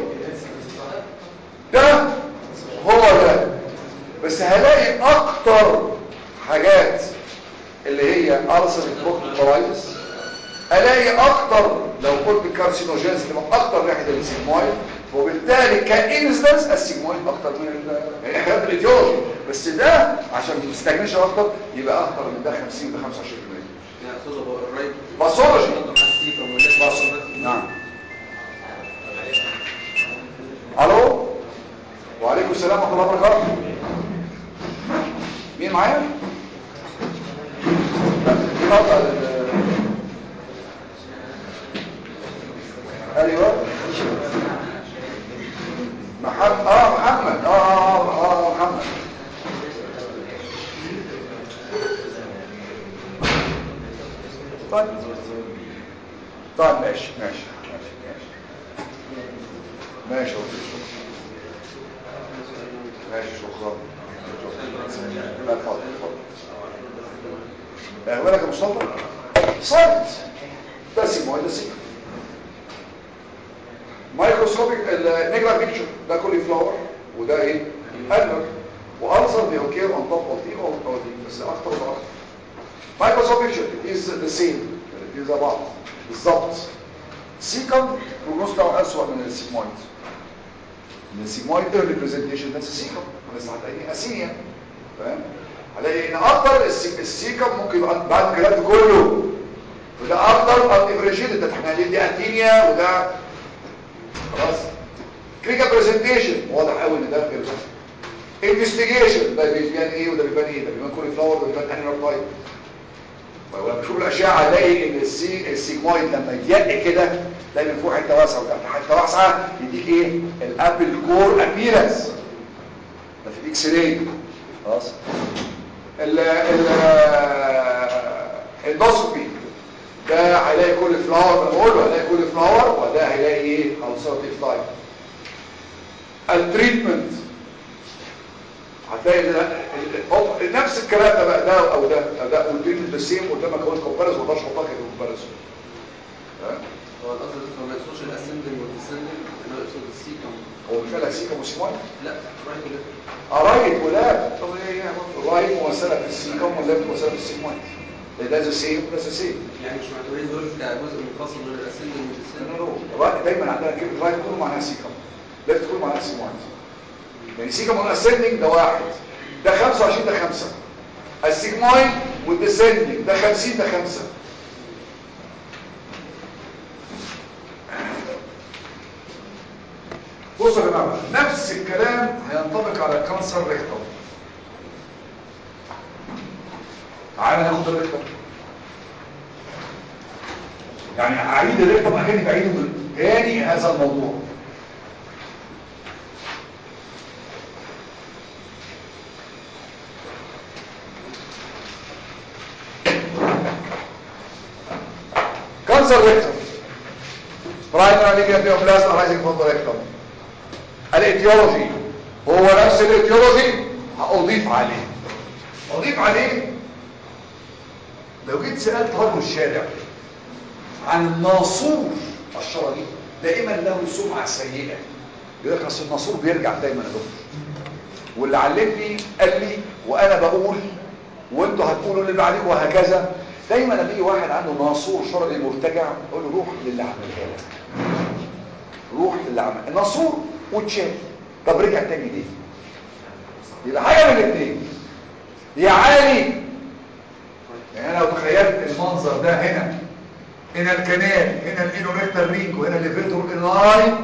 S2: ده هو ده بس هلاقي اكتر حاجات اللي هي ألسر بروكتورايتس الاقي اكتر لو قلت كارسينوجينز تبقى اكتر ناحيه السيجمويد وبالتالي كانسدنس السيجمويد اكتر من ال- يعني احنا خدنا الايتيولوجي بس ده عشان ما تستجنش اكتر يبقى اكتر من ده 50 ل 25%
S4: يعني اقصد هو الرايت
S2: باثولوجي
S4: مع السيجا ولا
S2: باثولوجي نعم الو وعليكم السلام ورحمه الله وبركاته مين معايا لا، دي نقطة ال- ايوه محمد اه محمد اه اه اه آه، محمد طيب طيب ماشي ماشي ماشي ماشي ماشي اوكي ماشي شكرا لا اتفضل اتفضل اهوالك يا مصطفى سايت ده سيجما ده سيجما مايكروسكوبيك النيجرا بيكتشر ده كولي فلاور وده ايه البر والزر بيوكير اون توب اوف دي او او دي بس اكتر واكتر مايكروسكوبيك بيكتشر از ذا سيم دي زي بعض بالظبط سيكم بروجنوز بتاعه اسوأ من السيجمويد السيجمويد ايرلي برزنتيشن ده السيكم بس هتلاقيه اسينيا فاهم هلاقي ان اكتر السي- السيكم ممكن يبقى بعد الكلام ده كله وده اكتر افريجيت ده احنا دي اتينيا وده خلاص كلينيكال برزنتيشن واضح قوي ان ده غير ده انفستيجيشن ده بيبان ايه وده بيبان ايه ده بيبان كوري فلاور ده بيبان انيمال تايب ولما نشوف الاشعه هنلاقي ان السي السيجمويد لما يضيق كده تلاقي من فوق حته واسعه وتحت حته واسعه يديك ايه الابل كور ابيرنس ده في الاكس راي خلاص ال ال الاندوسكوبي ده هيلاقي كل فلاور بنقول له هيلاقي كل فلاور وده هيلاقي ايه السيرتيف تايب التريتمنت هتلاقي ده هو نفس الكلام ده بقى ده او ده أو ده والتريتمنت ذا سيم قدامك اهو الكومباريزون ما اقدرش احطها كده الكومباريزون
S4: هو القصد هو ما يقصدش الاسندنج والديسندنج انه يقصد السيكم
S2: هو مش قال سيكا وسيمون
S4: لا رايت وليفت
S2: قرايب ولا طب ايه يعني قرايب موصله في السيكم ولا موصله في السيمون ده ذا سيم ده ذا سيم
S4: يعني مش معتبرين دول كجزء منفصل من الاسندنج والديسندنج
S2: الرايت دايما عندنا كلمه رايت كله معناها سيكم ليفت كله معناها سيمون يعني سيكم والاسندنج ده واحد ده 25 ده 5 السيجمويد والديسندنج ده 50 ده 5 بصوا يا جماعه بقى، نفس الكلام هينطبق على الكانسر ريكتوم تعالى ناخد الريكتوم يعني اعيد الريكتوم اكني بعيده من تاني هذا الموضوع كانسر ريكتوم برايمري ليبيا بيوبلاست ارايزنج فروم ذا ريكتوم الايتيولوجي هو نفس الايتيولوجي هأضيف عليه أضيف عليه لو جيت سألت رجل الشارع عن الناصور الشرعي دائما له سمعة سيئة يقول لك اصل الناصور بيرجع دايما يا دكتور واللي علمني قال لي وانا بقول وانتوا هتقولوا اللي بعدين وهكذا دايما لما يجي واحد عنده ناصور شرعي مرتجع اقول له روح للي عملها لك روح للي عمل الناصور وتشال طب رجع تاني ليه يبقى حاجه من الاثنين يا عالي يعني انا لو تخيلت المنظر ده هنا هنا الكنال هنا الانوريكتال رينج وهنا الليفيتور انلاين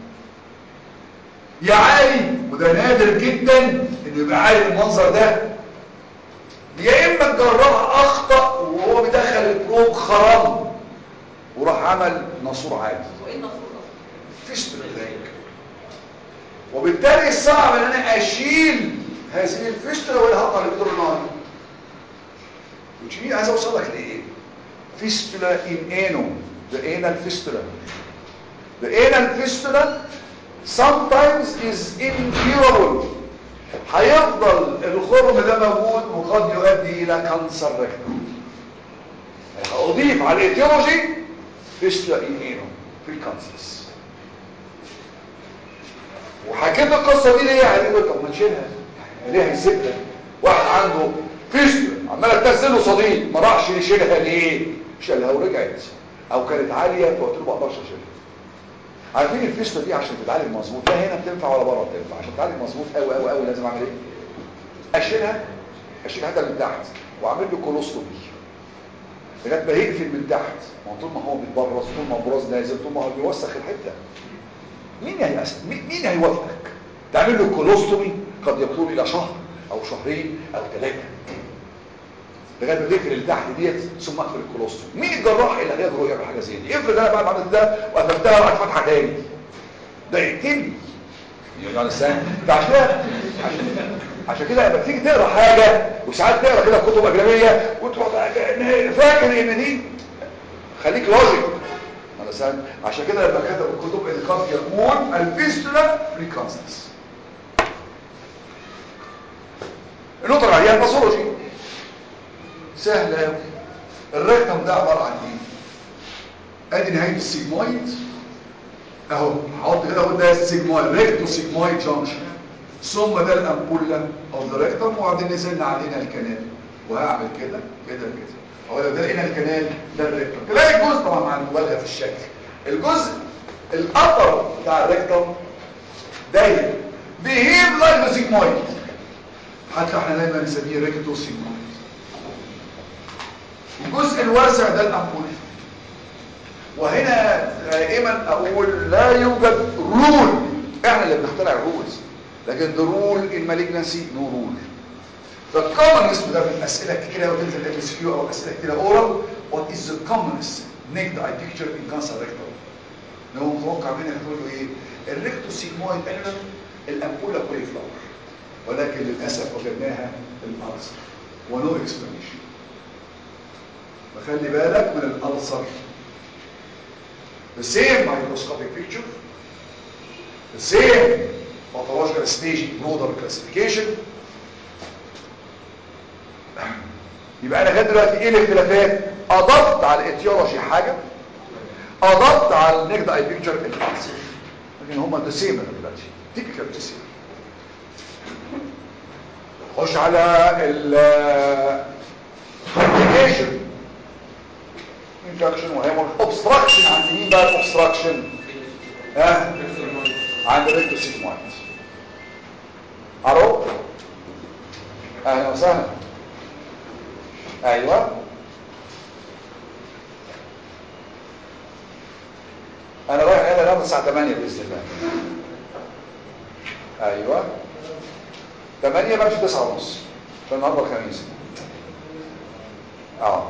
S2: يا عالي وده نادر جدا انه يبقى عالي المنظر ده يا اما الجراح اخطا وهو بيدخل البروب خرم وراح عمل ناسور عالي
S6: وايه النصوص اصلا؟
S2: فيستول بريك وبالتالي صعب ان انا اشيل هذه الفيستولا ولا هقطع البيتر نار وتشيل عايز اوصلك لايه فيستولا ان انو the anal fistula the anal fistula sometimes is incurable هيفضل الخرم ده موجود وقد يؤدي الى كانسر ريكتوم هأضيف على الايتيولوجي فيستولا ان انو في كانسرز وحكيت القصه دي ليه يا حبيبي طب ما نشيلها ليه هيسيبها واحد عنده فيستولا عماله تنزل له صديد ما راحش يشيلها ليه شالها ورجعت او كانت عاليه فقلت له ما اقدرش اشيلها عارفين الفيستولا دي عشان تتعالج مظبوط لا هنا بتنفع ولا بره بتنفع عشان تتعالج مظبوط قوي قوي قوي لازم اعمل ايه اشيلها اشيل هذا من تحت واعمل له كولوستومي لغايه ما يقفل من تحت ما هو طول ما هو بيتبرز طول ما البراز نازل طول ما هو بيوسخ الحته مين هيأسف مين مين هيوافقك تعمل له كولوستومي قد يطول الى شهر او شهرين او ثلاثه لغايه ما تقفل اللي تحت ديت ثم اقفل الكولوستومي مين الجراح اللي هيقدر يعمل حاجه زي دي افرض انا بعد ما عملت ده وقفلتها وقعدت فتحه تاني ده يقتلني يعني السنة فعشان كده عشان- عشان كده لما تيجي تقرا حاجه وساعات تقرا كده كتب اجنبيه وتروح فاكر ان دي خليك لوجيك على سنة. عشان كده لما كتب الكتب اللي قد يقول الفيستولا ريكونستنس النقطه اللي عليها الباثولوجي سهله قوي الريكتم ده عباره عن ايه ادي نهايه السيجمويد اهو هحط كده اقول ده السيجمويد ريكتو سيجمويد جانكشن ثم ده الامبولا اوف ذا ريكتم وبعدين نزلنا علينا الكنال وهعمل كده كده كده هو لو ده لقينا الكنال ده الريكتم تلاقي الجزء طبعا مع المبالغه في الشكل الجزء الابر بتاع الريكتم دايما بيهيف لايك سيجمويد حتى احنا دايما نسميه ريكتو سيجمويد الجزء الواسع ده الامبول وهنا دائما اقول لا يوجد رول احنا اللي بنخترع الرولز لكن the rule in malignancy no rule the commonest وده من اسئله كتيره وتنزل ام اس كيو او اسئله كتيره اورال what is the commonest naked eye picture in cancer rectal لو متوقع منك تقول له ايه الريكتو سيجمويد احنا الامبوله كولي فلاور ولكن للاسف وجدناها الالسر ونو اكسبلانيشن فخلي بالك من الالسر the same microscopic picture the same pathological staging broader classification يبقى انا لغايه دلوقتي ايه الاختلافات اضفت على الايتيولوجي حاجه اضفت على النيكد اي بيكتشر الالسر لكن هما ذا سيم دلوقتي تيبيكال ذا سيم خش على ال complication infection وهيمور obstruction عند مين بقى الاوبستراكشن ها عند الريكتو سيجمويد الو اهلا وسهلا ايوه انا رايح هنا النهارده الساعه 8 باذن الله ايوه 8 بمشي 9 ونص عشان النهارده الخميس اه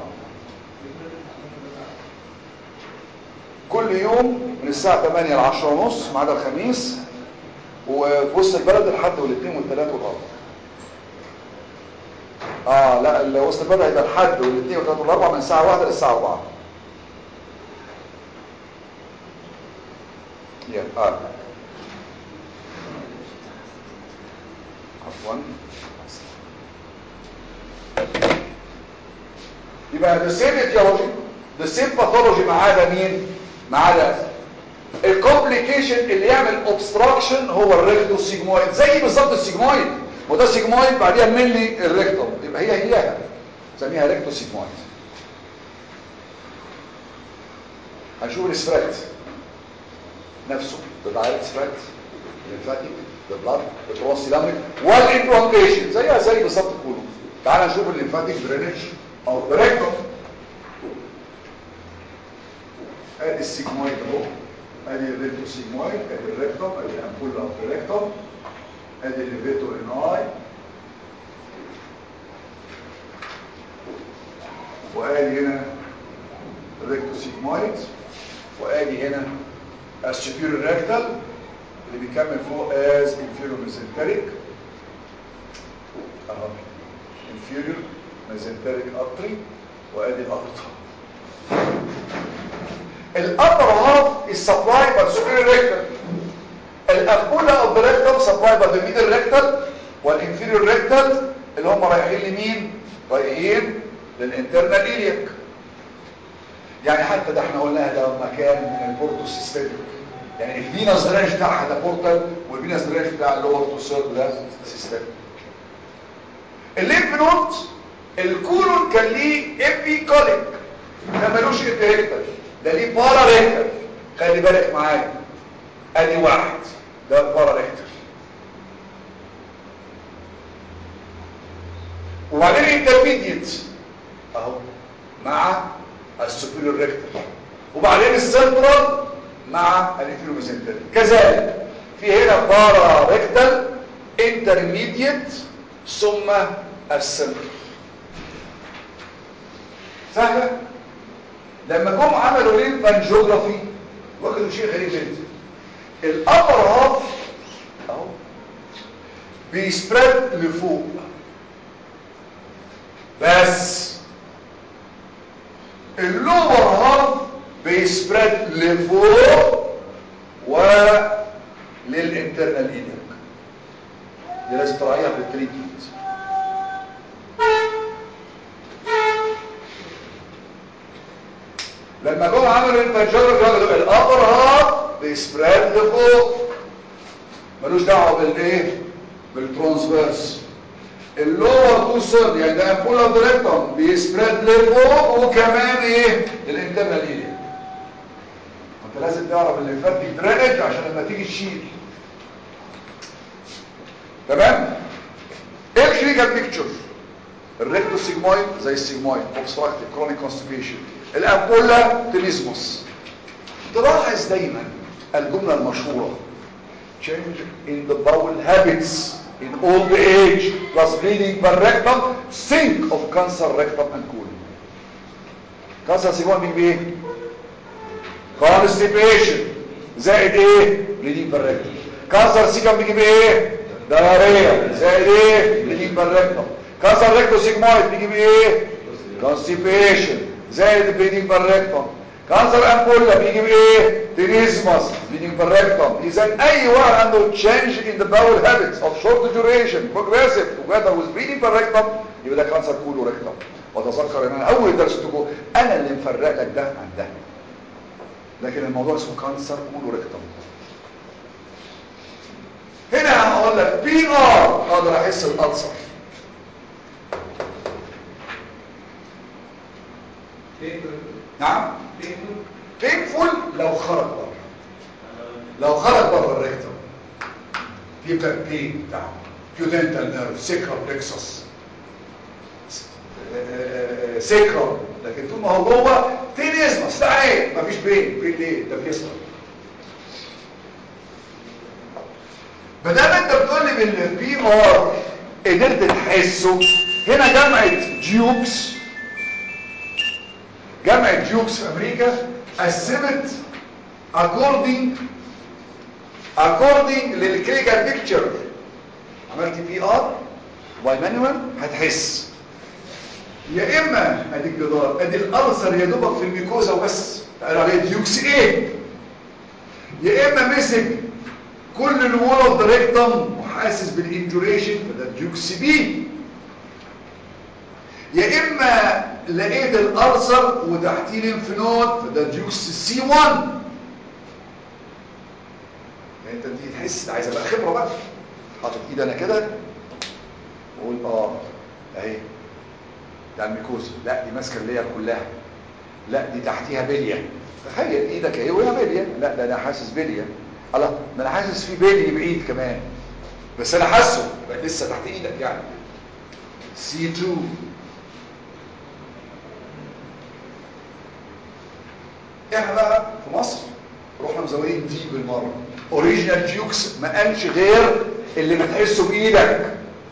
S2: كل يوم من الساعة 8 ل 10 ونص ما عدا الخميس وفي وسط البلد الحد والاثنين والثلاث والاربع اه لا ال- وسط البلد هيبقى الحد والاثنين والثلاث والاربع من الساعة 1 للساعة 4 يا اه عفوا يبقى the same etiology the same pathology ما عدا مين ما عدا الكومبليكيشن اللي يعمل obstruction هو الريكتو سيجمويد زي بالظبط السيجمويد وده سيجمويد بعديها الملي الريكتوم يبقى هي هيها نسميها ريكتو سيجمويد هنشوف السبريد نفسه the direct spread lymphatic the blood the thrombocytopenic والimplantation زيها زي بالظبط كله تعال نشوف الليمفاتيك درينج او الريكتوم ادي السيجمويد اهو ادي الريكتو سيجمويد ادي الريكتوم ادي الامبولا اوف الريكتوم ادي الليفيتو ان اي وادي هنا الريكتو سيجمويد وادي هنا السوبيريور ريكتال اللي بيكمل فوق از انفيريور ميزنتريك اهو انفيريور ميزنتريك ارتري وادي الارتر الابر هاف is supplied by the superior rectal الأنبولة of the rectum supplied by the middle rectal والinferior rectal اللي هم رايحين لمين؟ رايحين للانترنال إليك يعني حتى ده احنا قلناها ده مكان من البورتو سيستميك يعني الفينس درينج بتاعها ده بورتال والفينس درينج بتاع اللور تو سيرف ده سيستميك الليمف نود الكولون كان ليه ابي كوليك ده ملوش ابي ريكتال ده ليه بارا ريكتال خلي بالك معايا ادي واحد ده بارا ريكتال وبعدين انترميديت اهو مع السوبيريور ريكتال وبعدين السنترال مع الانفيروميزنتال كذلك في هنا بارا ريكتال انترميديت ثم السنترال سهله لما جم عملوا ليمفانجيوجرافي وجدوا شيء غريب جدا الابر هاف اهو بيسبريد لفوق بس اللور هاف بيسبريد لفوق وللانترنال ايدك دي لازم تراعيها في التريتمنت لما جم عملوا الانفجار جابوا الابر هاف بيسبريد لفوق ملوش دعوه بالايه بالترانسفيرس اللور تو سيرد يعني ده امبول اوف ذا ريكتوم بيسبريد لفوق وكمان ايه للانترنال ايليا انت لازم تعرف الليمفاتيك درينج عشان لما تيجي تشيل تمام ايه الكلينيكال بيكتشر الريكتو سيجمويد زي السيجمويد اوبستراكتيف كرونيك كونستيبيشن الامبولا تليزموس تلاحظ دايما الجمله المشهوره change in the bowel habits in old age plus bleeding per rectum think of cancer rectum and colon cancer سيجمويد بيجي بايه constipation زائد ايه bleeding per rectum كانسر سيكم بيجي بايه دايريا زائد ايه bleeding per rectum كانسر ريكتو سيجمويد بيجي بايه constipation زائد bleeding per rectum كانسر امبولا بيجي بايه تيريزماس bleeding per rectum اذا اي واحد عنده change in the bowel habits of short duration progressive together with bleeding per rectum يبقى ده كانسر كولو ريكتم وتذكر ان انا اول درس تقول انا اللي مفرق لك ده عن ده لكن الموضوع اسمه كانسر كولوريكتم هنا هقول لك بي ار اقدر احس الالسر نعم بينفول لو خرج بره لو خرج بره الريكتم يبقى بين بتاعه كيودنتال نيرف سيكرال بلكسس سيكرال لكن طول ما هو جوه فين يسمع استعين مفيش بين بين ليه ده بيسمع ما دام انت بتقول لي بالبي ار قدرت تحسه هنا جامعه جيوكس جامعه جيوكس في امريكا قسمت according according للكلينيكال بيكتشر عملت بي ار باي مانوال هتحس يا اما ادي الجدار ادي الالسر يا دوبك في الميكوزا وبس قالوا عليه ديوكس ايه يا اما مسك كل الوول اوف ذا ريكتم وحاسس بالانجوريشن فده ديوكس بي يا اما لقيت الالسر وتحتيه لينف نود فده ديوكس سي 1 يعني انت دي تحس عايز ابقى خبره بقى حاطط ايدي انا كده واقول اه اهي ده الميكوزا لا دي ماسكه اللير كلها لا دي تحتيها بليه تخيل ايدك اهي وهي بليه لا ده انا حاسس بليه الله ده انا حاسس في بلي بعيد كمان بس انا حاسه يبقى لسه تحت ايدك يعني سي 2 احنا بقى في مصر رحنا مزودين دي بالمره اوريجينال جيوكس ما قالش غير اللي بتحسه بايدك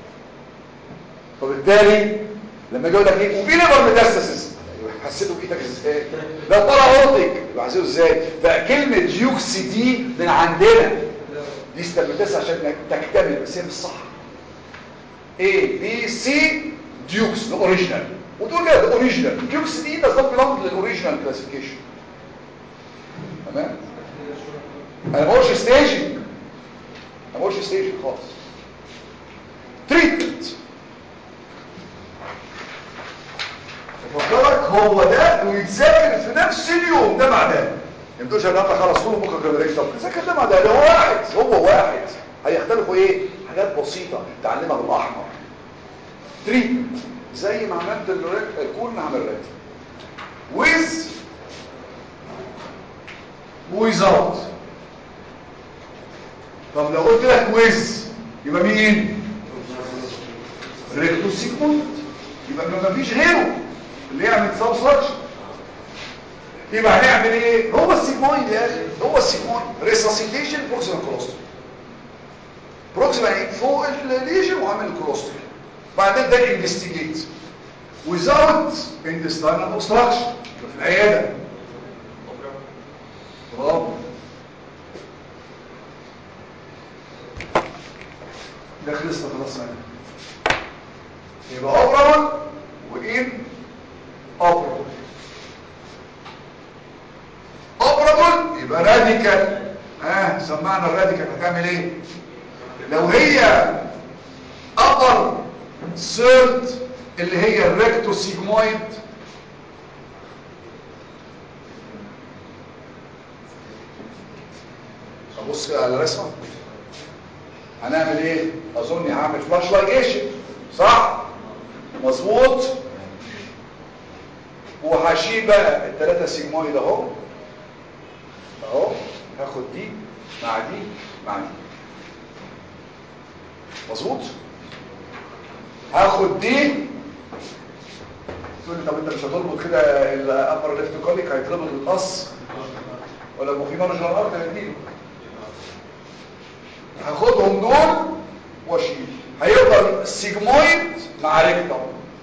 S2: فبالتالي لما يجي يقول لك ايه وفي ليفر ميتاستاسيس حسيته بايدك ازاي ده طلع اوضتك يبقى حسيته ازاي فكلمه جيوكس دي من عندنا دي استلمتها عشان تكتمل بس هي مش صح A B C ديوكس ده اوريجينال وتقول كده ده اوريجينال ديوكس دي ده ضبط لفظ للاوريجينال كلاسيفيكيشن تمام انا ما بقولش ستيجنج انا ما بقولش ستيجنج خالص تريتمنت فكرك هو ده ويتذاكر في نفس اليوم ده مع ده ما تقولش انا خلاص طول بكره كده ريكتم تذاكر ده مع ده ده هو واحد هو واحد هيختلفوا ايه حاجات بسيطه تعلمها بالاحمر تريتمنت زي ما عملت الكون عمل ريكتم ويز ويزاوت طب لو قلت لك ويز يبقى مين ريكتو سيكموند يبقى ما فيش غيره اللي يعمل سبستراكشن يبقى هنعمل ايه هو السيجمويد يا اخي هو السيجمويد ريساسيتيشن بروكسيمال كولوستومي بروكسيمال يعني فوق الليجن وعامل الكولوستومي بعدين ده انفستيجيت without intestinal obstruction في العياده برافو ده خلصنا خلاص منها يبقى اوبرابل وان اوبرابل اوبرابل يبقى راديكال ها آه سمعنا الراديكال هتعمل ايه لو هي upper third اللي هي الريكتو سيجمويد ابص كده على الرسمه هنعمل ايه اظن هعمل فلاش لايجيشن صح مظبوط وهشيل بقى الثلاثه سيجمويد اهو اهو هاخد دي مع دي مع دي مظبوط هاخد دي تقول لي طب انت مش هتربط كده الابر ليفت كوليك هيتربط بالقص ولا ما في مارجنال ارت هنديله هاخدهم دول واشيل هيفضل السيجمويد مع ريكتم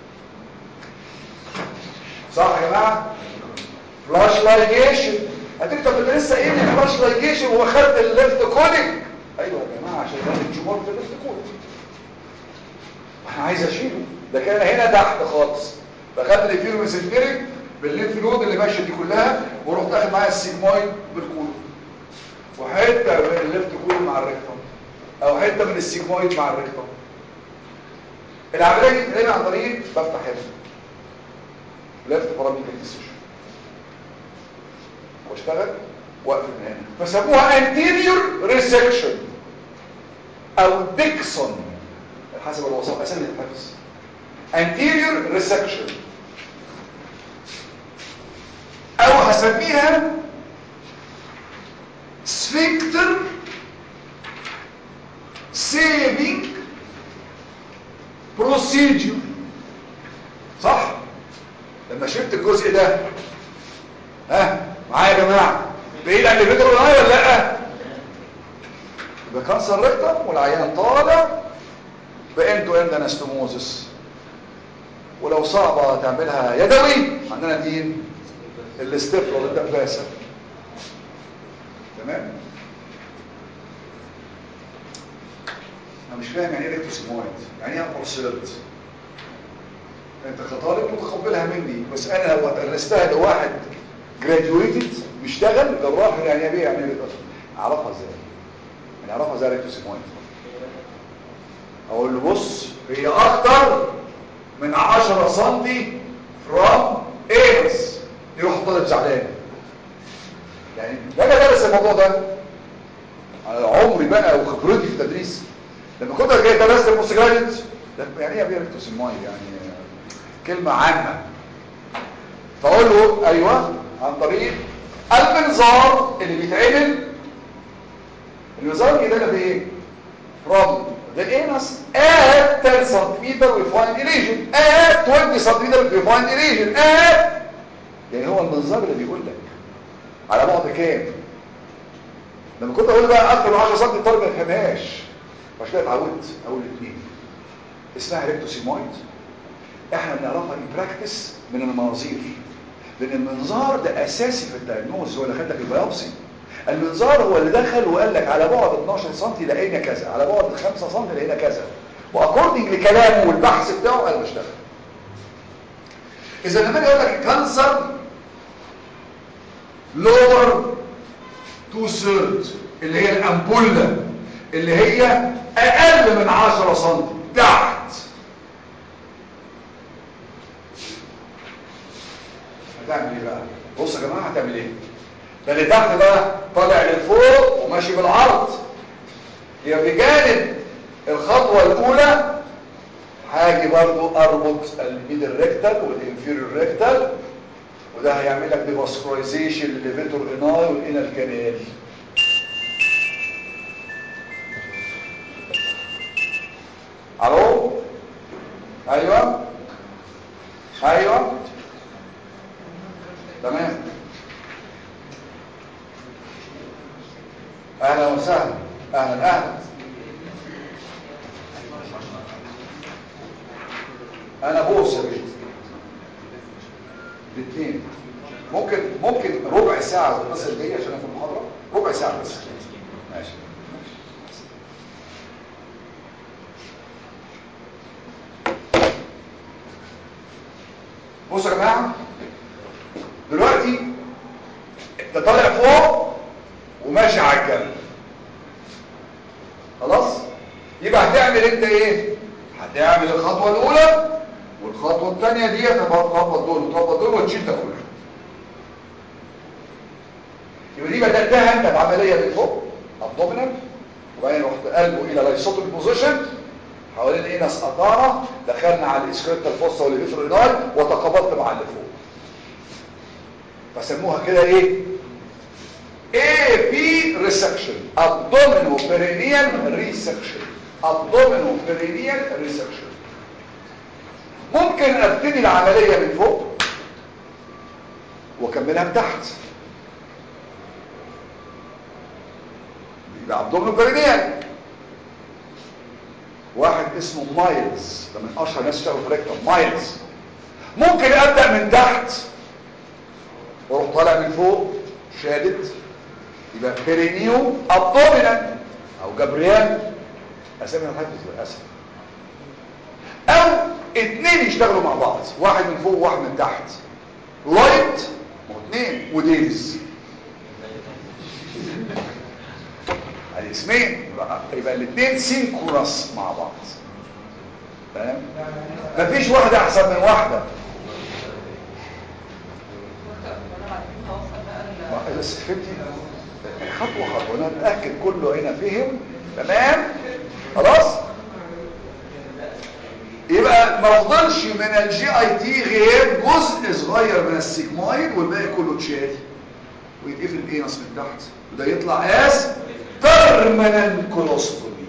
S2: صح يا جماعه فلاش لايجيشن هتقول طب انت لسه قايل لي فلاش لايجيشن وهو خد الليفت كوليك ايوه يا جماعه عشان ده الجمهور في الليفت كوليك انا عايز اشيله ده كان هنا تحت خالص فخدت الفيروميسنتريك بالليمف نود اللي ماشيه دي كلها ورحت اخد معايا السيجمويد بالكولون وحته من الليفت كولون مع الريكتوم او حته من السيجمويد مع الريكتوم العمليه دي بتتعمل عن طريق بفتح هنا ليفت باراميتر ديسيشن واشتغل واقف من هنا فسموها anterior resection او ديكسون حسب الوصف اسامي الحفظ anterior resection او هسميها sphincter saving procedure صح لما شفت الجزء ده ها معايا يا جماعه بعيد عن اللي بيضرب معايا ولا لا يبقى كانسر ريكتم والعيان طالع باندو اند انستوموزس ولو صعبة تعملها يدوي عندنا مين الاستفلر الدباسة تمام انا مش فاهم يعني ايه ريكتوسيمويد يعني ايه ابورسيلت انت كطالب متقبلها مني بس انا لو درستها لواحد جراديويتد بيشتغل جراح يعني ايه يعني ايه اعرفها ازاي يعني اعرفها ازاي ريكتوسيمويد اقول له بص هي اكتر من 10 سنتي فروم ايرس يروح طالب زعلان يعني انا درس الموضوع ده على عمري بقى وخبرتي في التدريس لما كنت جاي درست البوست جراديوت يعني ايه بيركتوس الماي يعني كلمه عامه فاقول له ايوه عن طريق المنظار اللي بيتعمل المنظار يدل بايه from the anus at 10 cm we find a lesion at 20 cm we find a lesion at يعني هو المنظار اللي بيقول لك على بعد كام لما كنت اقول بقى اكتر من 10 سم الطالب ما يفهمهاش عشان كده اتعودت اقول الاثنين اسمها ريكتوسيمويد احنا بنعرفها ان براكتس من المناظير لان المنظار ده اساسي في الدايجنوز هو اللي خد لك البيوبسي المنظار هو اللي دخل وقال لك على بعد 12 سم لقينا كذا على بعد 5 سم لقينا كذا واكوردنج لكلامه والبحث بتاعه انا بشتغل اذا لما يقول لك كانسر لور تو ثيرد اللي هي الامبوله اللي هي اقل من 10 سم تحت هتعمل ايه بقى بص يا جماعه هتعمل ايه ده اللي تحت بقى طالع لفوق وماشي بالعرض يبقى بجانب الخطوه الاولى هاجي برضو اربط الميدل ريكتال والانفيريور ريكتال وده هيعمل لك ديفاسكولايزيشن لليفيتور اناي والانال كانال الو ايوه ايوه تمام اهلا وسهلا اهلا اهلا انا بوس يا بيه الاثنين ممكن ممكن ربع ساعه تتصل بيا عشان في المحاضره ربع ساعه بس ماشي بصوا يا جماعه دلوقتي انت طالع فوق وماشي على الجنب خلاص يبقى هتعمل انت ايه هتعمل الخطوه الاولى والخطوه الثانيه دي هتربط دول وتربط دول وتشيل ده كله يبقى دي بداتها انت بعمليه من فوق ابدومينال وبعدين رحت قلبه الى لايسوتومي بوزيشن حوالين الانس قطعنا دخلنا على الاسكريتال فوسا والليفيتروناي وتقابلت مع اللي فوق فسموها كده ايه AP resection abdominal perineal resection ابدومينو بيرينيال ريسكشن ممكن ابتدي العمليه من فوق واكملها من تحت يبقى ابدومينو بيرينيال واحد اسمه مايلز ده من اشهر ناس اشتغلوا في ريكتوم مايلز ممكن ابدا من تحت واروح طالع من فوق شادد يبقى بيرينيو ابدومينال او جبريان اسامي الحدث للاسف او اتنين يشتغلوا مع بعض واحد من فوق وواحد من تحت رايت واثنين وديلز ادي اسمين يبقى, يبقى الاثنين سينكرونس مع بعض فاهم مفيش واحده احسن من واحده
S6: وانا بعدين هوصل بقى ال-
S2: بس فهمتي خطوه خطوه انا اتاكد كله هنا فهم تمام خلاص يبقى ما فضلش من الجي اي تي غير جزء صغير من السيجمويد والباقي كله اتشال ويتقفل الانس من تحت وده يطلع اس ترمينال كولوستومي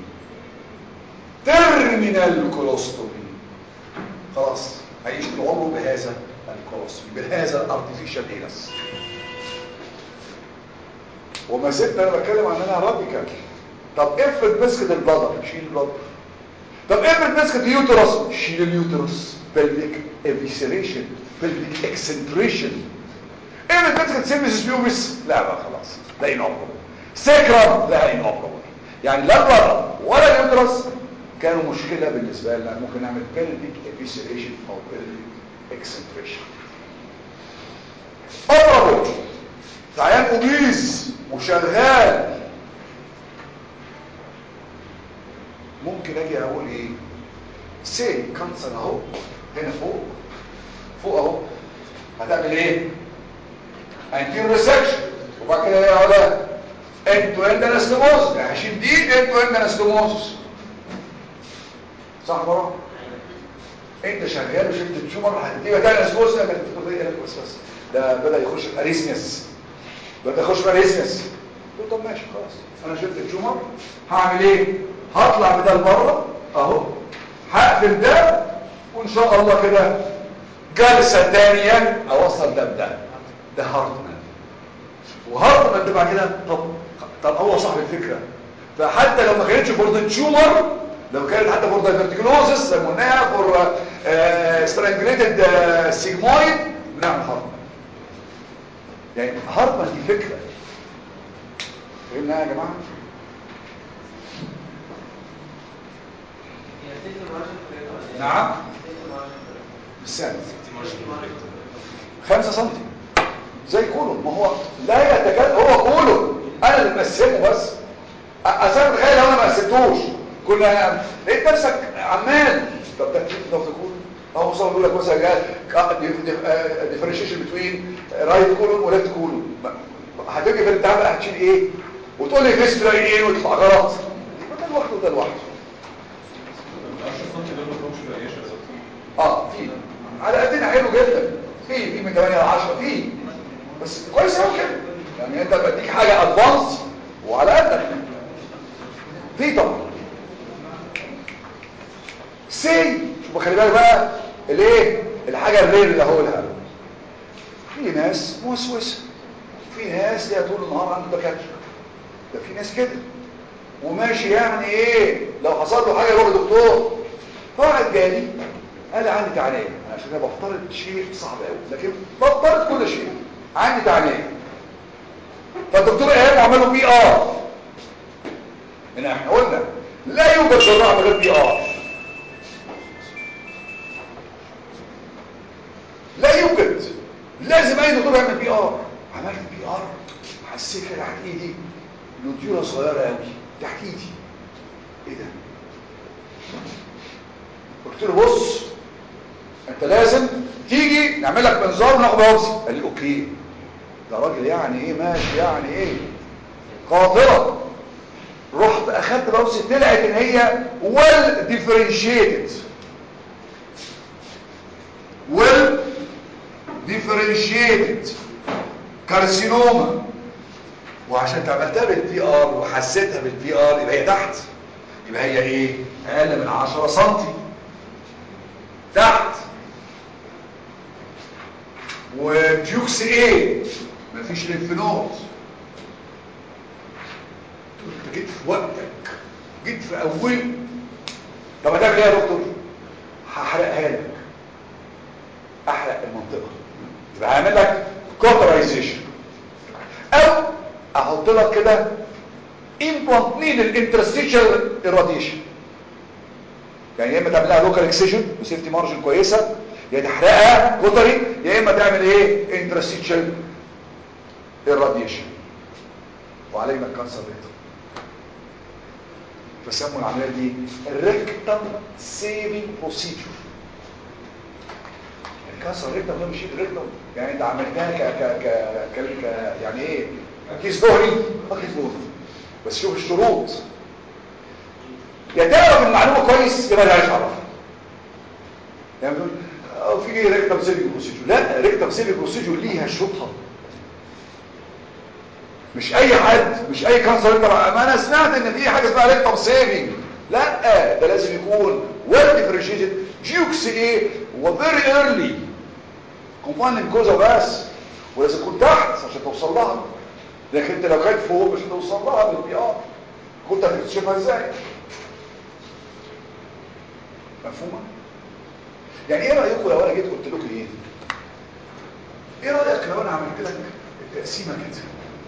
S2: ترمينال كولوستومي خلاص هيعيش طول عمره بهذا الكولوستومي بهذا الارتفيشال انس وما زلت انا بتكلم عن انها راديكال طب افرض مسكت البلدر شيل البلدر طب افرض مسكت اليوترس شيل اليوترس pelvic evisceration pelvic excenteration افرض مسكت سيرفيس بيوبس لا بقى خلاص ده inoperable سكرم لا inoperable يعني لا البلدر ولا اليوترس كانوا مشكلة بالنسبة لنا ممكن نعمل pelvic evisceration او pelvic excenteration operable عيان اوبيز وشغال ممكن اجي اقول ايه سي كانسر اهو هنا فوق فوق اهو هتعمل ايه انتير ريسكشن وبعد كده ايه يا اولاد انتو اند انستموز هشيل دي انتو اند انستموز صح برا انت شغال وشلت التيومر هتديها تاني انستموز لما تدخل ايه بس بس ده بدا يخش في اريسميس بدا يخش في اريسميس قلت طب ماشي خلاص انا شلت التيومر هعمل ايه هطلع بده لبره اهو هقفل ده وان شاء الله كده جلسه ثانيه اوصل ده بده ده هارتمان وهارتمان ده بعد كده طب طب هو صاحب الفكره فحتى لو ما كانتش فور ذا تيومر لو كانت حتى فور ذا فيرتيكولوزس زي ما قلناها فور سترانجليتد سيجمويد بنعمل هارتمان يعني هارتمان دي فكره فهمنا يا جماعه نعم بالسنة خمسة سنتي زي كولون ما هو لا يتكلم هو كولون انا اللي مقسمه بس اصلا تخيل لو انا ما قسمتوش كنا لقيت نفسك عمال طب ده كيف ضغط كولون اهو صار بيقول لك مثلا ديفرنشيشن بتوين رايت كولون وليفت كولون هتيجي في الامتحان بقى هتشيل ايه وتقول لي فيسترا ايه وتطلع غلط ده لوحده ده لوحده اه في على قدنا حلو جدا في في من 8 ل 10 في بس كويس قوي كده يعني انت بديك حاجه ادفانس وعلى قدك في طبعا سي شوف خلي بالك بقى الايه الحاجه الرير اللي هقولها في ناس موسوسه في ناس ليها طول النهار عنده دكاتره ده في ناس كده وماشي يعني ايه لو حصل له حاجه يروح لدكتور فواحد جالي قال عندي تعليم عشان انا بفترض شيء صعب قوي لكن بفترض كل شيء عندي تعليم فالدكتور ايهاب عملوا بي ار ان احنا قلنا لا يوجد جراح من غير بي ار لا يوجد لازم اي دكتور يعمل بي ار عملت بي ار حسيت كده تحت ايدي نوديولا صغيره قوي تحت ايدي ايه ده قلت له بص انت لازم تيجي نعمل لك منظار وناخد بيوبسي قال لي اوكي ده راجل يعني ايه ماشي يعني ايه قاطره رحت اخدت بيوبسي طلعت ان هي ويل ديفرنشيتد ويل ديفرنشيتد كارسينوما وعشان عملتها بالبي ار وحسيتها بالبي ار يبقى هي تحت يبقى هي ايه اقل من 10 سنتي تحت وديوكس ايه مفيش ليمف نود انت جيت في وقتك جيت في اول طب هتعمل ايه يا دكتور هحرقها لك احرق المنطقه يبقى هعمل لك كوترايزيشن او احط لك كده امبلانت مين الانترستيشال irradiation يعني يا اما تعمل لها لوكال اكسجن وسيفتي مارجن كويسه يا تحرقها كوتري يا اما تعمل ايه انترستيشال irradiation وعلينا الكانسر ريت فسموا العمليه دي الريكتم سيفنج بروسيجر الكانسر ريكتم ده مش الريكتم يعني انت عملتها ك ك ك ك ك يعني ايه كيس ظهري اه كيس ظهري بس شوف الشروط يا تعرف المعلومه كويس يبقى لا تعرفها يعني بتقول اه في ايه ريكتم سيفنج بروسيجر لا ريكتم سيفنج بروسيجر ليها شروطها مش اي حد مش اي كانسر انت ما انا سمعت ان في حاجه اسمها ريكتم سيفنج لا ده لازم يكون ويل ديفرنشيتد جيوكس ايه وفيري ايرلي كومباوند كوزا بس ولازم تكون تحت عشان توصل لها لكن انت لو كانت فوق مش هتوصل لها بالبي ار كنت هتكتشفها ازاي مفهومه يعني ايه رايكم لو انا جيت قلت لكم ايه ايه رايك لو انا عملت لك التقسيمه كده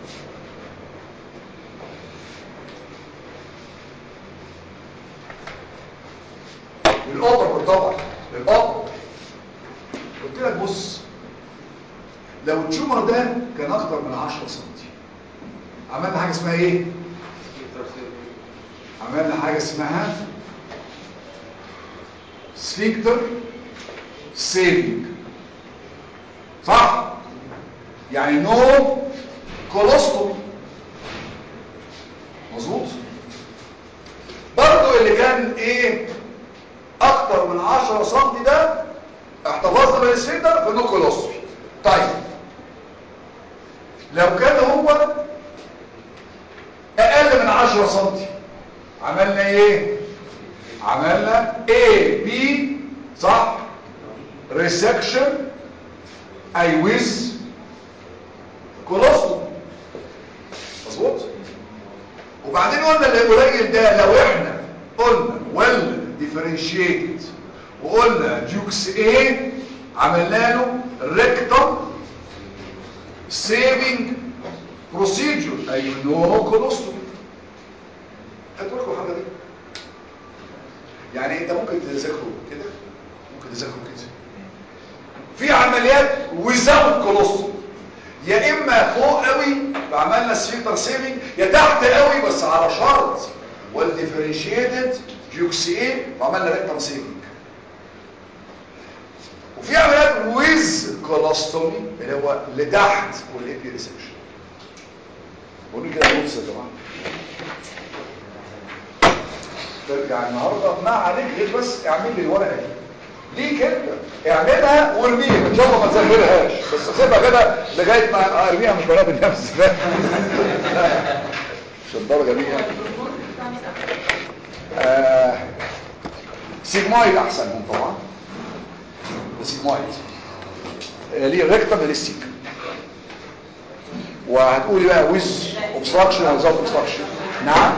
S2: للأوبر طبعا للأوبر قلت لك بص لو التيومر ده كان اكتر من 10 سم عملنا حاجه اسمها ايه عملنا حاجه اسمها سفينكتر سيفنج صح يعني نو كولوستومي مظبوط برضو اللي كان ايه اكتر من 10 سم ده احتفظنا بالسفنكتر في نو كولوستومي طيب لو كان هو اقل من 10 سم عملنا ايه عملنا A B صح ريسكشن اي ويز كولوستوم مظبوط وبعدين قلنا اللي قليل ده لو احنا قلنا ويل ديفرنشيتد وقلنا ديوكس A عملنا له ريكتم سيفنج بروسيجر اي نو كولوستومي هتقول لكم الحاجه دي يعني انت ممكن تذاكره كده ممكن تذاكره كده في عمليات ويزاوت كولوستومي يا اما فوق قوي فعملنا سفينتر سيفنج يا تحت قوي بس على شرط والديفرنشيتد ديوكسين وعملنا ريكتم سيفنج وفي عمليات ويز كولوستومي اللي هو لتحت والايبي ريسبشن قولوا كده بص يا جماعه ترجع النهارده ما عليك غير بس اعمل لي الورقه دي ليك انت اعملها وارميها ان شاء الله ما تذاكرهاش بس سيبها كده لغايه ما ارميها مش بنات النفس لا مش الدرجه دي يعني. آه سيجمايد احسنهم طبعا سيجمايد ليه ريكتم للسيك وهتقولي بقى ويز اوبستراكشن او زاوت اوبستراكشن نعم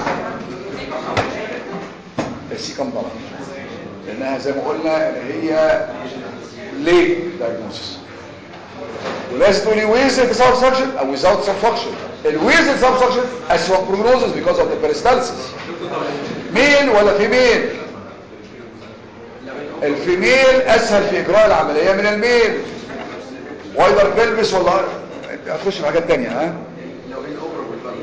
S2: السيكم طبعا لانها زي ما قلنا هي ليه دايجنوسيس ولازم تقولي ويز اوبستراكشن او without سبستراكشن الويز اوبستراكشن اسوأ بروجنوزس because of the peristalsis ميل ولا فيميل الفيميل اسهل في اجراء العمليه من الميل وايدر بيلبس ولا هتخش في حاجات تانية ها
S4: لو ان اوبرابل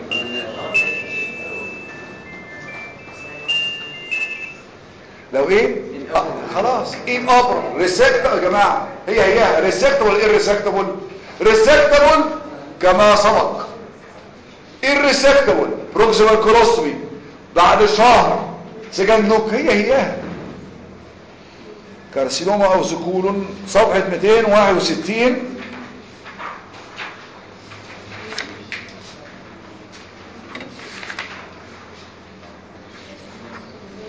S2: لو ايه آه خلاص ان اوبر ريسكت يا جماعه هي هي ريسكتبل ايه ريسكتبل ريسكتبل كما سبق الريسكتبل بروكسيمال كولوستومي بعد شهر سجن نوك هي هي كارسينوما او زكول صفحه 261
S6: اه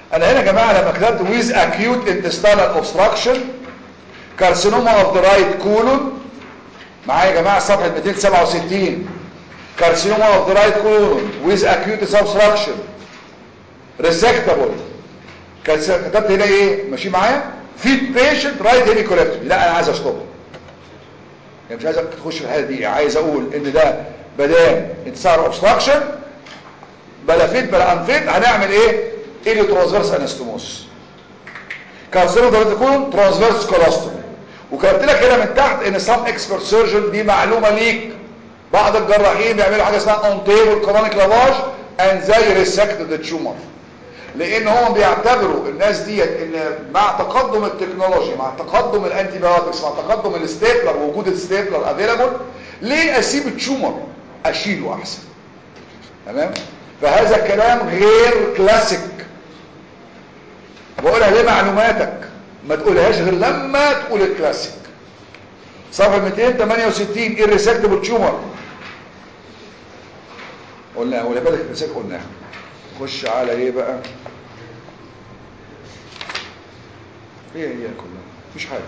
S2: انا هنا يا جماعه لما كتبت with acute intestinal obstruction carcinoma of the right colon معايا يا جماعه صفحه 267 carcinoma of the right colon with acute obstruction resectable كانت- كتبت هنا ايه ماشي معايا في patient right hemicolectomy لا انا عايز اشطبه يعني مش عايز تخش في الحاله دي عايز اقول ان ده بدام انتصار اوبستراكشن بلا فيت بلا انفيت هنعمل ايه اليو ترانسفيرس انستوموس كارسينو ده تكون ترانسفيرس كولاستومي وكتبت لك هنا من تحت ان سام اكسبرت سيرجن دي معلومه ليك بعض الجراحين بيعملوا حاجه اسمها اون تيبل كرونيك لافاج اند زي ريسكت ذا تيومر لان هم بيعتبروا الناس ديت ان مع تقدم التكنولوجي مع تقدم الانتي بايوتكس مع تقدم الستيبلر ووجود الستيبلر افيلابل ليه اسيب التيومر اشيله احسن تمام فهذا الكلام غير كلاسيك بقولها ليه معلوماتك ما تقولهاش غير لما تقول الكلاسيك صفحه 268 irresectable تيومر قلنا ولا بالك الريسك قلناها خش على ايه بقى هي هي كلها مفيش حاجه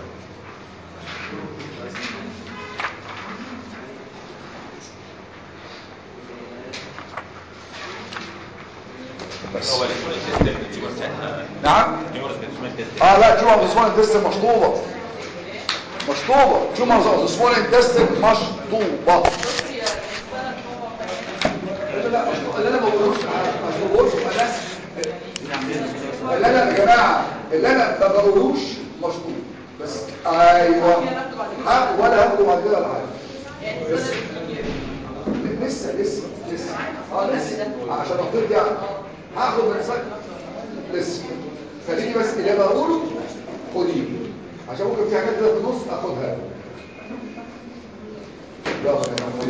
S2: بس
S3: هو الاسمول سيستم التيومر ساعتها
S2: نعم
S3: تيومر الاسمول سيستم
S2: اه لا تيومر سمول انتستين مشطوبه مشطوبه تيومر سمول انتستين مشطوبه
S1: لا لا مش- اللي انا ما بقولوش ما بقولوش انا
S2: اللي انا يا جماعه اللي انا ما بقولوش مشطوب بس ايوه ها ولا هاخده بعد كده ولا حاجه
S6: يعني السنة اللي بتيجي.
S2: لسه لسه لسه اه لسه عشان اخطيت يعني هاخد من سك لسه خليني بس اللي بقوله خديه عشان ممكن في حاجات كده في النص اخدها يلا يا جماعة.